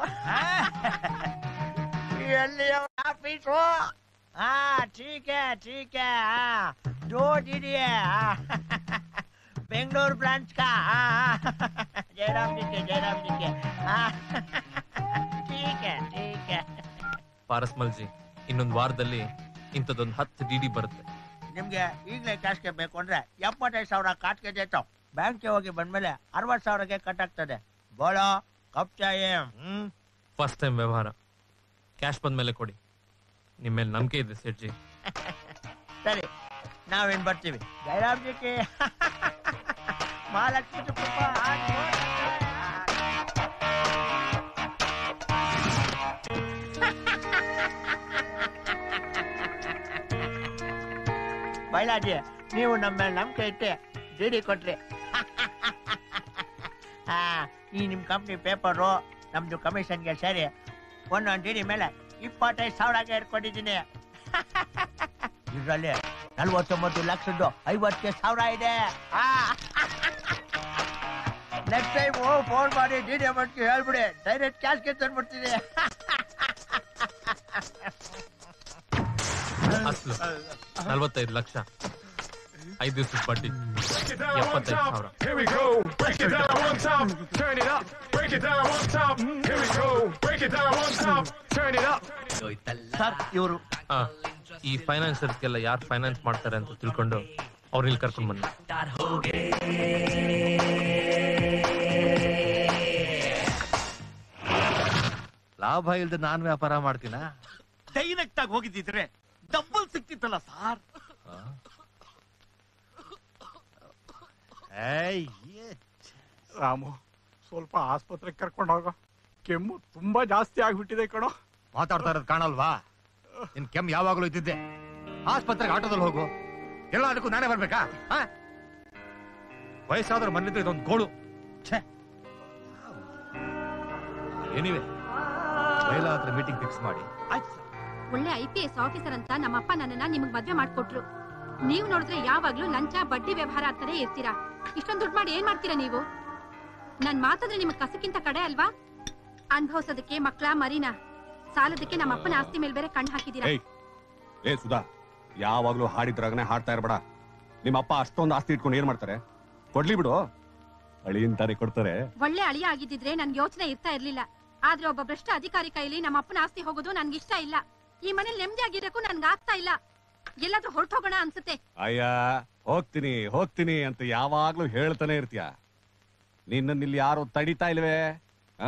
ಎಲ್ಲಿ ಆಫೀಸು ಹಾ ठीक है ठीक है हाँ दो दीदी है हाँ, बेंगलोर ब्रांच का हाँ, हाँ, जयराम जी के जयराम जी के हाँ, ठीक है ठीक है ಪಾರಸ್ಮಲ್ಜಿ ಇನ್ನೊಂದು ವಾರದಲ್ಲಿ ಇಂಥದ್ದೊಂದು ಹತ್ತು ಡಿ ಡಿ ಬರುತ್ತೆ ನಿಮ್ಗೆ ಈಗಲೇ ಕ್ಯಾಶ್ಗೆ ಬೇಕು ಅಂದ್ರೆ ಎಪ್ಪತ್ತೈದು ಸಾವಿರ ಕಾಟ್ಗೆ ಜೈತು ಬ್ಯಾಂಕ್ಗೆ ಹೋಗಿ ಬಂದ್ಮೇಲೆ ಅರವತ್ತು ಸಾವಿರಕ್ಕೆ ಕಟ್ ಆಗ್ತದೆ ಬೋಳೋ ಕಪ್ ಚಾಯ್ ಹ್ಮ್ ಫಸ್ಟ್ ಟೈಮ್ ವ್ಯವಹಾರ ಕ್ಯಾಶ್ ಬಂದ್ಮೇಲೆ ಕೊಡಿ ನಿಮ್ಮ ಮೇಲೆ ನಂಬಿಕೆ ಇದೆ ಸೇಠ್ಜಿ ಸರಿ ನಾವೇನ್ ಬರ್ತೀವಿ ಜಯರಾಮ್ ಜಿ ಕೆ ಮಹಾಲಕ್ಷ್ಮಿ ಕೃಪಾ ಬೈಲಾಜಿ ನೀವು ನಮ್ಮ ಮೇಲೆ ನಂಬಿಕೆ ಇಟ್ಟೆ ಡಿ ಕೊಟ್ರಿ ಆ, ಈ ನಿಮ್ ಕಂಪ್ನಿ ಪೇಪರು ನಮ್ದು ಕಮಿಷನ್ಗೆ ಸೇರಿ ಒಂದೊಂದು ಡಿ ಮೇಲೆ ಇಪ್ಪತ್ತೈದು ಸಾವಿರಗೆ ಇಟ್ಕೊಂಡಿದ್ದೀನಿ ಇದರಲ್ಲಿ ನಲ್ವತ್ತೊಂಬತ್ತು ಲಕ್ಷದ್ದು ಐವತ್ತು ಸಾವಿರ ಇದೆ ನೆಕ್ಸ್ಟ್ ಟೈಮ್ ಫೋನ್ ಮಾಡಿ ಡಿ ಡಿ ಅಮೌಂಟ್ ಹೇಳ್ಬಿಡಿ ಡೈರೆಕ್ಟ್ ಕ್ಯಾಶ್ಗೆ ತಂದ್ಬಿಡ್ತೀನಿ ಅಸ್ಲು ನಲ್ವತ್ತೈದು ಲಕ್ಷ ಐದು ದಿವಸದ ಬಡ್ಡಿ Break it down one ಎಪ್ಪತ್ತೈದು top. ಸಾವಿರ Here we go. Break it down one top. Turn it up. Break it down one top. Here we go. Break it down one top. Turn it up. Sir ಇವರು ಆ, ಈ ಫೈನಾನ್ಸರ್ಸ್ಗೆಲ್ಲ ಯಾರು ಫೈನಾನ್ಸ್ ಮಾಡ್ತಾರೆ ಅಂತ ತಿಳ್ಕೊಂಡು ಅವ್ರನ್ನ ಇಲ್ಲಿ ಕರ್ಕೊಂಡು ಬನ್ನಿ ಲಾಭ ಇಲ್ದೆ ನಾನ್ ವ್ಯಾಪಾರ ಮಾಡ್ತೀನಾ ಡೈರೆಕ್ಟ್ ಆಗಿ ಹೋಗಿದ್ದಿದ್ರೆ ಡಬ್ಬಲ್ ಸಿಕ್ತಿತ್ತಲ್ಲ ಸಾರ್ ರಾಮು ಸ್ವಲ್ಪ ಆಸ್ಪತ್ರೆಗೆ ಕರ್ಕೊಂಡು ಹೋಗೋ ಕೆಮ್ಮು ತುಂಬಾ ಜಾಸ್ತಿ ಆಗ್ಬಿಟ್ಟಿದೆ ಕಣೋ ಮಾತಾಡ್ತಾ ಇರೋದು ಕಾಣಲ್ವಾ ನಿನ್ ಕೆಮ್ಮು ಯಾವಾಗಲೂ ಇದ್ದಿದ್ದೆ ಆಸ್ಪತ್ರೆಗೆ ಆಟೋದಲ್ಲಿ ಹೋಗು ಎಲ್ಲ ಅದಕ್ಕೂ ನಾನೇ ಬರ್ಬೇಕಾ ಆ? ವಯಸ್ಸಾದ್ರೂ ಮನೇಲಿದ್ರೆ ಇದೊಂದು ಗೋಳು ಛೇ ಏನಿವೆ ಬೈಲ ಹತ್ರ ಮೀಟಿಂಗ್ ಫಿಕ್ಸ್ ಮಾಡಿ ಒಳ್ಳೆ ಐ ಪಿ ಎಸ್ ಆಫೀಸರ್ ಅಂತ ನಮ್ಮಪ್ಪ ನನ್ನನ್ನ ನಿಮಗ್ ಮದ್ವೆ ಮಾಡ್ಕೊಟ್ರು ನೀವ್ ನೋಡಿದ್ರೆ ಯಾವಾಗ್ಲೂ ಲಂಚ ಬಡ್ಡಿ ವ್ಯವಹಾರ ಅಂತಾನೆ ಇರ್ತೀರಾ ಇಷ್ಟೊಂದ್ ದುಡ್ಡು ಮಾಡಿ ಏನ್ ಮಾಡ್ತೀರಾ ನೀವು ನನ್ ಮಾತಂದ್ರೆ ನಿಮಗ್ ಕಸಕ್ಕಿಂತ ಕಡೆ ಅಲ್ವಾ ಅನ್ಭವಿಸೋದಕ್ಕೆ ಮಕ್ಳ ಮರಿನ ಸಾಲದಕ್ಕೆ ನಮ್ಮ ಅಪ್ಪನ ಆಸ್ತಿ ಮೇಲೆ ಬೇರೆ ಕಣ್ಣು ಹಾಕಿದೀರಾ ಏಯ್ ಏ ಸುಧಾ ಯಾವಾಗ್ಲೂ ಹಾಡಿದ್ರಾಗನೆ ಹಾಡ್ತಾ ಇರ್ಬೇಡ ನಿಮ್ಮ ಅಪ್ಪ ಅಷ್ಟೊಂದು ಆಸ್ತಿ ಇಟ್ಕೊಂಡು ಏನ್ ಮಾಡ್ತಾರೆ ಕೊಡ್ಲಿ ಬಿಡು ಅಳಿಯಂತಾರೆ ಕೊಡ್ತಾರೆ ಒಳ್ಳೆ ಅಳಿಯ ಆಗಿದ್ದಿದ್ರೆ ನನ್ಗೆ ಯೋಚನೆ ಇರ್ತಾ ಇರ್ಲಿಲ್ಲ ಆದ್ರೆ ಒಬ್ಬ ಭ್ರಷ್ಟ ಅಧಿಕಾರಿ ಕೈಲಿ ನಮ್ಮ ಅಪ್ಪನ ಆಸ್ತಿ ಹೋಗೋದು ನನ್ಗೆ ಇಷ್ಟ ಇಲ್ಲ ಈ ಮನೇಲಿ ನೆಮ್ಮದಿ ಆಗಿರಕ್ಕೂ ನನ್ಗೆ ಆಗ್ತಾ ಇಲ್ಲ ಎಲ್ಲಾದ್ರೂ ಹೊರಟೋಗೋಣ ಅನ್ಸುತ್ತೆ ಅಯ್ಯ ಹೋಗ್ತೀನಿ ಹೋಗ್ತೀನಿ ಅಂತ ಯಾವಾಗ್ಲೂ ಹೇಳ್ತಾನೆ ಇರ್ತೀಯ ನಿನ್ನ ಇಲ್ಲಿ ಯಾರು ತಡಿತಾ ಇಲ್ವೇ ಆ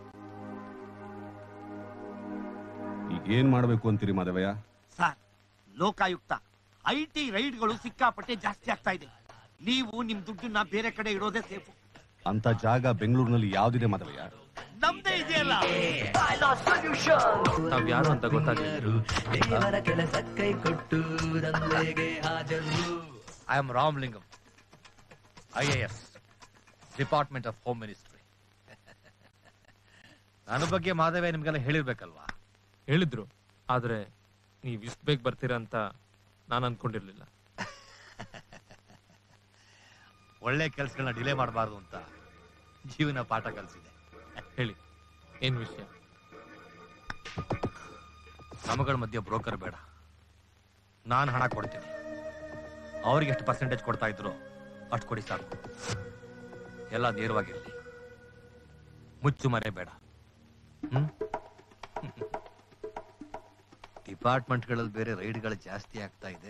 ಈಗ ಏನ್ ಮಾಡ್ಬೇಕು ಅಂತೀರಿ Madhavayya sir Lokayukta I T ರೈಡ್ಗಳು ಸಿಕ್ಕಾಪಟ್ಟೆ ಜಾಸ್ತಿ ಆಗ್ತಾ ಇದೆ ನೀವು ನಿಮ್ ದುಡ್ಡನ್ನ ಬೇರೆ ಕಡೆ ಇಡೋದೇ ಸೇಫು ಅಂತ ಜಾಗ ಬೆಂಗಳೂರಿನಲ್ಲಿ ಯಾವ್ದಿದೆ ಮಾಧವಯ್ಯ ನಮ್ದೇ ಇದೆಯಲ್ಲ ನಾವ್ ಯಾರು ಅಂತ ಗೊತ್ತಾಗ್ಲಿಲ್ಲ ದೇವರ ಕೆಲಸ ಕೈ ಕೊಟ್ಟು ದಂಧೆಗೆ ಹಾಜರು I am Ramalingam I A S department of home ministry ನನ್ನ ಬಗ್ಗೆ ಮಾಧವೇ ನಿಮ್ಗೆಲ್ಲ ಹೇಳಿರ್ಬೇಕಲ್ವಾ ಹೇಳಿದ್ರು ಆದ್ರೆ ನೀವ್ ಇಷ್ಟ ಬೇಗ ಬರ್ತೀರಾ ಅಂತ ನಾನು ಅನ್ಕೊಂಡಿರ್ಲಿಲ್ಲ ಒಳ್ಳೆ ಕೆಲಸಗಳನ್ನ ಡಿಲೇ ಮಾಡಬಾರ್ದು ಅಂತ ಜೀವನ ಪಾಠ ಕಲಿಸಿದೆ ಹೇಳಿ ಏನ್ ವಿಷಯ ನಮಗಳ ಮಧ್ಯೆ ಬ್ರೋಕರ್ ಬೇಡ ನಾನು ಹಣ ಕೊಡ್ತೀನಿ ಅವ್ರಿಗೆ ಎಷ್ಟು ಪರ್ಸೆಂಟೇಜ್ ಕೊಡ್ತಾ ಇದ್ರು ಅಷ್ಟು ಕೊಡಿ ಸಾಕು ಎಲ್ಲ ನೇರವಾಗಿರ್ಲಿ ಮುಚ್ಚು ಮರೆ ಬೇಡ ಹ್ಮ್ ಡಿಪಾರ್ಟ್ಮೆಂಟ್ಗಳಲ್ಲಿ ಬೇರೆ ರೈಡ್ಗಳು ಜಾಸ್ತಿ ಆಗ್ತಾ ಇದೆ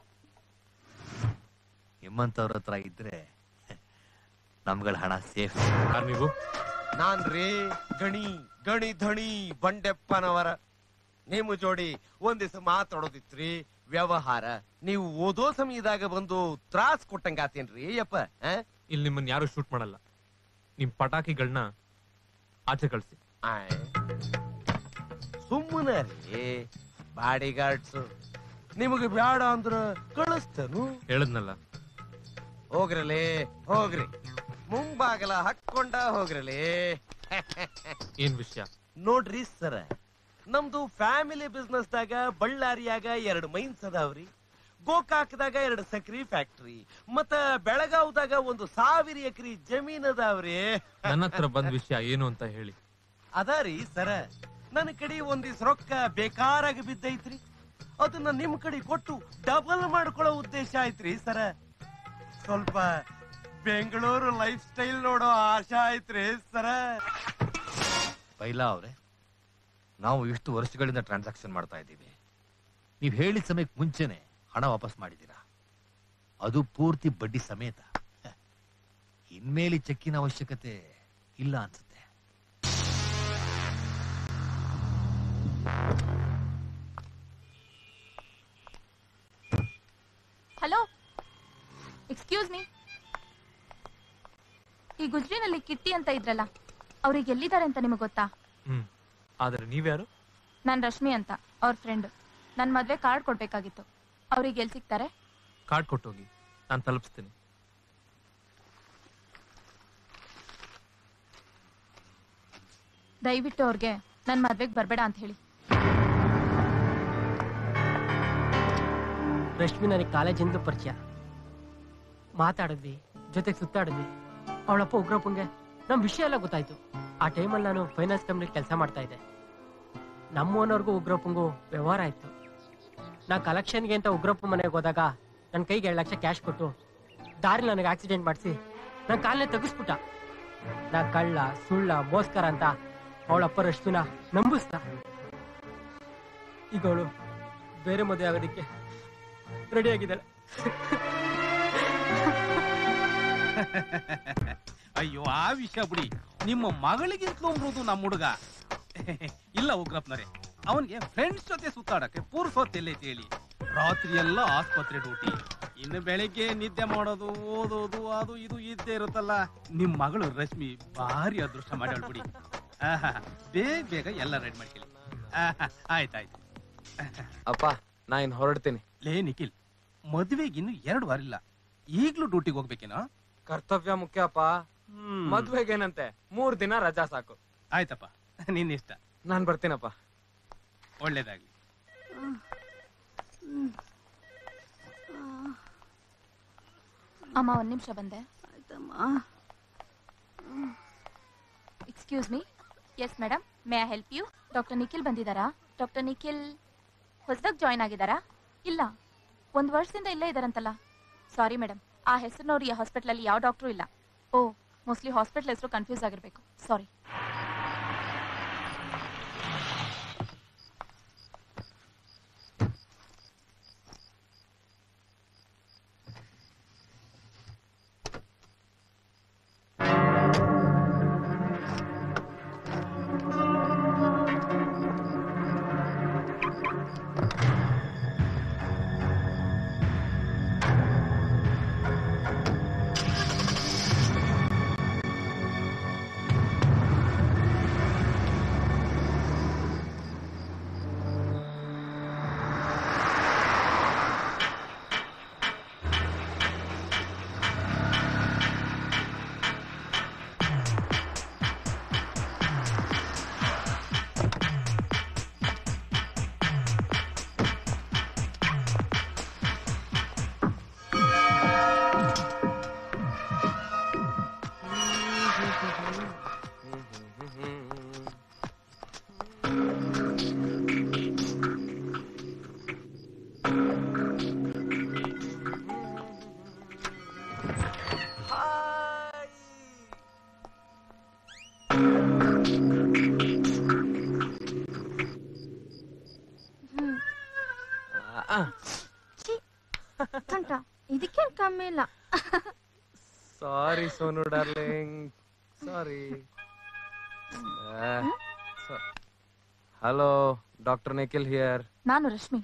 ನಿಮ್ಮಂತವ್ರ ಹತ್ರ ಇದ್ರೆ ನಮ್ಗಳ ಹಣ ಸೇಫ್ ನೀವು ನಾನ್ ರೇ ಗಣಿ ಗಣಿ ಧಣಿ ಬಂಡೆಪ್ಪನವರ ನಿಮ್ಮ ಜೋಡಿ ಒಂದ್ ದಿವಸ ಮಾತಾಡೋದಿತ್ರಿ ವ್ಯವಹಾರ ನೀವು ಓದೋ ಸಮಯದಾಗ ಬಂದು ತ್ರಾಸ್ ಕೊಟ್ಟಂಗಾತೇನ್ರಿ ಯಪ್ಪ ಆ? ಇಲ್ಲಿ ನಿಮ್ಮನ್ನ ಯಾರು ಶೂಟ್ ಮಾಡಲ್ಲ ನಿಮ್ ಪಟಾಕಿಗಳನ್ನ ಆಚೆ ಕಳ್ಸಿ ಆಯ್. ಸುಮ್ಮನೆ ರೀ ಬಾಡಿ ಗಾರ್ಡ್ಸ್ ನಿಮಗೆ ಬ್ಯಾಡ ಅಂದ್ರ ಕಳಿಸ್ತೇನು ಹೇಳದ್ನಲ್ಲ ಹೋಗ್ರಲೇ ಹೋಗ್ರಿ ಮುಂಬಾಗಲ ಹಾಕೊಂಡ ಹೋಗ್ರಲೇ ಏನ್ ವಿಷಯ ನೋಡ್ರಿ ಸರ ನಮ್ದು ಫ್ಯಾಮಿಲಿ ಬಿಸ್ನೆಸ್ ದಾಗ ಬಳ್ಳಾರಿಯಾಗ ಎರಡು ಮೈನ್ಸ್ ಅದಾವ್ರಿ ಗೋಕಾಕ್ದಾಗ ಎರಡು ಸಕ್ರಿ ಫ್ಯಾಕ್ಟ್ರಿ ಮತ್ತ ಬೆಳಗಾವ್ದಾಗ ಒಂದು ಸಾವಿರ ಎಕರೆ ಜಮೀನ್ ಅದಾವ್ರಿ ನನ್ನ ಹತ್ರ ಬಂದ್ ವಿಷಯ ಏನು ಅಂತ ಹೇಳಿ ಅದಾರಿ ಸರ ನನ್ನ ಕಡೆ ಒಂದಿಸ್ ರೊಕ್ಕ ಬೇಕಾರಾಗಿ ಬಿದ್ದೈತ್ರಿ ಅದನ್ನ ನಿಮ್ ಕಡೆ ಕೊಟ್ಟು ಡಬಲ್ ಮಾಡ್ಕೊಳ್ಳೋ ಉದ್ದೇಶ ಆಯ್ತ್ರಿ ಸರ ಸ್ವಲ್ಪ ಬೆಂಗಳೂರು ಲೈಫ್ ಸ್ಟೈಲ್ ನೋಡೋ ಆಶಾ ಆಯ್ತ್ರಿ ಸರ ಪೈಲಾ ಅವ್ರೆ ನಾವು ಇಷ್ಟು ವರ್ಷಗಳಿಂದ ಟ್ರಾನ್ಸಾಕ್ಷನ್ ಮಾಡ್ತಾ ಇದ್ದೀವಿ ನೀವು ಹೇಳಿದ ಸಮಯಕ್ಕೆ ಮುಂಚೆನೆ ಹಣ ವಾಪಸ್ ಮಾಡಿದ್ದೀರಾ ಅದು ಪೂರ್ತಿ ಬಡ್ಡಿ ಸಮೇತ ಇನ್ಮೇಲೆ ಚೆಕ್ಕಿನ ಅವಶ್ಯಕತೆ ಇಲ್ಲ ಅನ್ಸುತ್ತೆ ಹಲೋ ಎಕ್ಸ್ಕ್ಯೂಸ್ ಮೀ ಈ ಗುಜ್ರಿನಲ್ಲಿ ಕಿಟ್ಟಿ ಅಂತ ಇದ್ರಲ್ಲ ಅವ್ರಿಗೆ ಎಲ್ಲಿದ್ದಾರೆ ಅಂತ ನಿಮಗೆ ಗೊತ್ತಾ ಹ್ಮ್ ಆದ್ರೆ ನೀವ್ಯಾರು ನಾನ್ ರಶ್ಮಿ ಅಂತ ಅವ್ರ ಫ್ರೆಂಡ್ ನನ್ ಮದ್ವೆ ಕಾರ್ಡ್ ಕೊಡ್ಬೇಕಾಗಿತ್ತು ಅವ್ರಿಗೆ ಎಲ್ಲಿ ಸಿಗ್ತಾರೆ ಕಾರ್ಡ್ ಕೊಟ್ಟೋಗಿ ನಾನು ತಲುಪಿಸ್ತೀನಿ ದಯವಿಟ್ಟು ಅವ್ರಿಗೆ ನನ್ ಮದ್ವೆಗ್ ಬರ್ಬೇಡ ಅಂತ ಹೇಳಿ ರಶ್ಮಿ ನನಗೆ ಕಾಲೇಜಿಂದ ಪರಿಚಯ ಮಾತಾಡಿದ್ವಿ ಜೊತೆಗೆ ಸುತ್ತಾಡಿದ್ವಿ ಅವಳಪ್ಪ ಉಗ್ರಪ್ಪಂಗೆ ನಮ್ ವಿಷಯ ಎಲ್ಲ ಗೊತ್ತಾಯ್ತು ಆ ಟೈಮಲ್ಲಿ ನಾನು ಫೈನಾನ್ಸ್ ಕಂಪ್ನಿ ಕೆಲಸ ಮಾಡ್ತಾ ಇದ್ದೆ ನಮ್ಮ ಓನರ್ಗೂ ಉಗ್ರಪ್ಪಂಗೂ ವ್ಯವಹಾರ ಆಯ್ತು ನಾ ಕಲೆಕ್ಷನ್ಗೆ ಅಂತ ಉಗ್ರಪ್ಪ ಮನೆಗೆ ಹೋದಾಗ ನನ್ನ ಕೈಗೆ ಎರಡು ಲಕ್ಷ ಕ್ಯಾಶ್ ಕೊಟ್ಟು ದಾರಿ ನನಗೆ ಆಕ್ಸಿಡೆಂಟ್ ಮಾಡಿಸಿ ನನ್ನ ಕಾಲನೇ ತೆಗಿಸ್ಬಿಟ್ಟ ನಾ ಕಳ್ಳ ಸುಳ್ಳ ಮೋಸ್ಕರ ಅಂತ ಅವಳಪ್ಪ ರಶ್ಮಿನ ನಂಬಿಸ್ದ ಈಗ ಅವಳು ಬೇರೆ ಮದುವೆ ಆಗೋದಕ್ಕೆ ರೆಡಿ ಆಗಿದ್ದಾಳೆ ಅಯ್ಯೋ ಆ ವಿಷಯ ಬಿಡಿ ನಿಮ್ಮ ಮಗಳಿಗಿಂತಲೂ ಮೃದು ನಮ್ಮ ಹುಡುಗ ಇಲ್ಲ ಉಗ್ರಪ್ಪನರೆ ಅವನಿಗೆ ಫ್ರೆಂಡ್ಸ್ ಜೊತೆ ಸುತ್ತಾಡಕ್ಕೆ ಪೂರ್ಸೊತ್ತೆಲ್ಲೈತಿ ಹೇಳಿ ರಾತ್ರಿ ಎಲ್ಲ ಆಸ್ಪತ್ರೆ ಡ್ಯೂಟಿ ಇನ್ನು ಬೆಳಿಗ್ಗೆ ನಿದ್ದೆ ಮಾಡೋದು ಓದೋದು ಅದು ಇದು ಇದ್ದೇ ಇರುತ್ತಲ್ಲ ನಿಮ್ ಮಗಳು ರಶ್ಮಿ ಭಾರಿ ಅದೃಷ್ಟ ಮಾಡ್ಯಾಳ ಬಿಡಿ ಆಹಾ, ಬೇಗ ಬೇಗ ಎಲ್ಲ ರೆಡಿ ಮಾಡ್ಕೊಳ್ಳಿ ಆಹಾ, ಆಯ್ತಾಯ್ತು ಅಪ್ಪ ನಾ ಇನ್ ಹೊರಡ್ತೀನಿ ಲೇ ನಿಖಿಲ್ ಮದ್ವೆಗೆ ಇನ್ನು ಎರಡು ವಾರ ಇಲ್ಲ ಈಗ್ಲೂ ಡ್ಯೂಟಿಗೆ ಹೋಗ್ಬೇಕೇನೋ ಕರ್ತವ್ಯ ಮುಖ್ಯಪ್ಪ ಮದ್ವೆಗೇನಂತೆ ಮೂರ್ ದಿನ ರಜಾ ಸಾಕು ಆಯ್ತಪ್ಪ ನಿನ್ನ ಇಷ್ಟ ನಾನ್ ಬರ್ತೀನಪ್ಪ ಒಳ್ಳೇದಾಗ್ಲಿ ಅಮ್ಮ ಒಂದ್ ನಿಮಿಷ ಬಂದೆ excuse me yes madam may I help you doctor Nikhil ಬಂದಿದ್ದಾರಾ ಡಾಕ್ಟರ್ ನಿಖಿಲ್ ಹೊಸದಾಗಿ ಜಾಯ್ನ್ ಆಗಿದ್ದಾರಾ ಇಲ್ಲ ಒಂದು ವರ್ಷದಿಂದ ಇಲ್ಲೇ ಇದ್ದಾರಂತಲ್ಲ ಸಾರಿ ಮೇಡಮ್ ಆ ಹೆಸರಿನವ್ರು ಈ ಹಾಸ್ಪಿಟ್ಲಲ್ಲಿ ಯಾವ ಡಾಕ್ಟ್ರು ಇಲ್ಲ ಓ ಮೋಸ್ಟ್ಲಿ ಹಾಸ್ಪಿಟ್ಲ್ ಹೆಸರು ಕನ್ಫ್ಯೂಸ್ ಆಗಿರ್ಬೇಕು ಸಾರಿ ಕಂಟ ಇದಕ್ಕೆ ಕಮ್ಮಿ ಇಲ್ಲ sorry Sonu darling sorry hello doctor Nikhil here ನಾನು ರಶ್ಮಿ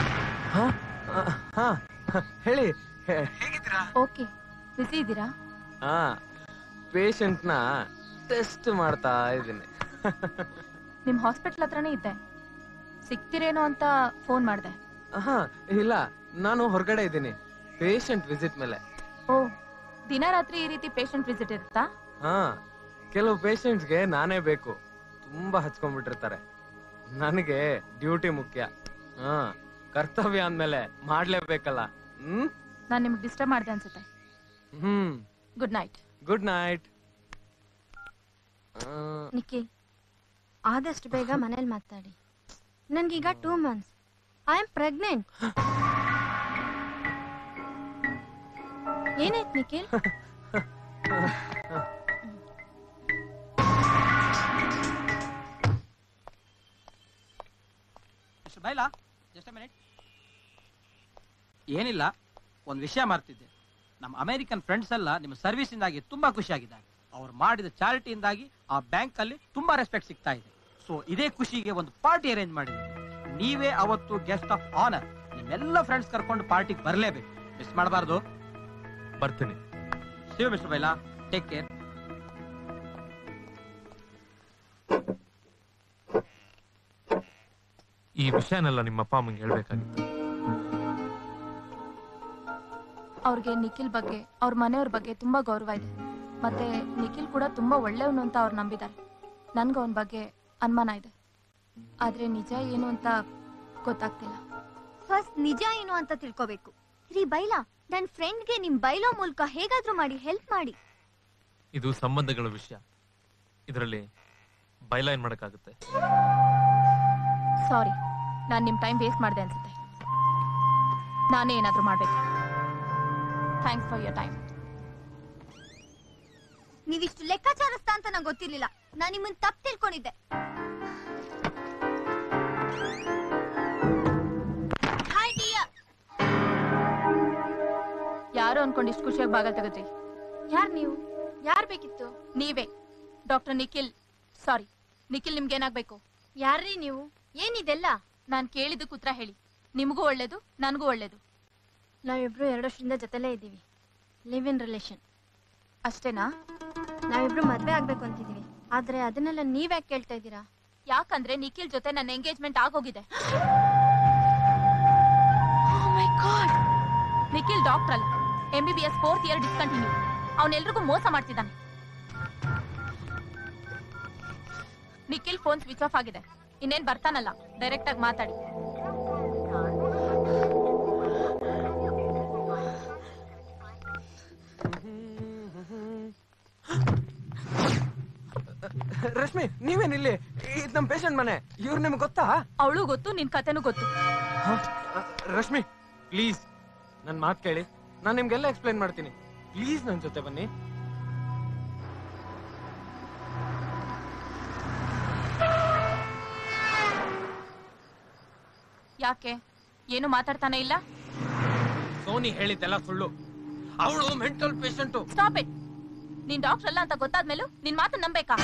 ಹಾ ಹೇಳಿ ಓಕೆ ಬಿಸಿ ಇದ್ದೀರಾ ಹಾ ಪೇಷಂಟ್ನ ಟೆಸ್ಟ್ ಮಾಡ್ತಾ ಇದ್ದೀನಿ ನಿಮ್ ಹಾಸ್ಪಿಟಲ್ ಹತ್ರನೇ ಇದ್ದೆ ಸಿಗ್ತಿರೇನೋ ಅಂತ ಫೋನ್ ಮಾಡ್ದೆ ಹಾ ಇಲ್ಲ ನಾನು ಹೊರಗಡೆ ಇದ್ದೀನಿ ಪೇಷಂಟ್ ವಿಸಿಟ್ ಮೇಲೆ ಓ ದಿನ ರಾತ್ರಿ ಈ ರೀತಿ ಪೇಷಂಟ್ ವಿಸಿಟ್ ಇರುತ್ತಾ ಹಾ ಕೆಲವು ಪೇಷಂಟ್ಸ್ಗೆ ನಾನೇ ಬೇಕು ತುಂಬಾ ಹಚ್ಕೊಂಡ್ಬಿಟ್ಟಿರ್ತಾರೆ ನನಗೆ ಡ್ಯೂಟಿ ಮುಖ್ಯ ಹಾ ಕರ್ತವ್ಯ ಅಂದ್ಮೇಲೆ ಮಾಡ್ಲೇಬೇಕಲ್ಲ ಹ್ಮ್ ನಾನ್ ನಿಮ್ಗೆ ಡಿಸ್ಟರ್ಬ್ ಮಾಡ್ದೆ ಅನ್ಸುತ್ತೆ ಹ್ಮ್ good night good night Nikhil ಆದಷ್ಟು ಬೇಗ ಮನೇಲಿ ಮಾತಾಡಿ ನನ್ಗೀಗ two months I am pregnant ಏನಾಯ್ತು Nikhil mister Bylaw just minute ಏನಿಲ್ಲ ಒಂದು ವಿಷಯ ಮಾಡ್ತಿದ್ದೆ ನಮ್ಮ ಅಮೆರಿಕನ್ ಫ್ರೆಂಡ್ಸ್ ಎಲ್ಲ ನಿಮ್ಮ ಸರ್ವಿಸಿಂದಾಗಿ ತುಂಬಾ ಖುಷಿಯಾಗಿದ್ದಾರೆ ಅವ್ರು ಮಾಡಿದ ಚಾರಿಟಿಯಿಂದಾಗಿ ಆ ಬ್ಯಾಂಕ್ ಅಲ್ಲಿ ತುಂಬಾ ರೆಸ್ಪೆಕ್ಟ್ ಸಿಗ್ತಾ ಇದೆ ಸೊ ಇದೇ ಖುಷಿಗೆ ಒಂದು ಪಾರ್ಟಿ ಅರೇಂಜ್ ಮಾಡಿದೆ ನೀವೇ ಅವತ್ತು ಗೆಸ್ಟ್ ಆಫ್ ಆನರ್ ನಿಮ್ಮೆಲ್ಲ ಫ್ರೆಂಡ್ಸ್ ಕರ್ಕೊಂಡು ಪಾರ್ಟಿಗೆ ಬರಲೇಬೇಕು ಮಿಸ್ ಮಾಡಬಾರ್ದು ಬರ್ತೀನಿ Shiva mister Bylaw take care ಈ ವಿಷಯನೆಲ್ಲ ನಿಮ್ಮ ಅಪ್ಪ ಅಮ್ಮಂಗೆ ಹೇಳ್ಬೇಕಾಗಿತ್ತು ಅವ್ರಿಗೆ ನಿಖಿಲ್ ಬಗ್ಗೆ ಅವ್ರ ಮನೆಯವ್ರ ಬಗ್ಗೆ ತುಂಬಾ ಗೌರವ ಇದೆ ಮತ್ತೆ ನಿಖಿಲ್ ಕೂಡ ತುಂಬಾ ಒಳ್ಳೆಯವನು ಅಂತ ಅವ್ರು ನಂಬಿದ್ದಾರೆ ನನ್ಗೆ ಅವನ ಬಗ್ಗೆ ಅನುಮಾನ ಇದೆ ಆದ್ರೆ ನಿಜ ಏನು ಅಂತ ಗೊತ್ತಾಗ್ತಿಲ್ಲ ಫಸ್ಟ್ ನಿಜ ಏನು ಅಂತ ತಿಳ್ಕೋಬೇಕು ರೀ ಬೈಲಾ ನನ್ ಫ್ರೆಂಡ್ಗೆ ನಿಮ್ ಬೈಲೋ ಮೂಲಕ ಹೇಗಾದ್ರೂ ಮಾಡಿ ಹೆಲ್ಪ್ ಮಾಡಿ ಇದು ಸಂಬಂಧಗಳ ವಿಷಯ ಇದರಲ್ಲಿ ಬೈಲೈನ್ ಮಾಡಕ್ಕಾಗುತ್ತೆ ಸಾರಿ ನಾನು ನಿಮ್ ಟೈಮ್ ವೇಸ್ಟ್ ಮಾಡಿದೆ ಅನ್ಸುತ್ತೆ ನಾನೇ ಏನಾದ್ರೂ ಮಾಡ್ಬೇಕು ಥ್ಯಾಂಕ್ಸ್ ಫಾರ್ ಯರ್ ಟೈಮ್ ನೀವಿಷ್ಟು ಲೆಕ್ಕಾಚಾರಸ್ತ ಅಂತ ನಂಗೆ ಗೊತ್ತಿರ್ಲಿಲ್ಲ ನಾನ್ ನಿಮ್ಮನ್ ತಪ್ಪು ತಿಳ್ಕೊಂಡಿದ್ದೆ ಹಾಯ್ ಡಿಯರ್ ಯಾರು ಅನ್ಕೊಂಡು ಇಷ್ಟು ಖುಷಿಯಾಗಿ ಬಾಗಲ್ ತೆಗೆದ್ರಿ ಯಾರ್ ನೀವು ಯಾರ್ ಬೇಕಿತ್ತು ನೀವೇ ಡಾಕ್ಟರ್ ನಿಖಿಲ್ ಸಾರಿ ನಿಖಿಲ್ ನಿಮ್ಗೆ ಏನಾಗ್ಬೇಕು ಯಾರ್ರೀ ನೀವು ಏನಿದೆಲ್ಲ ನಾನ್ ಕೇಳಿದ್ದಕ್ಕೆ ಉತ್ತರ ಹೇಳಿ ನಿಮಗೂ ಒಳ್ಳೇದು ನನಗೂ ಒಳ್ಳೇದು ನಾವಿಬ್ರು ಎರಡು ವರ್ಷದಿಂದ ಜೊತೆಲೇ ಇದ್ದೀವಿ ಲಿವ್ ಇನ್ ರಿಲೇಷನ್ ಅಷ್ಟೇನಾ ನಾವಿಬ್ರು ಮದ್ವೆ ಆಗ್ಬೇಕು ಅಂತಿದೀವಿ ಆದ್ರೆ ಅದನ್ನೆಲ್ಲ ನೀವ್ಯಾಕೆ ಕೇಳ್ತಾ ಇದ್ದೀರಾ ಯಾಕಂದ್ರೆ ನಿಖಿಲ್ ಜೊತೆ ನನ್ನ ಎಂಗೇಜ್ಮೆಂಟ್ ಆಗೋಗಿದೆ ನಿಖಿಲ್ ಡಾಕ್ಟರ್ ಅಲ್ಲ M B B S fourth year discontinue ಅವನೆಲ್ರಿಗೂ ಮೋಸ ಮಾಡ್ತಿದ್ದಾನೆ ನಿಖಿಲ್ ಫೋನ್ ಸ್ವಿಚ್ ಆಫ್ ಆಗಿದೆ ಇನ್ನೇನ್ ಬರ್ತಾನಲ್ಲ ಡೈರೆಕ್ಟ್ ಆಗಿ ಮಾತಾಡಿ ರಶ್ಮಿ ನೀವೇನಿಲ್ಲಿ ಇದು ನಮ್ಮ ಪೇಷಂಟ್ ಮನೆ ಇವ್ರು ನಿಮ್ಗೆ ಗೊತ್ತಾ ಅವಳು ಗೊತ್ತು ನಿನ್ ಕತೆನೂ ಗೊತ್ತು ರಶ್ಮಿ ಪ್ಲೀಸ್ ನನ್ ಮಾತು ಕೇಳಿ ನಾನು ನಿಮ್ಗೆಲ್ಲ ಎಕ್ಸ್ಪ್ಲೈನ್ ಮಾಡ್ತೀನಿ ಪ್ಲೀಸ್ ನನ್ನ ಜೊತೆ ಬನ್ನಿ ಯಾಕೆ ಏನು ಮಾತಾಡ್ತಾನೆ ಇಲ್ಲ ಸೋನಿ ಹೇಳಿದ್ದೆಲ್ಲ ಸುಳ್ಳು ಅವಳು ಮೆಂಟಲ್ ಪೇಷಂಟು ಸ್ಟಾಪ್ ಇಟ್ ನೀನ್ ಡಾಕ್ಟರ್ ಅಲ್ಲ ಅಂತ ಗೊತ್ತಾದ್ಮೇಲೂ ನಿನ್ ಮಾತು ನಂಬೇಕಾ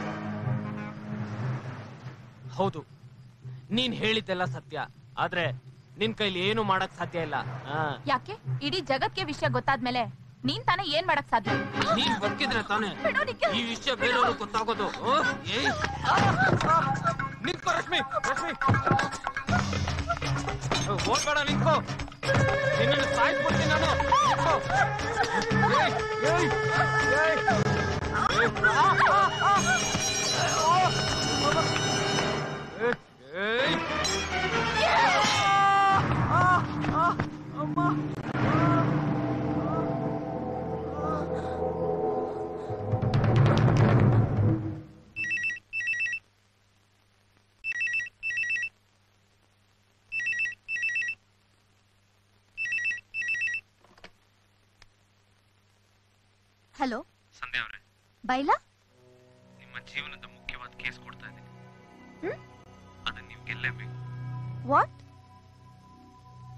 ಹೌದು ನೀನ್ ಹೇಳಿದ್ದೆಲ್ಲ ಸತ್ಯ ಆದ್ರೆ ನಿನ್ ಕೈಲಿ ಏನು ಮಾಡಕ್ ಸಾಧ್ಯ ಇಲ್ಲ ಆ. ಯಾಕೆ ಇಡೀ ಜಗತ್ಗೆ ವಿಷಯ ಗೊತ್ತಾದ್ಮೇಲೆ ನೀನ್ ತಾನೇ ಏನ್ ಮಾಡಕ್ ಸಾಧ್ಯ ನೀನ್ ಬದುಕಿದ್ರೆ ತಾನೇ ಈ ವಿಷಯ ಬೇರೆಯವ್ರು ಗೊತ್ತಾಗೋದು ಆ? ಏಯ್ ನಿಂತ್ಕೋ ರಶ್ಮಿ ರಶ್ಮಿ ಹೋಗ್ಬೇಡ ನಿಂತ್ಕೋ ನಿನ್ನನ್ನು ಸಾಯಿಸ್ಬಿಡ್ತೀನಿ ನಾನು ನಿಂತ್ಕೋ. ಏಯ್, ಏಯ್, ಏಯ್. ಏಯ್, ಆ, ಆ, ಆ. ಓ, ಅಮ್ಮ. ಏಯ್, ಏಯ್. ಆ, ಆ, ಆ, ಅಮ್ಮ. ಹಲೋ ಸಂಧ್ಯಾ ಅವ್ರೆ ಬೈಲಾ ನಿಮ್ಮ ಜೀವನದ ಮುಖ್ಯವಾದ ಕೇಸ್ ಕೊಡ್ತಾ ಇದ್ದೀನಿ ಹ್ಮ್? ಅದನ್ನ ನೀವು ಗೆಲ್ಲೇಬೇಕು ವಾಟ್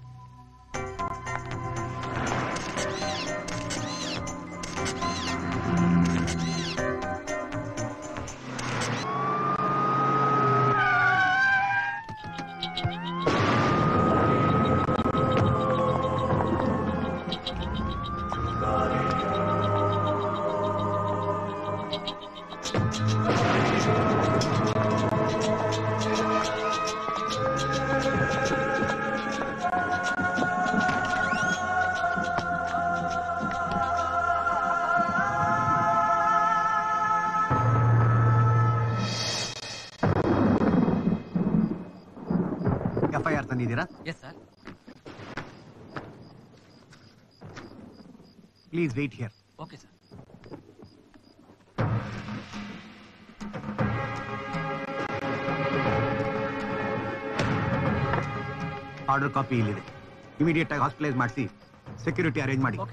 ಎಫ್ ಐ ಆರ್ ತಂದಿದ್ದೀರಾ yes sir please wait here okay sir order copy ಇಲ್ಲಿದೆ ಇಮಿಡಿಯೇಟ್ ಆಗಿ ಹಾಸ್ಪಿಟಲೈಸ್ ಮಾಡಿಸಿ ಸೆಕ್ಯೂರಿಟಿ ಅರೇಂಜ್ ಮಾಡಿ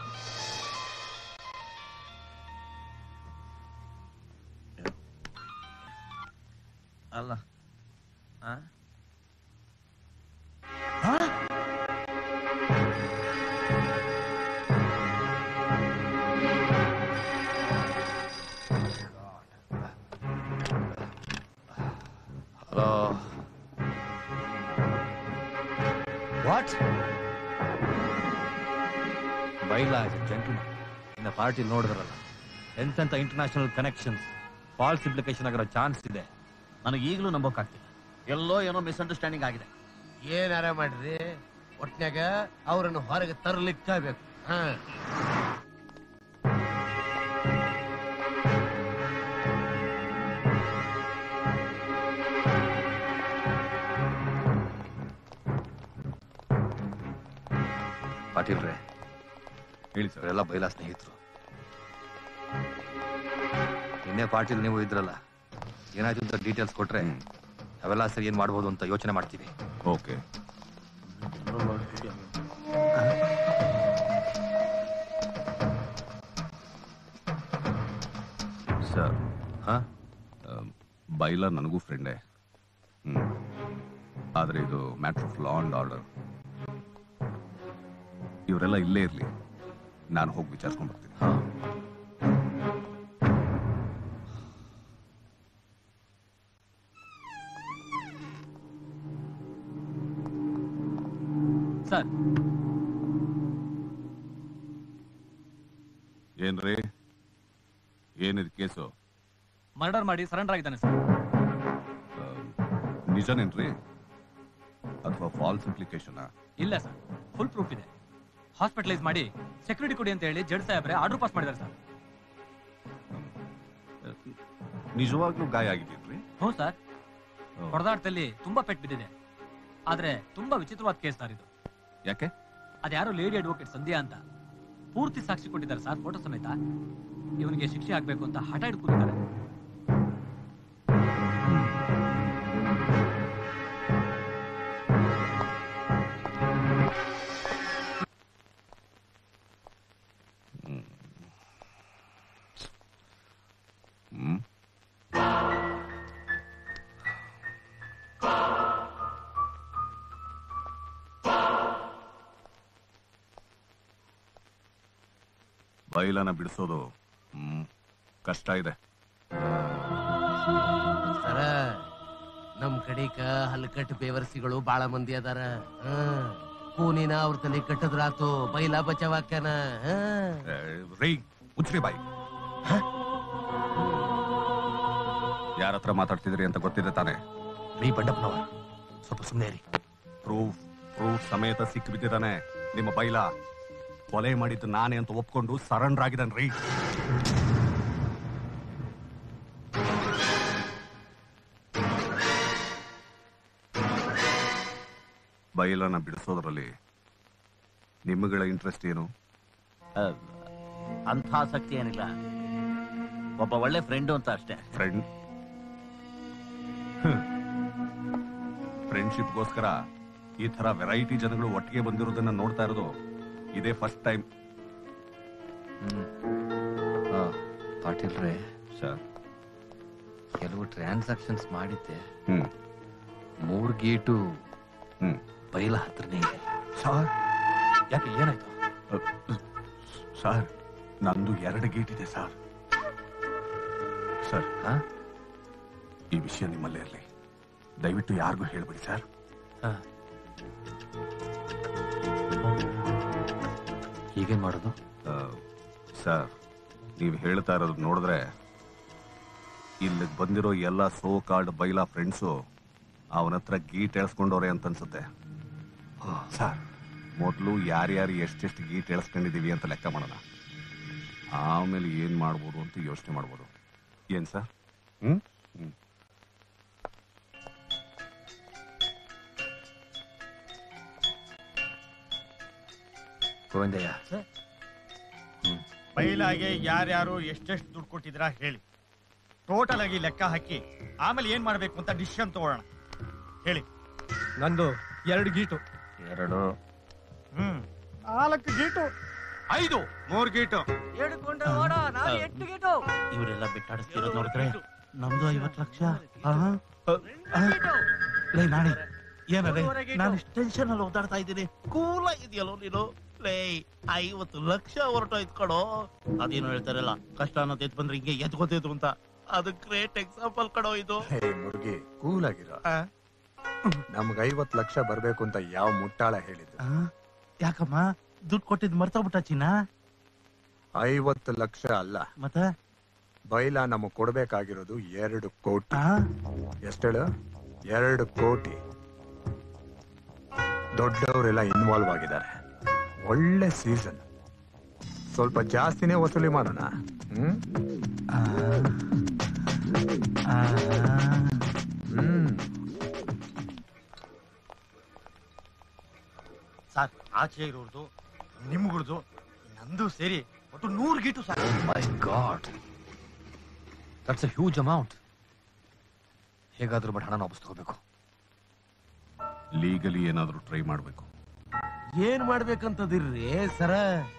ಅಲ್ಲ ಆ? ಹಲೋ ವಾಟ್ ಬೈಲ ಜೆಂಟಲ್ಮನ್ ಇನ್ನ ಪಾರ್ಟಿ ನೋಡಿದ್ರಲ್ಲ ಎಂತೆಂತ ಇಂಟರ್ನ್ಯಾಷನಲ್ ಕನೆಕ್ಷನ್ಸ್ ಫಾಲ್ಸ್ ಇಪ್ಲಿಕೇಶನ್ ಆಗಿರೋ ಚಾನ್ಸ್ ಇದೆ ನನಗೆ ಈಗಲೂ ನಂಬೋಕ್ಕಾಗ್ತಿಲ್ಲ ಎಲ್ಲೋ ಏನೋ ಮಿಸ್ಅಂಡರ್ಸ್ಟ್ಯಾಂಡಿಂಗ್ ಆಗಿದೆ ಏನಾರ ಮಾಡ್ರಿ ಒಟ್ನ್ಯಾಗ ಅವ್ರನ್ನ ಹೊರಗೆ ತರ್ಲಿಕ್ಕಬೇಕು ಹಾ ಪಾಟೀಲ್ರೇ ಹೇಳಿ ಸರ್ ಎಲ್ಲ ಬೈಲಾ ಸ್ನೇಹಿತರು ನಿನ್ನೆ ಪಾಟೀಲ್ ನೀವು ಇದ್ರಲ್ಲ ಏನಾಯ್ತು ಅಂತ ಡೀಟೇಲ್ಸ್ ಕೊಟ್ರೆ ಅವೆಲ್ಲ ಸರಿ ಏನ್ ಮಾಡ್ಬೋದು ಅಂತ ಯೋಚನೆ ಮಾಡ್ತೀವಿ ಓಕೆ ಸರ್ ಹಾ ಬೈಲ ನನಗೂ ಫ್ರೆಂಡೇ ಹ್ಮ್ ಆದ್ರೆ ಇದು matter of law and order ಇವರೆಲ್ಲ ಇಲ್ಲೇ ಇರ್ಲಿ ನಾನು ಹೋಗಿ ವಿಚಾರಿಸ್ಕೊಂಡು ಬರ್ತೀನಿ ಸರ್ ಏನ್ರಿ ಏನಿದ್ ಕೇಸು ಮರ್ಡರ್ ಮಾಡಿ ಸರೆಂಡರ್ ಆಗಿದ್ದಾನೆ ಸರ್ ನಿಜನೇನ್ರಿ ಅಥವಾ ಫಾಲ್ಸ್ ಇಂಪ್ಲಿಕೇಶನ್ ಇಲ್ಲ ಸರ್ ಫುಲ್ ಪ್ರೂಫ್ ಇದೆ ಹಾಸ್ಪಿಟಲೈಸ್ ಮಾಡಿ ಸೆಕ್ಯೂರಿಟಿ ಕೊಡಿ ಅಂತ ಹೇಳಿ ಜಡ್ ಸಾಹೇಬ್ರೆ ಆರ್ಡರ್ ಪಾಸ್ ಮಾಡಿದ್ದಾರೆ ಸರ್ ನಿಜವಾಗ್ಲೂ ಗಾಯ ಆಗಿದ್ದೀನ್ರಿ ಹ್ಞೂ ಸರ್ ಹೊಡೆದಾಟದಲ್ಲಿ ತುಂಬಾ ಪೆಟ್ಟು ಬಿದ್ದಿದೆ ಆದ್ರೆ ತುಂಬಾ ವಿಚಿತ್ರವಾದ ಕೇಸ್ ಸರ್ ಇದು ಯಾಕೆ ಅದ್ಯಾರೋ ಲೇಡಿ ಅಡ್ವೊಕೇಟ್ ಸಂಧ್ಯಾ ಅಂತ ಪೂರ್ತಿ ಸಾಕ್ಷಿ ಕೊಟ್ಟಿದ್ದಾರೆ ಸರ್ ಫೋಟೋ ಸಮೇತ ಇವನಿಗೆ ಶಿಕ್ಷೆ ಆಗ್ಬೇಕು ಅಂತ ಹಠ ಹಿಡ್ಕೊಂಡಿದ್ದಾರೆ ಹ್ಮ್ ಬೈಲನ ಬಿಡಿಸೋದು ಹ್ಮ್ ಕಷ್ಟ ಇದೆ ಸರ ನಮ್ ಕಡೆಕ ಹಲ್ಕಟ್ ಬೇವರ್ಸಿಗಳು ಬಾಳ ಮಂದಿ ಅದಾರ ಹಾ. ಕೂನಿನ ಅವ್ರ ತಲೆ ಕಟ್ಟದ್ರಾತು ಬೈಲ ಬಚಾವಾಕ್ಯಾನ ಹಾ. ಏ, ರೈ ಮುಚ್ಚ್ರಿ ಬಾಯಿ ಯಾರ ಹತ್ರ ಮಾತಾಡ್ತಿದ್ರಿ ಅಂತ ಗೊತ್ತಿದೆ ತಾನೆ ರೀ ಬಂಡಪ್ಪನವ ಸ್ವಲ್ಪ ಸುಮ್ಮನೆ ರೀ ಪ್ರೂಫ್ ಪ್ರೂಫ್ ಸಮೇತ ಸಿಕ್ಕಿ ಬಿದ್ದಿದ್ದಾನೆ ನಿಮ್ಮ ಬೈಲ ಕೊಲೆ ಮಾಡಿದ್ದು ನಾನೇ ಅಂತ ಒಪ್ಕೊಂಡು ಸರೆಂಡರ್ ಆಗಿದ್ದಾನೆ ರೀ ಬೈಲನ ಬಿಡಿಸೋದ್ರಲ್ಲಿ ನಿಮ್ಮಗಳ ಇಂಟ್ರೆಸ್ಟ್ ಏನು ಅಂಥ ಆಸಕ್ತಿ ಏನಿಲ್ಲ ಒಬ್ಬ ಒಳ್ಳೆ ಫ್ರೆಂಡು ಅಂತ ಅಷ್ಟೇ ಫ್ರೆಂಡ್ ಫ್ರೆಂಡ್ಶಿಪ್ಗೋಸ್ಕರ ಈ ತರ ವೆರೈಟಿ ಜನಗಳು ಒಟ್ಟಿಗೆ ಬಂದಿರೋದನ್ನ ನೋಡ್ತಾ ಇರೋದು ಇದೇ ಫಸ್ಟ್ ಟೈಮ್ ಪಾಟೀಲ್ರೇ ಸರ್ ಕೆಲವು ಟ್ರಾನ್ಸಾಕ್ಷನ್ಸ್ ಮಾಡಿದ್ದೆ ಹ್ಮ್ ಮೂರ್ ಗೇಟು ಹ್ಮ್ ಬೈಲ ಹತ್ರನೇ ಇದೆ ಸರ್ ಯಾಕೆ ಏನಾಯ್ತು ಸರ್ ನಂದು ಎರಡು ಗೇಟ್ ಇದೆ ಸರ್ ಸರ್ ಈ ವಿಷಯ ನಿಮ್ಮಲ್ಲೇ ಇರಲಿ ದಯವಿಟ್ಟು ಯಾರಿಗೂ ಹೇಳ್ಬೇಡಿ ಸರ್ ಹೀಗೇನ್ ಮಾಡೋದು ಸರ್ ನೀವು ಹೇಳ್ತಾ ಇರೋದು ನೋಡಿದ್ರೆ ಇಲ್ಲಿಗೆ ಬಂದಿರೋ ಎಲ್ಲ ಸೋ ಕಾರ್ಡ್ ಬೈಲಾ ಫ್ರೆಂಡ್ಸು ಅವನ ಹತ್ರ ಗೀಟ್ ಎಳ್ಸ್ಕೊಂಡವ್ರೆ ಅಂತ ಅನ್ಸುತ್ತೆ ಸರ್ ಮೊದಲು ಯಾರ್ಯಾರು ಎಷ್ಟೆಷ್ಟು ಗೀಟ್ ಎಳ್ಸ್ಕೊಂಡಿದೀವಿ ಅಂತ ಲೆಕ್ಕ ಮಾಡೋಣ ಆಮೇಲೆ ಏನ್ ಮಾಡ್ಬೋದು ಅಂತ ಯೋಚನೆ ಮಾಡ್ಬೋದು ಏನ್ ಸರ್ ಹ್ಮ್ ಹ್ಮ್ ಗೋವಿಂದಯ್ಯ ಬೈಲಾಗೆ ಯಾರ್ಯಾರು ಎಷ್ಟೆಷ್ಟು ದುಡ್ಡು ಕೊಟ್ಟಿದ್ದೀರಾ ಹೇಳಿ ಟೋಟಲ್ ಆಗಿ ಲೆಕ್ಕ ಹಾಕಿ ಆಮೇಲೆ ಏನ್ ಮಾಡ್ಬೇಕು ಅಂತ ಡಿಸಿಷನ್ ತಗೊಳ್ಳೋಣ ಹೇಳಿ ನಂದು ಎರಡು ಗೀಟು ಎರಡು ಹ್ಮ್ ನಾಲ್ಕು ಗೀಟು ಐದು ಮೂರ್ ಗೀಟು ಇವರೆಲ್ಲ ಬಿಟ್ಟಾಡಿಸ್ತಿರೋದು ನೋಡಿದ್ರೆ ನಮ್ದು ಐವತ್ತು ಲಕ್ಷ ಆಹಾ. ಲೇ ನಾಣಿ ಏನದೇ ನಾನು ಇಷ್ಟು ಟೆನ್ಷನ್ ಅಲ್ಲಿ ಓದಾಡ್ತಾ ಇದ್ದೀನಿ ಕೂಲ ಇದೆಯಲ್ಲೋ ನೀನು ಲೇ ಐವತ್ತು ಲಕ್ಷ ಹೊರಟೋಯ್ತು ಕಣೋ ಅದೇನು ಹೇಳ್ತಾರಲ್ಲ ಕಷ್ಟ ಅನ್ನೋದು ಎದ್ದು ಬಂದ್ರೆ ಹಿಂಗೆ ಎದ್ಕೋತಿದ್ರು ಅಂತ ಅದು ಗ್ರೇಟ್ ಎಕ್ಸಾಂಪಲ್ ಕಣೋ ಇದು ಹೇ ಮುರುಗಿ ಕೂಲ್ ಆಗಿರೋ ನಮ್ಗ್ ಐವತ್ ಲಕ್ಷ ಬರ್ಬೇಕು ಅಂತ ಯಾವ ಮುಟ್ಟಾಳ ಹೇಳಿದ್ದು ಆ? ಯಾಕಮ್ಮ ದುಡ್ಡು ಕೊಟ್ಟಿದ್ ಮರ್ತೋಗ್ಬಿಟ್ಟ ಚಿನ್ನ ಐವತ್ತು ಲಕ್ಷ ಅಲ್ಲ ಮತ್ತೆ ಬೈಲ ನಮಗ್ ಕೊಡ್ಬೇಕಾಗಿರೋದು ಎರಡು ಕೋಟಿ ಎಷ್ಟೇಳು ಎರಡು ಕೋಟಿ ದೊಡ್ಡವರೆಲ್ಲ ಇನ್ವಾಲ್ವ್ ಆಗಿದ್ದಾರೆ ಒಳ್ಳೆ ಸೀಸನ್ ಸ್ವಲ್ಪ ಜಾಸ್ತಿನೇ ವಸೂಲಿ ಮಾಡೋಣ ಹ್ಮ್ ಹ್ಮ್ ಸರ್ ಆಚೆ ಇರೋರ್ದು ನಿಮ್ಗಳ್ದು ನಂದು ಸೇರಿ ಒಟ್ಟು ನೂರು ಗೀಟು sir my god that's a huge amount ಹೇಗಾದ್ರೂ ಬಟ್ ಹಣನ ವಾಪಸ್ ತಗೋಬೇಕು ಲೀಗಲಿ ಏನಾದರೂ ಟ್ರೈ ಮಾಡಬೇಕು ಏನ್ ಮಾಡ್ಬೇಕಂತದಿರ್ರಿ ಸರ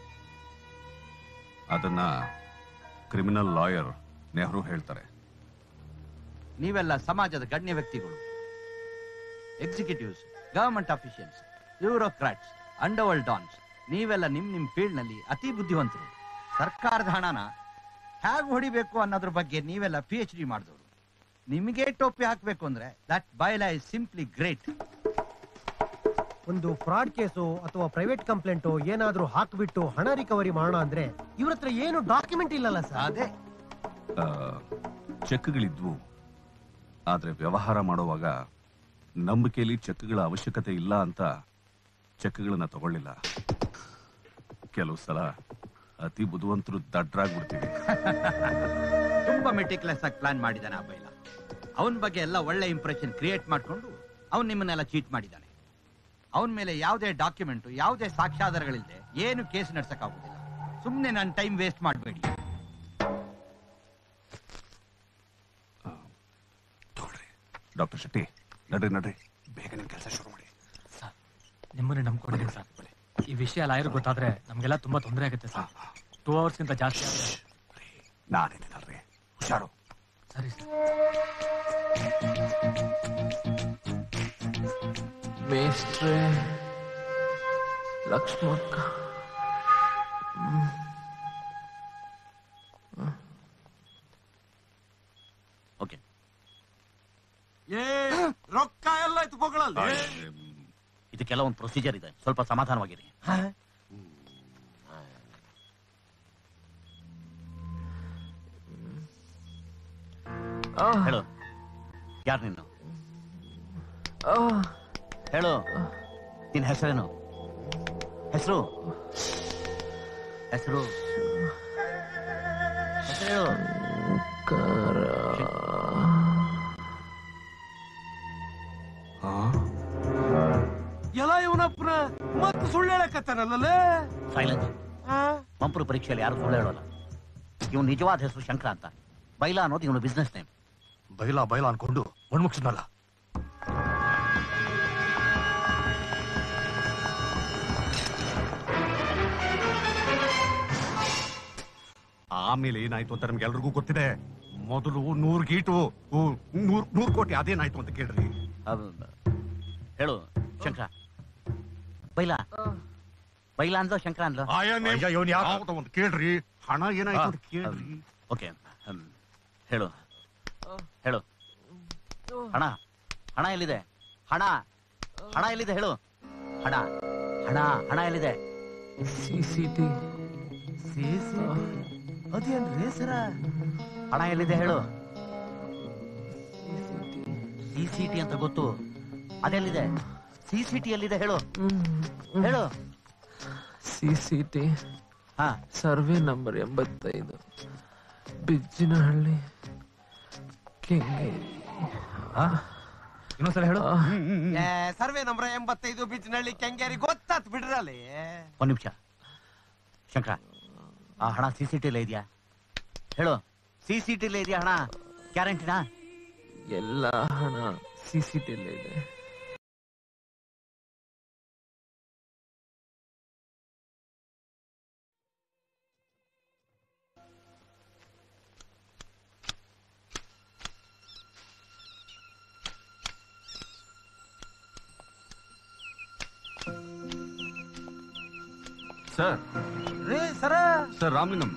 ಅದನ್ನ ಕ್ರಿಮಿನಲ್ ಲಾಯರ್ ನೆಹರು ಹೇಳ್ತಾರೆ ನೀವೆಲ್ಲ ಸಮಾಜದ ಗಣ್ಯ ವ್ಯಕ್ತಿಗಳು executives government officials bureaucrats underworld dons ನೀವೆಲ್ಲ ನಿಮ್ ನಿಮ್ ಫೀಲ್ಡ್ ನಲ್ಲಿ ಅತಿ ಬುದ್ಧಿವಂತರು ಸರ್ಕಾರದ ಹಣನ ಹೇಗೆ ಹೊಡಿಬೇಕು ಅನ್ನೋದ್ರ ಬಗ್ಗೆ ನೀವೆಲ್ಲ ಪಿ ಎಚ್ ಡಿ ಮಾಡಿದವರು ನಿಮಗೆ ಟೋಪಿ ಹಾಕ್ಬೇಕು ಅಂದ್ರೆ that Bylaw is simply great ಒಂದು ಫ್ರಾಡ್ ಕೇಸು ಅಥವಾ ಪ್ರೈವೇಟ್ ಕಂಪ್ಲೇಂಟು ಏನಾದ್ರೂ ಹಾಕ್ಬಿಟ್ಟು ಹಣ ರಿಕವರಿ ಮಾಡೋಣ ಅಂದ್ರೆ ಇವ್ರ ಹತ್ರ ಏನು ಡಾಕ್ಯುಮೆಂಟ್ ಇಲ್ಲಲ್ಲ ಸರ್ ಅದೇ ಆ, ಚೆಕ್ಗಳಿದ್ವು ಆದ್ರೆ ವ್ಯವಹಾರ ಮಾಡುವಾಗ ನಂಬಿಕೆಯಲ್ಲಿ ಚೆಕ್ಗಳ ಅವಶ್ಯಕತೆ ಇಲ್ಲ ಅಂತ ಚೆಕ್ಗಳನ್ನ ತಗೊಳ್ಳಿಲ್ಲ ಕೆಲವು ಸಲ ಅತಿ ಬುದ್ಧಿವಂತರು ದಡ್ರಾಗ್ಬಿಡ್ತೀವಿ ತುಂಬಾ ಮೆಟಿಕ್ಲೆಸ್ ಆಗಿ ಪ್ಲಾನ್ ಮಾಡಿದ್ದಾನೆ ಆ ಬೈಲ ಅವನ ಬಗ್ಗೆ ಎಲ್ಲ ಒಳ್ಳೆ ಇಂಪ್ರೆಷನ್ ಕ್ರಿಯೇಟ್ ಮಾಡ್ಕೊಂಡು ಅವ್ನು ನಿಮ್ಮನ್ನೆಲ್ಲ ಚೀಟ್ ಮಾಡಿದ್ದಾನೆ ಅವನ ಮೇಲೆ ಯಾವುದೇ ಡಾಕ್ಯುಮೆಂಟ್ ಯಾವುದೇ ಸಾಕ್ಷ್ಯಾಧಾರಗಳಿಲ್ಲದೆ ಏನು ಕೇಸ್ ನಡ್ಸಕ್ಕಾಗೋದಿಲ್ಲ ಸುಮ್ಮನೆ ನನ್ನ ಟೈಮ್ ವೇಸ್ಟ್ ಮಾಡಬೇಡಿ ಡಾಕ್ಟರ್ ಶೆಟ್ಟಿ ನಡ್ರಿ ನಡ್ರಿ ಬೇಗ ನಿಮ್ ಕೆಲಸ ಶುರು ಮಾಡಿ ನಿಮ್ಮನ್ನೇ ನಂಬ್ಕೊಂಡಿದ್ದೀನಿ ಸರ್ ಈ ವಿಷಯ ಲಾಯರ್ ಗೊತ್ತಾದ್ರೆ ನಮ್ಗೆಲ್ಲ ತುಂಬಾ ತೊಂದರೆ ಆಗುತ್ತೆ ಸರ್ ಟೂ ಅವರ್ಸ್ಗಿಂತ ಜಾಸ್ತಿ ಆದ್ರೆ ನಾನಿದ್ದೀನಲ್ರಿ ಹುಷಾರು ಸರಿ ಸರ್ ಮೇಸ್ಟ್ರೆ ಲಕ್ಷ್ಮಕ್ಕ ಓಕೆ ಏ ರೊಕ್ಕ ಎಲ್ಲ ಎತ್ಕೊಳ್ಳಲ್ಲ ಇದಕ್ಕೆಲ್ಲ ಒಂದು ಪ್ರೊಸೀಜರ್ ಇದೆ ಸ್ವಲ್ಪ ಸಮಾಧಾನವಾಗಿರಿ ಹೇಳು ಯಾರು ನೀನು ಹೇಳು ನಿನ್ನ ಹೆಸರೇನು ಹೆಸರು ಹೆಸರು ಹೆಸರು ಎಲ್ಲ ಇವನಪ್ಪನ ಮತ್ತೆ ಸುಳ್ಳು ಹೇಳಕತ್ತಾನಲ್ಲೇ ಸೈಲೆನ್ಸ್ ಮಂಪ್ರು ಪರೀಕ್ಷೆಯಲ್ಲಿ ಯಾರು ಸುಳ್ಳು ಹೇಳೋಲ್ಲ ಇವನು ನಿಜವಾದ ಹೆಸರು ಶಂಕರ ಅಂತ ಬೈಲಾ ಅನ್ನೋದು ಇವನು ಬಿಸ್ನೆಸ್ ನೇಮ್ ಬೈಲಾ ಬೈಲಾ ಅನ್ಕೊಂಡು ಮಣ್ಮುಗ್ಸಿದ್ನಲ್ಲ ಆಮೇಲೆ ಏನಾಯ್ತು ಅಂತ ನಮ್ಗೆ ಎಲ್ರಿಗೂ ಗೊತ್ತಿದೆ ಮೊದಲು ನೂರ್ ಗೀಟು ಊ, ನೂರ್ ನೂರ್ ಕೋಟಿ ಅದೇನಾಯ್ತು ಅಂತ ಕೇಳ್ರಿ ಹೇಳು ಶಂಕರ ಬೈಲಾ ಬೈಲಾ ಅಂದ್ಲೋ ಶಂಕರ ಅಂದ್ಲೋ ಅಯ್ಯ, ಇವ್ನ್ ಯಾವ್ದೋ ಒಂದು ಕೇಳ್ರಿ ಹಣ ಏನಾಯ್ತು ಅಂತ ಕೇಳ್ರಿ ಓಕೆ ಹೇಳು ಹೇಳು ಹಣ ಹಣ ಎಲ್ಲಿದೆ ಹಣ ಹಣ ಎಲ್ಲಿದೆ ಹೇಳು ಹಣ ಹಣ ಹಣ ಎಲ್ಲಿದೆ ಸಿ ಸಿ ಟಿ ಅದೇನ್ರಿ ಸರ ಹಣ ಎಲ್ಲಿದೆ ಹೇಳು ಸಿ ಸಿ ಟಿ ಅಂತ ಗೊತ್ತು ಅದೆಲ್ಲಿದೆ ಸಿ ಸಿ ಟಿ ಎಲ್ಲಿದೆ ಹೇಳು ಹೇಳು ಸಿ ಸಿ ಟಿ ಹಾ ಸರ್ವೆ ನಂಬರ್ ಎಂಬತ್ತೈದು ಬಿಜ್ಜಿನಹಳ್ಳಿ ಕೆಂಗೇರಿ ಇನ್ನೊಂದ್ಸಲ ಹೇಳು ಸರ್ವೆ ನಂಬರ್ ಎಂಬತ್ತೈದು ಬಿಜ್ನಳ್ಳಿ ಕೆಂಗೇರಿ ಗೊತ್ತಾತ್ ಬಿಡ್ರಲ್ಲಿ ಒಂದ್ ನಿಮಿಷ ಶಂಕರ ಆ ಹಣ ಸಿ ಸಿ ಟಿಲೇ ಇದೆಯಾ ಹೇಳು ಸಿ ಸಿ ಟಿಲೇ ಇದೆಯಾ ಹಣ ಗ್ಯಾರಂಟಿನಾ ಎಲ್ಲ ಹಣ ಸಿ ಸಿ ಟಿಲೇ ಇದೆ ಸರ್ ರೇ ಸರ ಸರ್ ರಾಮಲಿಂಗಂ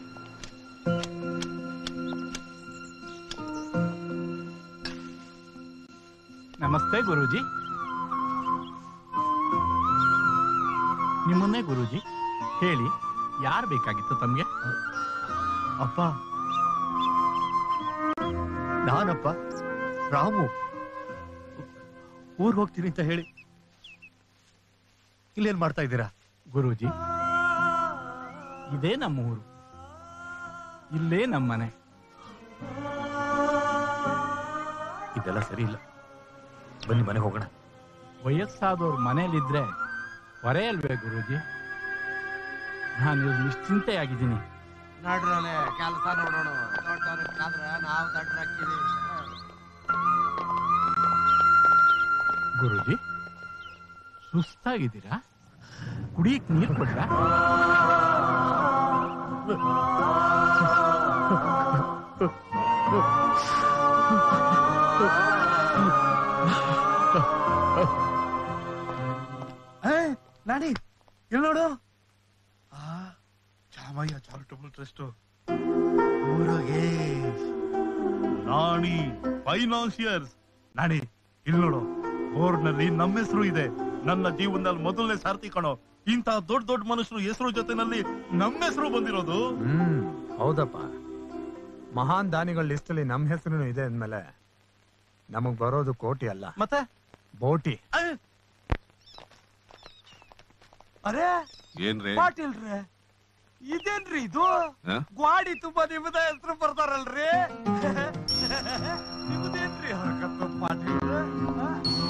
ನಮಸ್ತೆ ಗುರೂಜಿ ನಿಮ್ಮನ್ನೇ ಗುರೂಜಿ ಹೇಳಿ ಯಾರು ಬೇಕಾಗಿತ್ತು ತಮ್ಗೆ ಅಪ್ಪ ನಾನಪ್ಪ ರಾಮು ಊರ್ ಹೋಗ್ತೀನಿ ಅಂತ ಹೇಳಿ ಇಲ್ಲೇನ್ ಮಾಡ್ತಾ ಇದ್ದೀರಾ ಗುರೂಜಿ ಇದೇ ನಮ್ಮ ಊರು ಇಲ್ಲೇ ನಮ್ಮ ಮನೆ ಇದೆಲ್ಲ ಸರಿ ಇಲ್ಲ ಬನ್ನಿ ಮನೆಗೆ ಹೋಗೋಣ ವಯಸ್ಸಾದವ್ರ ಮನೇಲಿದ್ರೆ ಹೊರೆ ಅಲ್ವೇ ಗುರೂಜಿ ನಾನು ನಿಶ್ಚಿಂತೆಯಾಗಿದ್ದೀನಿ ನಡ್ರಲೆ ಕೆಲಸ ನೋಡೋಣ ದೊಡ್ಡವ್ರಾದ್ರ ನಾವು ದಡ್ಡರಾಗ್ತೀವಿ ಗುರೂಜಿ ಸುಸ್ತಾಗಿದ್ದೀರಾ ಕುಡಿಯಕ್ ನೀರು ಕೊಡ್ರಾ ನಾಡಿ ಇಲ್ಲಿ ನೋಡು ಆ Chamayya charitable trust Nani financiers Nani ಇಲ್ಲಿ ನೋಡು ಬೋರ್ಡ್ನಲ್ಲಿ ನಮ್ಮ ಹೆಸರು ಇದೆ ನನ್ನ ಜೀವನದಲ್ಲಿ ಮೊದಲನೇ ಸಾರ್ತಿ ಕಣೋ ಇಂಥ ದೊಡ್ಡ ದೊಡ್ಡ ಮನುಷ್ಯರು ಹೆಸರು ಜೊತೆನಲ್ಲಿ ನಮ್ಮ ಹೆಸರು ಬಂದಿರೋದು ಹ್ಮ್ ಹೌದಪ್ಪ ಮಹಾನ್ ದಾನಿಗಳ ಲಿಸ್ಟ್ ಅಲ್ಲಿ ನಮ್ ಹೆಸರು ಇದೆ ಅಂದ್ಮೇಲೆ ನಮಗ್ ಬರೋದು ಕೋಟಿ ಅಲ್ಲ ಮತ್ತೆ ಬೋಟಿ ಅರೇ ಏನ್ರಿ ಪಾಟೀಲ್ರೆ ಇದೇನ್ರಿ ಇದು ಹ? ಗ್ವಾಡಿ ತುಂಬಾ ನಿಮ್ಮದ ಹೆಸರು ಬರ್ತಾರಲ್ರಿ ನಿಮ್ಮದೇನ್ರಿ ಹರಕತ್ತು ಪಾಟೀಲ್ರೆ ಹ?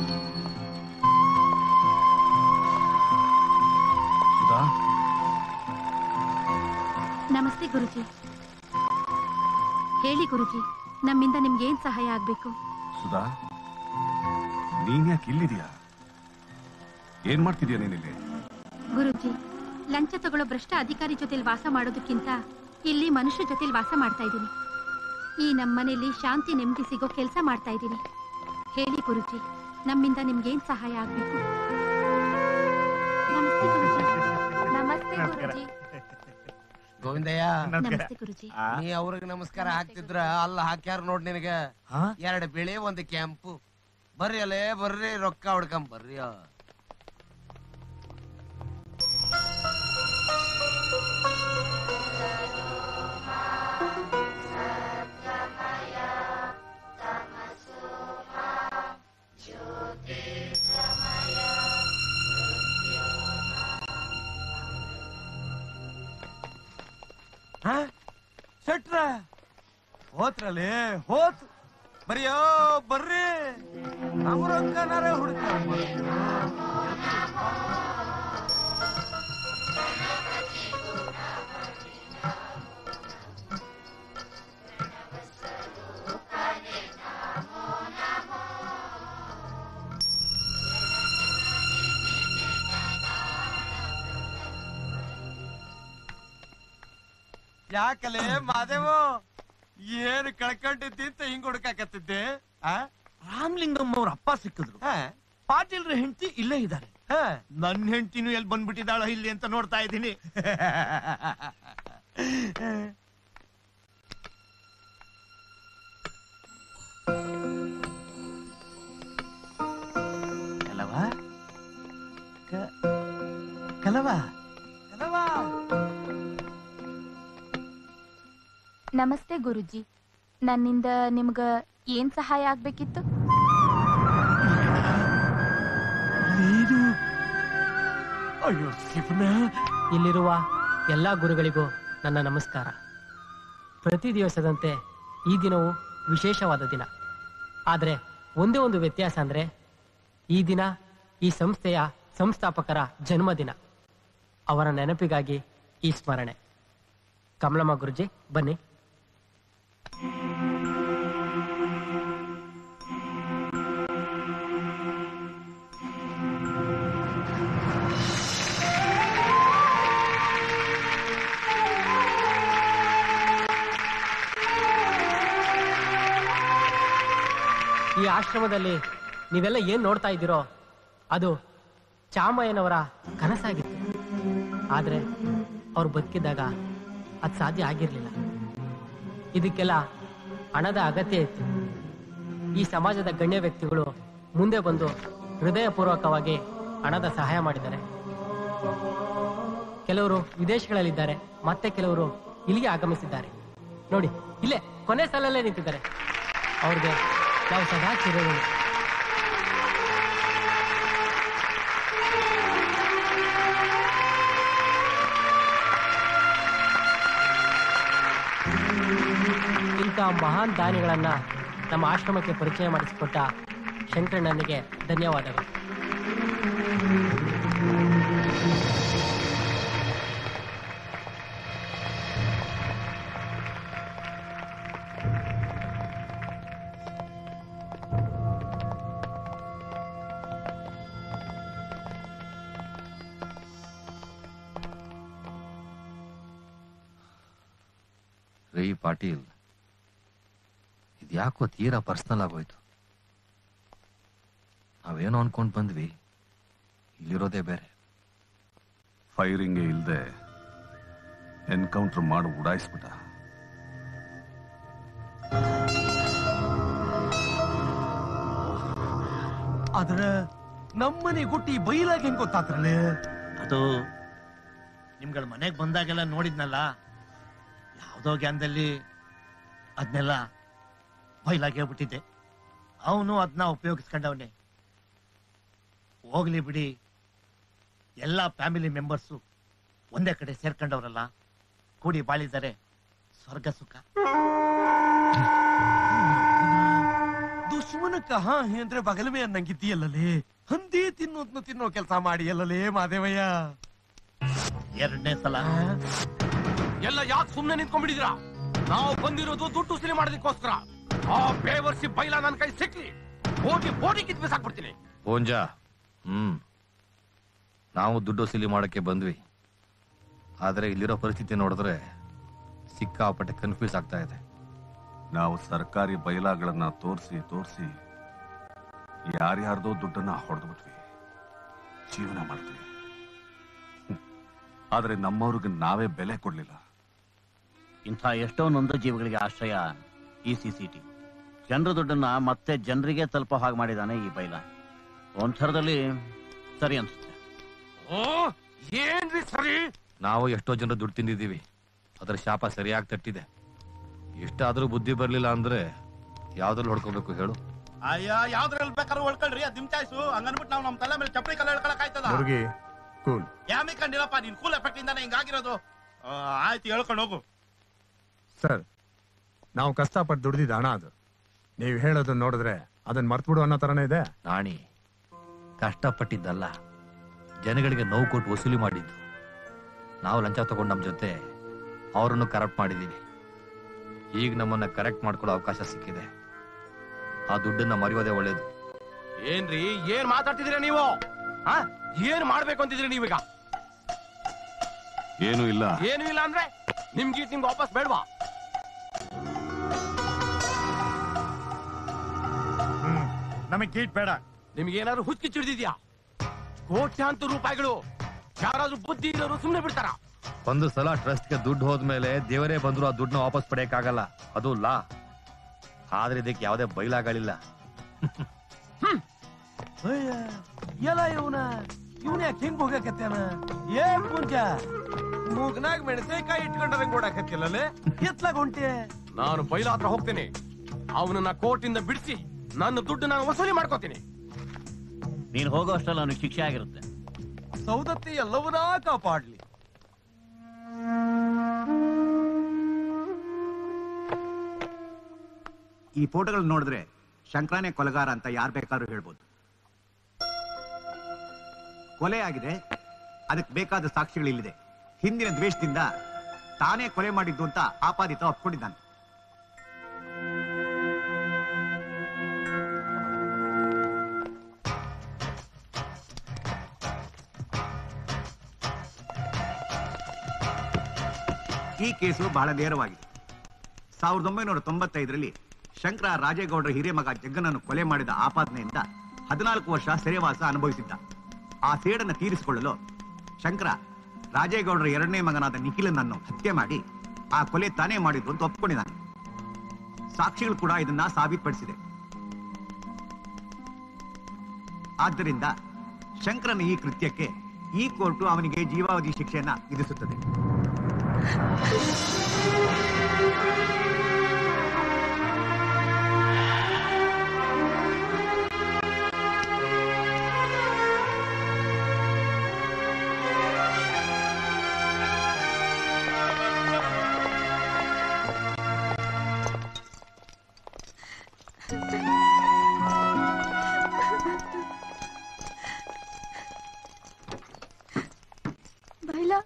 ನಮಸ್ತೆ ಗುರುಜಿ ಹೇಳಿ ಗುರುಜಿ ನಮ್ಮಿಂದ ನಿಮ್ಗೆ ಏನ್ ಸಹಾಯ ಆಗ್ಬೇಕು ಸುಧಾ ನೀನ್ ಯಾಕೆ ಇಲ್ಲಿದ್ಯಾ ಏನ್ ಮಾಡ್ತಿದ್ಯಾ ನೀನಿಲ್ಲಿ ಗುರುಜಿ ಲಂಚ ತಗೊಳ್ಳೋ ಭ್ರಷ್ಟ ಅಧಿಕಾರಿ ಜೊತೆಲಿ ವಾಸ ಮಾಡೋದಕ್ಕಿಂತ ಇಲ್ಲಿ ಮನುಷ್ಯ ಜೊತೆಲಿ ವಾಸ ಮಾಡ್ತಾ ಇದ್ದೀನಿ ಈ ನಮ್ಮನೇಲಿ ಶಾಂತಿ ನೆಮ್ಮದಿ ಸಿಗೋ ಕೆಲಸ ಮಾಡ್ತಾ ಇದ್ದೀನಿ ಹೇಳಿ ಗುರುಜಿ ನಮ್ಮಿಂದ ನಿಮ್ಗೇನ್ ಸಹಾಯ ಆಗ್ಬೇಕು ನಮಸ್ತೆ ಗುರುಜಿ ನಮಸ್ತೆ ಗುರುಜಿ ಗೋವಿಂದಯ್ಯ ನಮಸ್ತೆ ಗುರುಜಿ ನೀ ಅವ್ರಿಗೆ ನಮಸ್ಕಾರ ಹಾಕ್ತಿದ್ರ ಅಲ್ಲ ಹಾಕ್ಯಾರ ನೋಡ್ ನಿನಗ ಎರಡ್ ಬಿಳಿ ಒಂದ್ ಕೆಂಪು ಬರ್ರಿ ಅಲ್ಲೇ ಬರ್ರಿ ರೊಕ್ಕ ಹೊಡ್ಕೊಂಡ್ ಬರ್ರಿ ಶೆಟ್ರ ಹೋತ್ರಲ್ಲಿ ಹೋತ್ ಬರಿಯೋ ಬರ್ರಿ ನಮ್ಮ ರೊಕ್ಕನಾರ ಹುಡುಕ ಯಾಕಲೆ ಮಾದೇವು ಏನ್ ಕಳ್ಕೊಂಡಿದ್ದಿ ಅಂತ ಹಿಂಗ್ ಹುಡುಕಾಕತ್ತಿದ್ದೆ ರಾಮ್ಲಿಂಗಂ ಅವ್ರ ಅಪ್ಪ ಸಿಕ್ಕಿದ್ರು ಪಾಟೀಲ್ರ ಹೆಂಡತಿ ಇಲ್ಲೇ ಇದ್ದಾರೆ ನನ್ನ ಹೆಂಡತಿನೂ ಎಲ್ಲಿ ಬಂದ್ಬಿಟ್ಟಿದ್ದಾಳ ಇಲ್ಲಿ ಅಂತ ನೋಡ್ತಾ ಇದ್ದೀನಿ ಕಲವ ಕ- ಕಲವ ಕಲವ ನಮಸ್ತೆ ಗುರುಜಿ ನನ್ನಿಂದ ನಿಮ್ಗ ಏನ್ ಸಹಾಯ ಆಗ್ಬೇಕಿತ್ತು ನೀನು ಅಯ್ಯೋ ಶಿವನ ಇಲ್ಲಿರುವ ಎಲ್ಲ ಗುರುಗಳಿಗೂ ನನ್ನ ನಮಸ್ಕಾರ ಪ್ರತಿ ದಿವಸದಂತೆ ಈ ದಿನವು ವಿಶೇಷವಾದ ದಿನ ಆದರೆ ಒಂದೇ ಒಂದು ವ್ಯತ್ಯಾಸ ಅಂದರೆ ಈ ದಿನ ಈ ಸಂಸ್ಥೆಯ ಸಂಸ್ಥಾಪಕರ ಜನ್ಮದಿನ ಅವರ ನೆನಪಿಗಾಗಿ ಈ ಸ್ಮರಣೆ ಕಮಲಮ್ಮ ಗುರುಜಿ ಬನ್ನಿ ಈ ಆಶ್ರಮದಲ್ಲಿ ನೀವೆಲ್ಲ ಏನ್ ನೋಡ್ತಾ ಇದ್ದೀರೋ ಅದು ಚಾಮಯ್ಯನವರ ಕನಸಾಗಿತ್ತು ಆದ್ರೆ ಅವ್ರು ಬದುಕಿದ್ದಾಗ ಅದು ಸಾಧ್ಯ ಆಗಿರ್ಲಿಲ್ಲ ಇದಕ್ಕೆಲ್ಲ ಹಣದ ಅಗತ್ಯ ಇತ್ತು ಈ ಸಮಾಜದ ಗಣ್ಯ ವ್ಯಕ್ತಿಗಳು ಮುಂದೆ ಬಂದು ಹೃದಯಪೂರ್ವಕವಾಗಿ ಹಣದ ಸಹಾಯ ಮಾಡಿದ್ದಾರೆ ಕೆಲವರು ವಿದೇಶಗಳಲ್ಲಿದ್ದಾರೆ ಮತ್ತೆ ಕೆಲವರು ಇಲ್ಲಿಗೆ ಆಗಮಿಸಿದ್ದಾರೆ ನೋಡಿ ಇಲ್ಲೇ ಕೊನೆ ಸಾಲಲ್ಲೇ ನಿಂತಿದ್ದಾರೆ ಅವ್ರಿಗೆ ನಾವು ಸದಾ ಚಿರಋಣಿ ಇಂಥ ಮಹಾನ್ ದಾನಿಗಳನ್ನ ನಮ್ಮ ಆಶ್ರಮಕ್ಕೆ ಪರಿಚಯ ಮಾಡಿಸಿಕೊಟ್ಟ ಶಂಕರಣ್ಣನಿಗೆ ಧನ್ಯವಾದಗಳು ರೈ ಪಾಟೀಲ್ ಇದ್ಯಾಕೋ ತೀರಾ ಪರ್ಸನಲ್ ಆಗೋಯ್ತು ನಾವೇನೋ ಅನ್ಕೊಂಡ್ ಬಂದ್ವಿ ಇಲ್ಲಿರೋದೇ ಬೇರೆ ಫೈರಿಂಗೇ ಇಲ್ಲದೆ ಎನ್ಕೌಂಟರ್ ಮಾಡಿ ಉಡಾಯಿಸ್ಬಿಟ್ಟ ಆದ್ರ ನಮ್ಮನೆ ಗುಟ್ಟಿ ಬೈಲಾಗ ಹೆಂಗ್ ಗೊತ್ತಾತ್ರಲ್ಲ ಅದು ನಿಮ್ಗಳ ಮನೆಗ್ ಬಂದಾಗೆಲ್ಲ ನೋಡಿದ್ನಲ್ಲ ಯಾವ್ದೋ ಗ್ಯಾನ್ದಲ್ಲಿ ಅದನ್ನೆಲ್ಲ ಬೈಲಾಗಿ ಹೇಳ್ಬಿಟ್ಟಿದ್ದೆ ಅವನು ಅದನ್ನ ಉಪಯೋಗಿಸ್ಕೊಂಡವನೆ ಹೋಗ್ಲಿ ಬಿಡಿ ಎಲ್ಲ ಫ್ಯಾಮಿಲಿ ಮೆಂಬರ್ಸು ಒಂದೇ ಕಡೆ ಸೇರ್ಕೊಂಡವ್ರಲ್ಲ ಕೂಡಿ ಬಾಳಿದ್ದಾರೆ ಸ್ವರ್ಗ ಸುಖ ದುಶ್ಮನಕ್ಕ ಹಾ ಹೇ ಅಂದ್ರೆ ಬಗಲಮೆ ಅನ್ನಂಗಿದ್ದೀಯಲ್ಲಲೇ ಹಂದಿ ತಿನ್ನೋದ್ನ ತಿನ್ನೋ ಕೆಲಸ ಮಾಡಿ ಅಲ್ಲಲೇ ಮಾದೇವಯ್ಯ ಎರಡನೇ ಸಲ ಎಲ್ಲ ಯಾಕೆ ಸುಮ್ನೆ ನಿಂತ್ಕೊಂಡ್ಬಿಟ್ಟಿದ್ರ ನಾವು ಬಂದಿರೋದು ದುಡ್ಡು ವಸೂಲಿ ಮಾಡೋದಕ್ಕೋಸ್ಕರ ಆ ಬೇವರ್ಸಿ ಬೈಲ ನನ್ನ ಕೈ ಸಿಕ್ಲಿ ಬೋಟಿ ಬೋಟಿ ಕಿತ್ ಬಿಸಾಕ್ಬಿಡ್ತೀನಿ ಓಂಜ ಹ್ಮ್ ನಾವು ದುಡ್ಡು ವಸೂಲಿ ಮಾಡಕ್ಕೆ ಬಂದ್ವಿ ಆದ್ರೆ ಇಲ್ಲಿರೋ ಪರಿಸ್ಥಿತಿ ನೋಡಿದ್ರೆ ಸಿಕ್ಕಾಪಟ್ಟೆ ಕನ್ಫ್ಯೂಸ್ ಆಗ್ತಾ ಇದೆ ನಾವು ಸರ್ಕಾರಿ ಬೈಲಾಗಳನ್ನ ತೋರಿಸಿ ತೋರಿಸಿ ಯಾರ್ಯಾರ್ದೋ ದುಡ್ಡನ್ನ ಹೊಡೆದ್ಬಿಟ್ವಿ ಜೀವನ ಮಾಡ್ತೀವಿ ಹ್ಮ್. ಆದ್ರೆ ನಮ್ಮವ್ರಿಗೆ ನಾವೇ ಬೆಲೆ ಕೊಡ್ಲಿಲ್ಲ ಇಂಥ ಎಷ್ಟೋ ನೊಂದ ಜೀವಿಗಳಿಗೆ ಆಶ್ರಯ ಈ ಸಿ ಸಿ ಟಿ ಜನರ ದುಡ್ಡನ್ನ ಮತ್ತೆ ಜನರಿಗೆ ತಲುಪೋ ಹಾಗೆ ಮಾಡಿದಾನೆ ಈ ಬೈಲ ಒಂಥರದಲ್ಲಿ ಸರಿ ಅನ್ಸುತ್ತೆ ಓ ಏನ್ರಿ ಸರಿ ನಾವು ಎಷ್ಟೋ ಜನರು ದುಡ್ಡು ತಿಂದಿದ್ದೀವಿ ಅದರ ಶಾಪ ಸರಿಯಾಗಿ ತಟ್ಟಿದೆ ಎಷ್ಟಾದ್ರೂ ಬುದ್ಧಿ ಬರ್ಲಿಲ್ಲ ಅಂದ್ರೆ ಯಾವ್ದ್ರಲ್ಲಿ ಹೊಡ್ಕೋಬೇಕು ಹೇಳು ಅಯ್ಯ ಯಾವ್ದ್ರಲ್ಲಿ ಬೇಕಾದ್ರೂ ಹೊಳ್ಕೊಳ್ರಿ ಅದ್ ನಿಮ್ ಚಾಯ್ಸು ಹಂಗನ್ಬಿಟ್ಟು ನಾವು ನಮ್ ತಲೆ ಮೇಲೆ ಚಪ್ಪಲಿ ಕಲ್ಲ ಹೇಳ್ಕೊಳಕ್ ಆಯ್ತದ ಮುರುಗಿ ಕೂಲ್ ಯಾಮಿ ಕಂಡಿಲ್ಲಪ್ಪ ನೀನ್ ಕೂಲ್ ಎಫೆಕ್ಟ್ ಇಂದಾನೆ ಹಿಂಗಾಗಿರೋದು ಆ, ಆಯ್ತು ಹೇಳ್ಕೊಂಡು ಹೋಗು ಸರ್ ನಾವು ಕಷ್ಟಪಟ್ಟು ದುಡ್ದಿದ್ದ ಹಣ ಅದು ನೀವು ಹೇಳೋದನ್ನ ನೋಡಿದ್ರೆ ಅದನ್ನ ಮರ್ತ್ಬಿಡು ಅನ್ನೋ ತರನೇ ಇದೆ ನಾಣಿ ಕಷ್ಟಪಟ್ಟಿದ್ದಲ್ಲ ಜನಗಳಿಗೆ ನೋವು ಕೊಟ್ಟು ವಸೂಲಿ ಮಾಡಿದ್ದು ನಾವು ಲಂಚ ತಗೊಂಡು ನಮ್ಮ ಜೊತೆ ಅವರನ್ನು ಕರಪ್ಟ್ ಮಾಡಿದ್ದೀವಿ ಈಗ ನಮ್ಮನ್ನ ಕರೆಕ್ಟ್ ಮಾಡ್ಕೊಳ್ಳೋ ಅವಕಾಶ ಸಿಕ್ಕಿದೆ ಆ ದುಡ್ಡನ್ನ ಮರೆಯೋದೇ ಒಳ್ಳೇದು ಏನ್ರಿ ಏನ್ ಮಾತಾಡ್ತಿದ್ದೀರಾ ನೀವು ಆ? ಏನ್ ಮಾಡ್ಬೇಕು ಅಂತಿದ್ರಿ ನೀವೀಗ ಏನೂ ಇಲ್ಲ ಏನು ಇಲ್ಲ ಅಂದ್ರೆ ನಿಮ್ ಗೀಟ್ ನಿಮ್ಗೆ ವಾಪಸ್ ಬೇಡವಾ ನಮಗ್ ಗೀಟ್ ಬೇಡ ನಿಮ್ಗೆ ಏನಾದ್ರು ಹುಚ್ಚಿ ಚಿಡ್ದಿದ್ಯಾ ಕೋಟ್ಯಾಂತರ ರೂಪಾಯಿಗಳು ಯಾರಾದ್ರೂ ಬುದ್ಧಿ ಇರೋರು ಸುಮ್ನೆ ಬಿಡ್ತಾರ ಒಂದು ಸಲ ಟ್ರಸ್ಟ್ಗೆ ದುಡ್ಡು ಹೋದ್ಮೇಲೆ ದೇವರೇ ಬಂದ್ರು ಆ ದುಡ್ಡನ್ನ ವಾಪಸ್ ಪಡೆಯಕ್ಕಾಗಲ್ಲ ಅದು ಲಾ ಆದ್ರೆ ಇದಕ್ಕೆ ಯಾವುದೇ ಬೈಲಾಗಳಿಲ್ಲ ಅಯ್ಯ ಎಲ್ಲ ಇವನ ಇವನ್ ಯಾಕೆ ಹೆಂಗ್ ಹೋಗಕತ್ತಾನ ಏ ಪುಂಜ ಮೂಗ್ನಾಗ ಮೆಣಸಿನಕಾಯಿ ಇಟ್ಕೊಂಡ್ರೆ ಓಡಾಕತ್ತಿಲ್ಲಲೇ ಎತ್ಲಾಗ ಹೊಂಟೆ ನಾನು ಬೈಲ ಹತ್ರ ಹೋಗ್ತೇನೆ ಅವನನ್ನ ಕೋರ್ಟಿಂದ ಬಿಡಿಸಿ ನನ್ನ ದುಡ್ಡು ನಾನು ವಸೂಲಿ ಮಾಡ್ಕೋತೀನಿ ನೀನ್ ಹೋಗೋ ಅಷ್ಟರಲ್ಲಿ ಅವನಿಗೆ ಶಿಕ್ಷೆ ಆಗಿರುತ್ತೆ ಸೌದತ್ತಿ ಎಲ್ಲವನ್ನಾ ಕಾಪಾಡ್ಲಿ ಈ ಫೋಟೋಗಳು ನೋಡಿದ್ರೆ ಶಂಕರನೇ ಕೊಲೆಗಾರ ಅಂತ ಯಾರು ಬೇಕಾದ್ರೂ ಹೇಳ್ಬೋದು ಕೊಲೆ ಆಗಿದೆ ಅದಕ್ಕೆ ಬೇಕಾದ ಸಾಕ್ಷಿಗಳು ಇಲ್ಲಿದೆ ಹಿಂದಿನ ದ್ವೇಷದಿಂದ ತಾನೇ ಕೊಲೆ ಮಾಡಿದ್ದು ಅಂತ ಆಪಾದಿತ ಒಪ್ಕೊಂಡಿದ್ದಾನೆ ಈ ಕೇಸು ಬಹಳ ನೇರವಾಗಿದೆ ಸಾವಿರದ ಒಂಬೈನೂರ ತೊಂಬತ್ತೈದರಲ್ಲಿ ಶಂಕರ ರಾಜೇಗೌಡರ ಹಿರಿಯ ಮಗ ಜಗ್ಗನನ್ನು ಕೊಲೆ ಮಾಡಿದ ಆಪಾದನೆಯಿಂದ ಹದಿನಾಲ್ಕು ವರ್ಷ ಸೆರೆವಾಸ ಅನುಭವಿಸಿದ್ದ ಆ ಸೇಡನ್ನು ತೀರಿಸಿಕೊಳ್ಳಲು ಶಂಕರ ರಾಜೇಗೌಡರ ಎರಡನೇ ಮಗನಾದ ನಿಖಿಲನನ್ನು ಹತ್ಯೆ ಮಾಡಿ ಆ ಕೊಲೆ ತಾನೇ ಮಾಡಿದ್ದು ಅಂತ ಒಪ್ಕೊಂಡಿದ್ದಾನೆ ಸಾಕ್ಷಿಗಳು ಕೂಡ ಇದನ್ನ ಸಾಬೀತುಪಡಿಸಿದೆ ಆದ್ದರಿಂದ ಶಂಕರನ ಈ ಕೃತ್ಯಕ್ಕೆ ಈ ಕೋರ್ಟು ಅವನಿಗೆ ಜೀವಾವಧಿ ಶಿಕ್ಷೆಯನ್ನ ವಿಧಿಸುತ್ತದೆ ಬೈಲಾ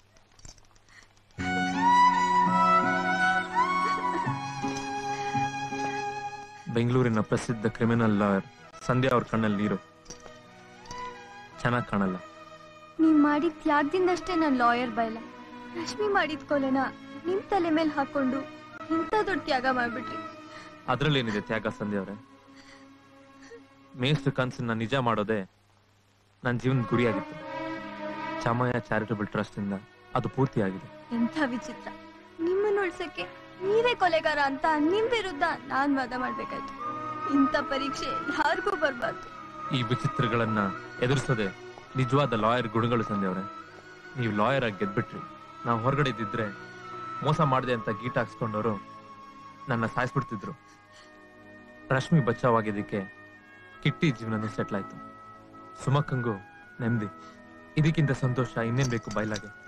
ಬೆಂಗಳೂರಿನ ಪ್ರಸಿದ್ಧ ಕ್ರಿಮಿನಲ್ ಲಾಯರ್ ಸಂಧ್ಯಾ ಅವ್ರ ಕಣ್ಣಲ್ಲಿ ನೀರು ಚೆನ್ನಾಗಿ ಕಾಣಲ್ಲ ನೀವ್ ಮಾಡಿದ ತ್ಯಾಗದಿಂದಷ್ಟೇ ನಾನ್ ಲಾಯರ್ ಬೈಲ ರಶ್ಮಿ ಮಾಡಿದ ಕೊಲೆನ ನಿಮ್ ತಲೆ ಮೇಲೆ ಹಾಕೊಂಡು ಇಂಥ ದೊಡ್ಡ ತ್ಯಾಗ ಮಾಡ್ಬಿಟ್ರಿ ಅದ್ರಲ್ಲೇನಿದೆ ತ್ಯಾಗ ಸಂಧ್ಯಾ ಅವ್ರೆ ಮೇಷ್ಟ್ರ ಕನ್ಸನ್ನ ನಿಜ ಮಾಡೋದೇ ನನ್ನ ಜೀವನದ ಗುರಿಯಾಗಿತ್ತು ಚಾಮಯ್ಯ ಚಾರಿಟಬಲ್ ಟ್ರಸ್ಟ್ ಇಂದ ಅದು ಪೂರ್ತಿಯಾಗಿದೆ ಎಂಥ ವಿಚಿತ್ರ ನಿಮ್ಮನ್ನ ಉಳ್ಸಕ್ಕೆ ನೀವೇ ಕೊಲೆಗಾರ ಅಂತ ನಿಮ್ ವಿರುದ್ಧ ನಾನ್ ವಾದ ಮಾಡ್ಬೇಕಾಯ್ತು ಇಂಥ ಪರೀಕ್ಷೆ ಯಾರಿಗೂ ಬರ್ಬಾರ್ದು ಈ ವಿಚಿತ್ರಗಳನ್ನ ಎದುರಿಸೋದೆ ನಿಜವಾದ ಲಾಯರ್ ಗುಣಗಳು ಸಂಧ್ಯಾ ಅವ್ರೆ ನೀವು ಲಾಯರ್ ಆಗಿ ಗೆದ್ಬಿಟ್ರಿ ನಾವು ಹೊರಗಡೆ ಇದ್ದಿದ್ರೆ ಮೋಸ ಮಾಡಿದೆ ಅಂತ ಗೀಟ ಹಾಕ್ಸ್ಕೊಂಡವರು ನನ್ನ ಸಾಯಿಸ್ಬಿಡ್ತಿದ್ರು ರಶ್ಮಿ ಬಚಾವಾಗಿದ್ದಕ್ಕೆ ಕಿಟ್ಟಿ ಜೀವನನೂ ಸೆಟ್ಲ್ ಆಯ್ತು ಸುಮಕ್ಕಂಗೂ ನೆಮ್ಮದಿ ಇದಕ್ಕಿಂತ ಸಂತೋಷ ಇನ್ನೇನ್ ಬೇಕು ಬಯಲಾಗೆ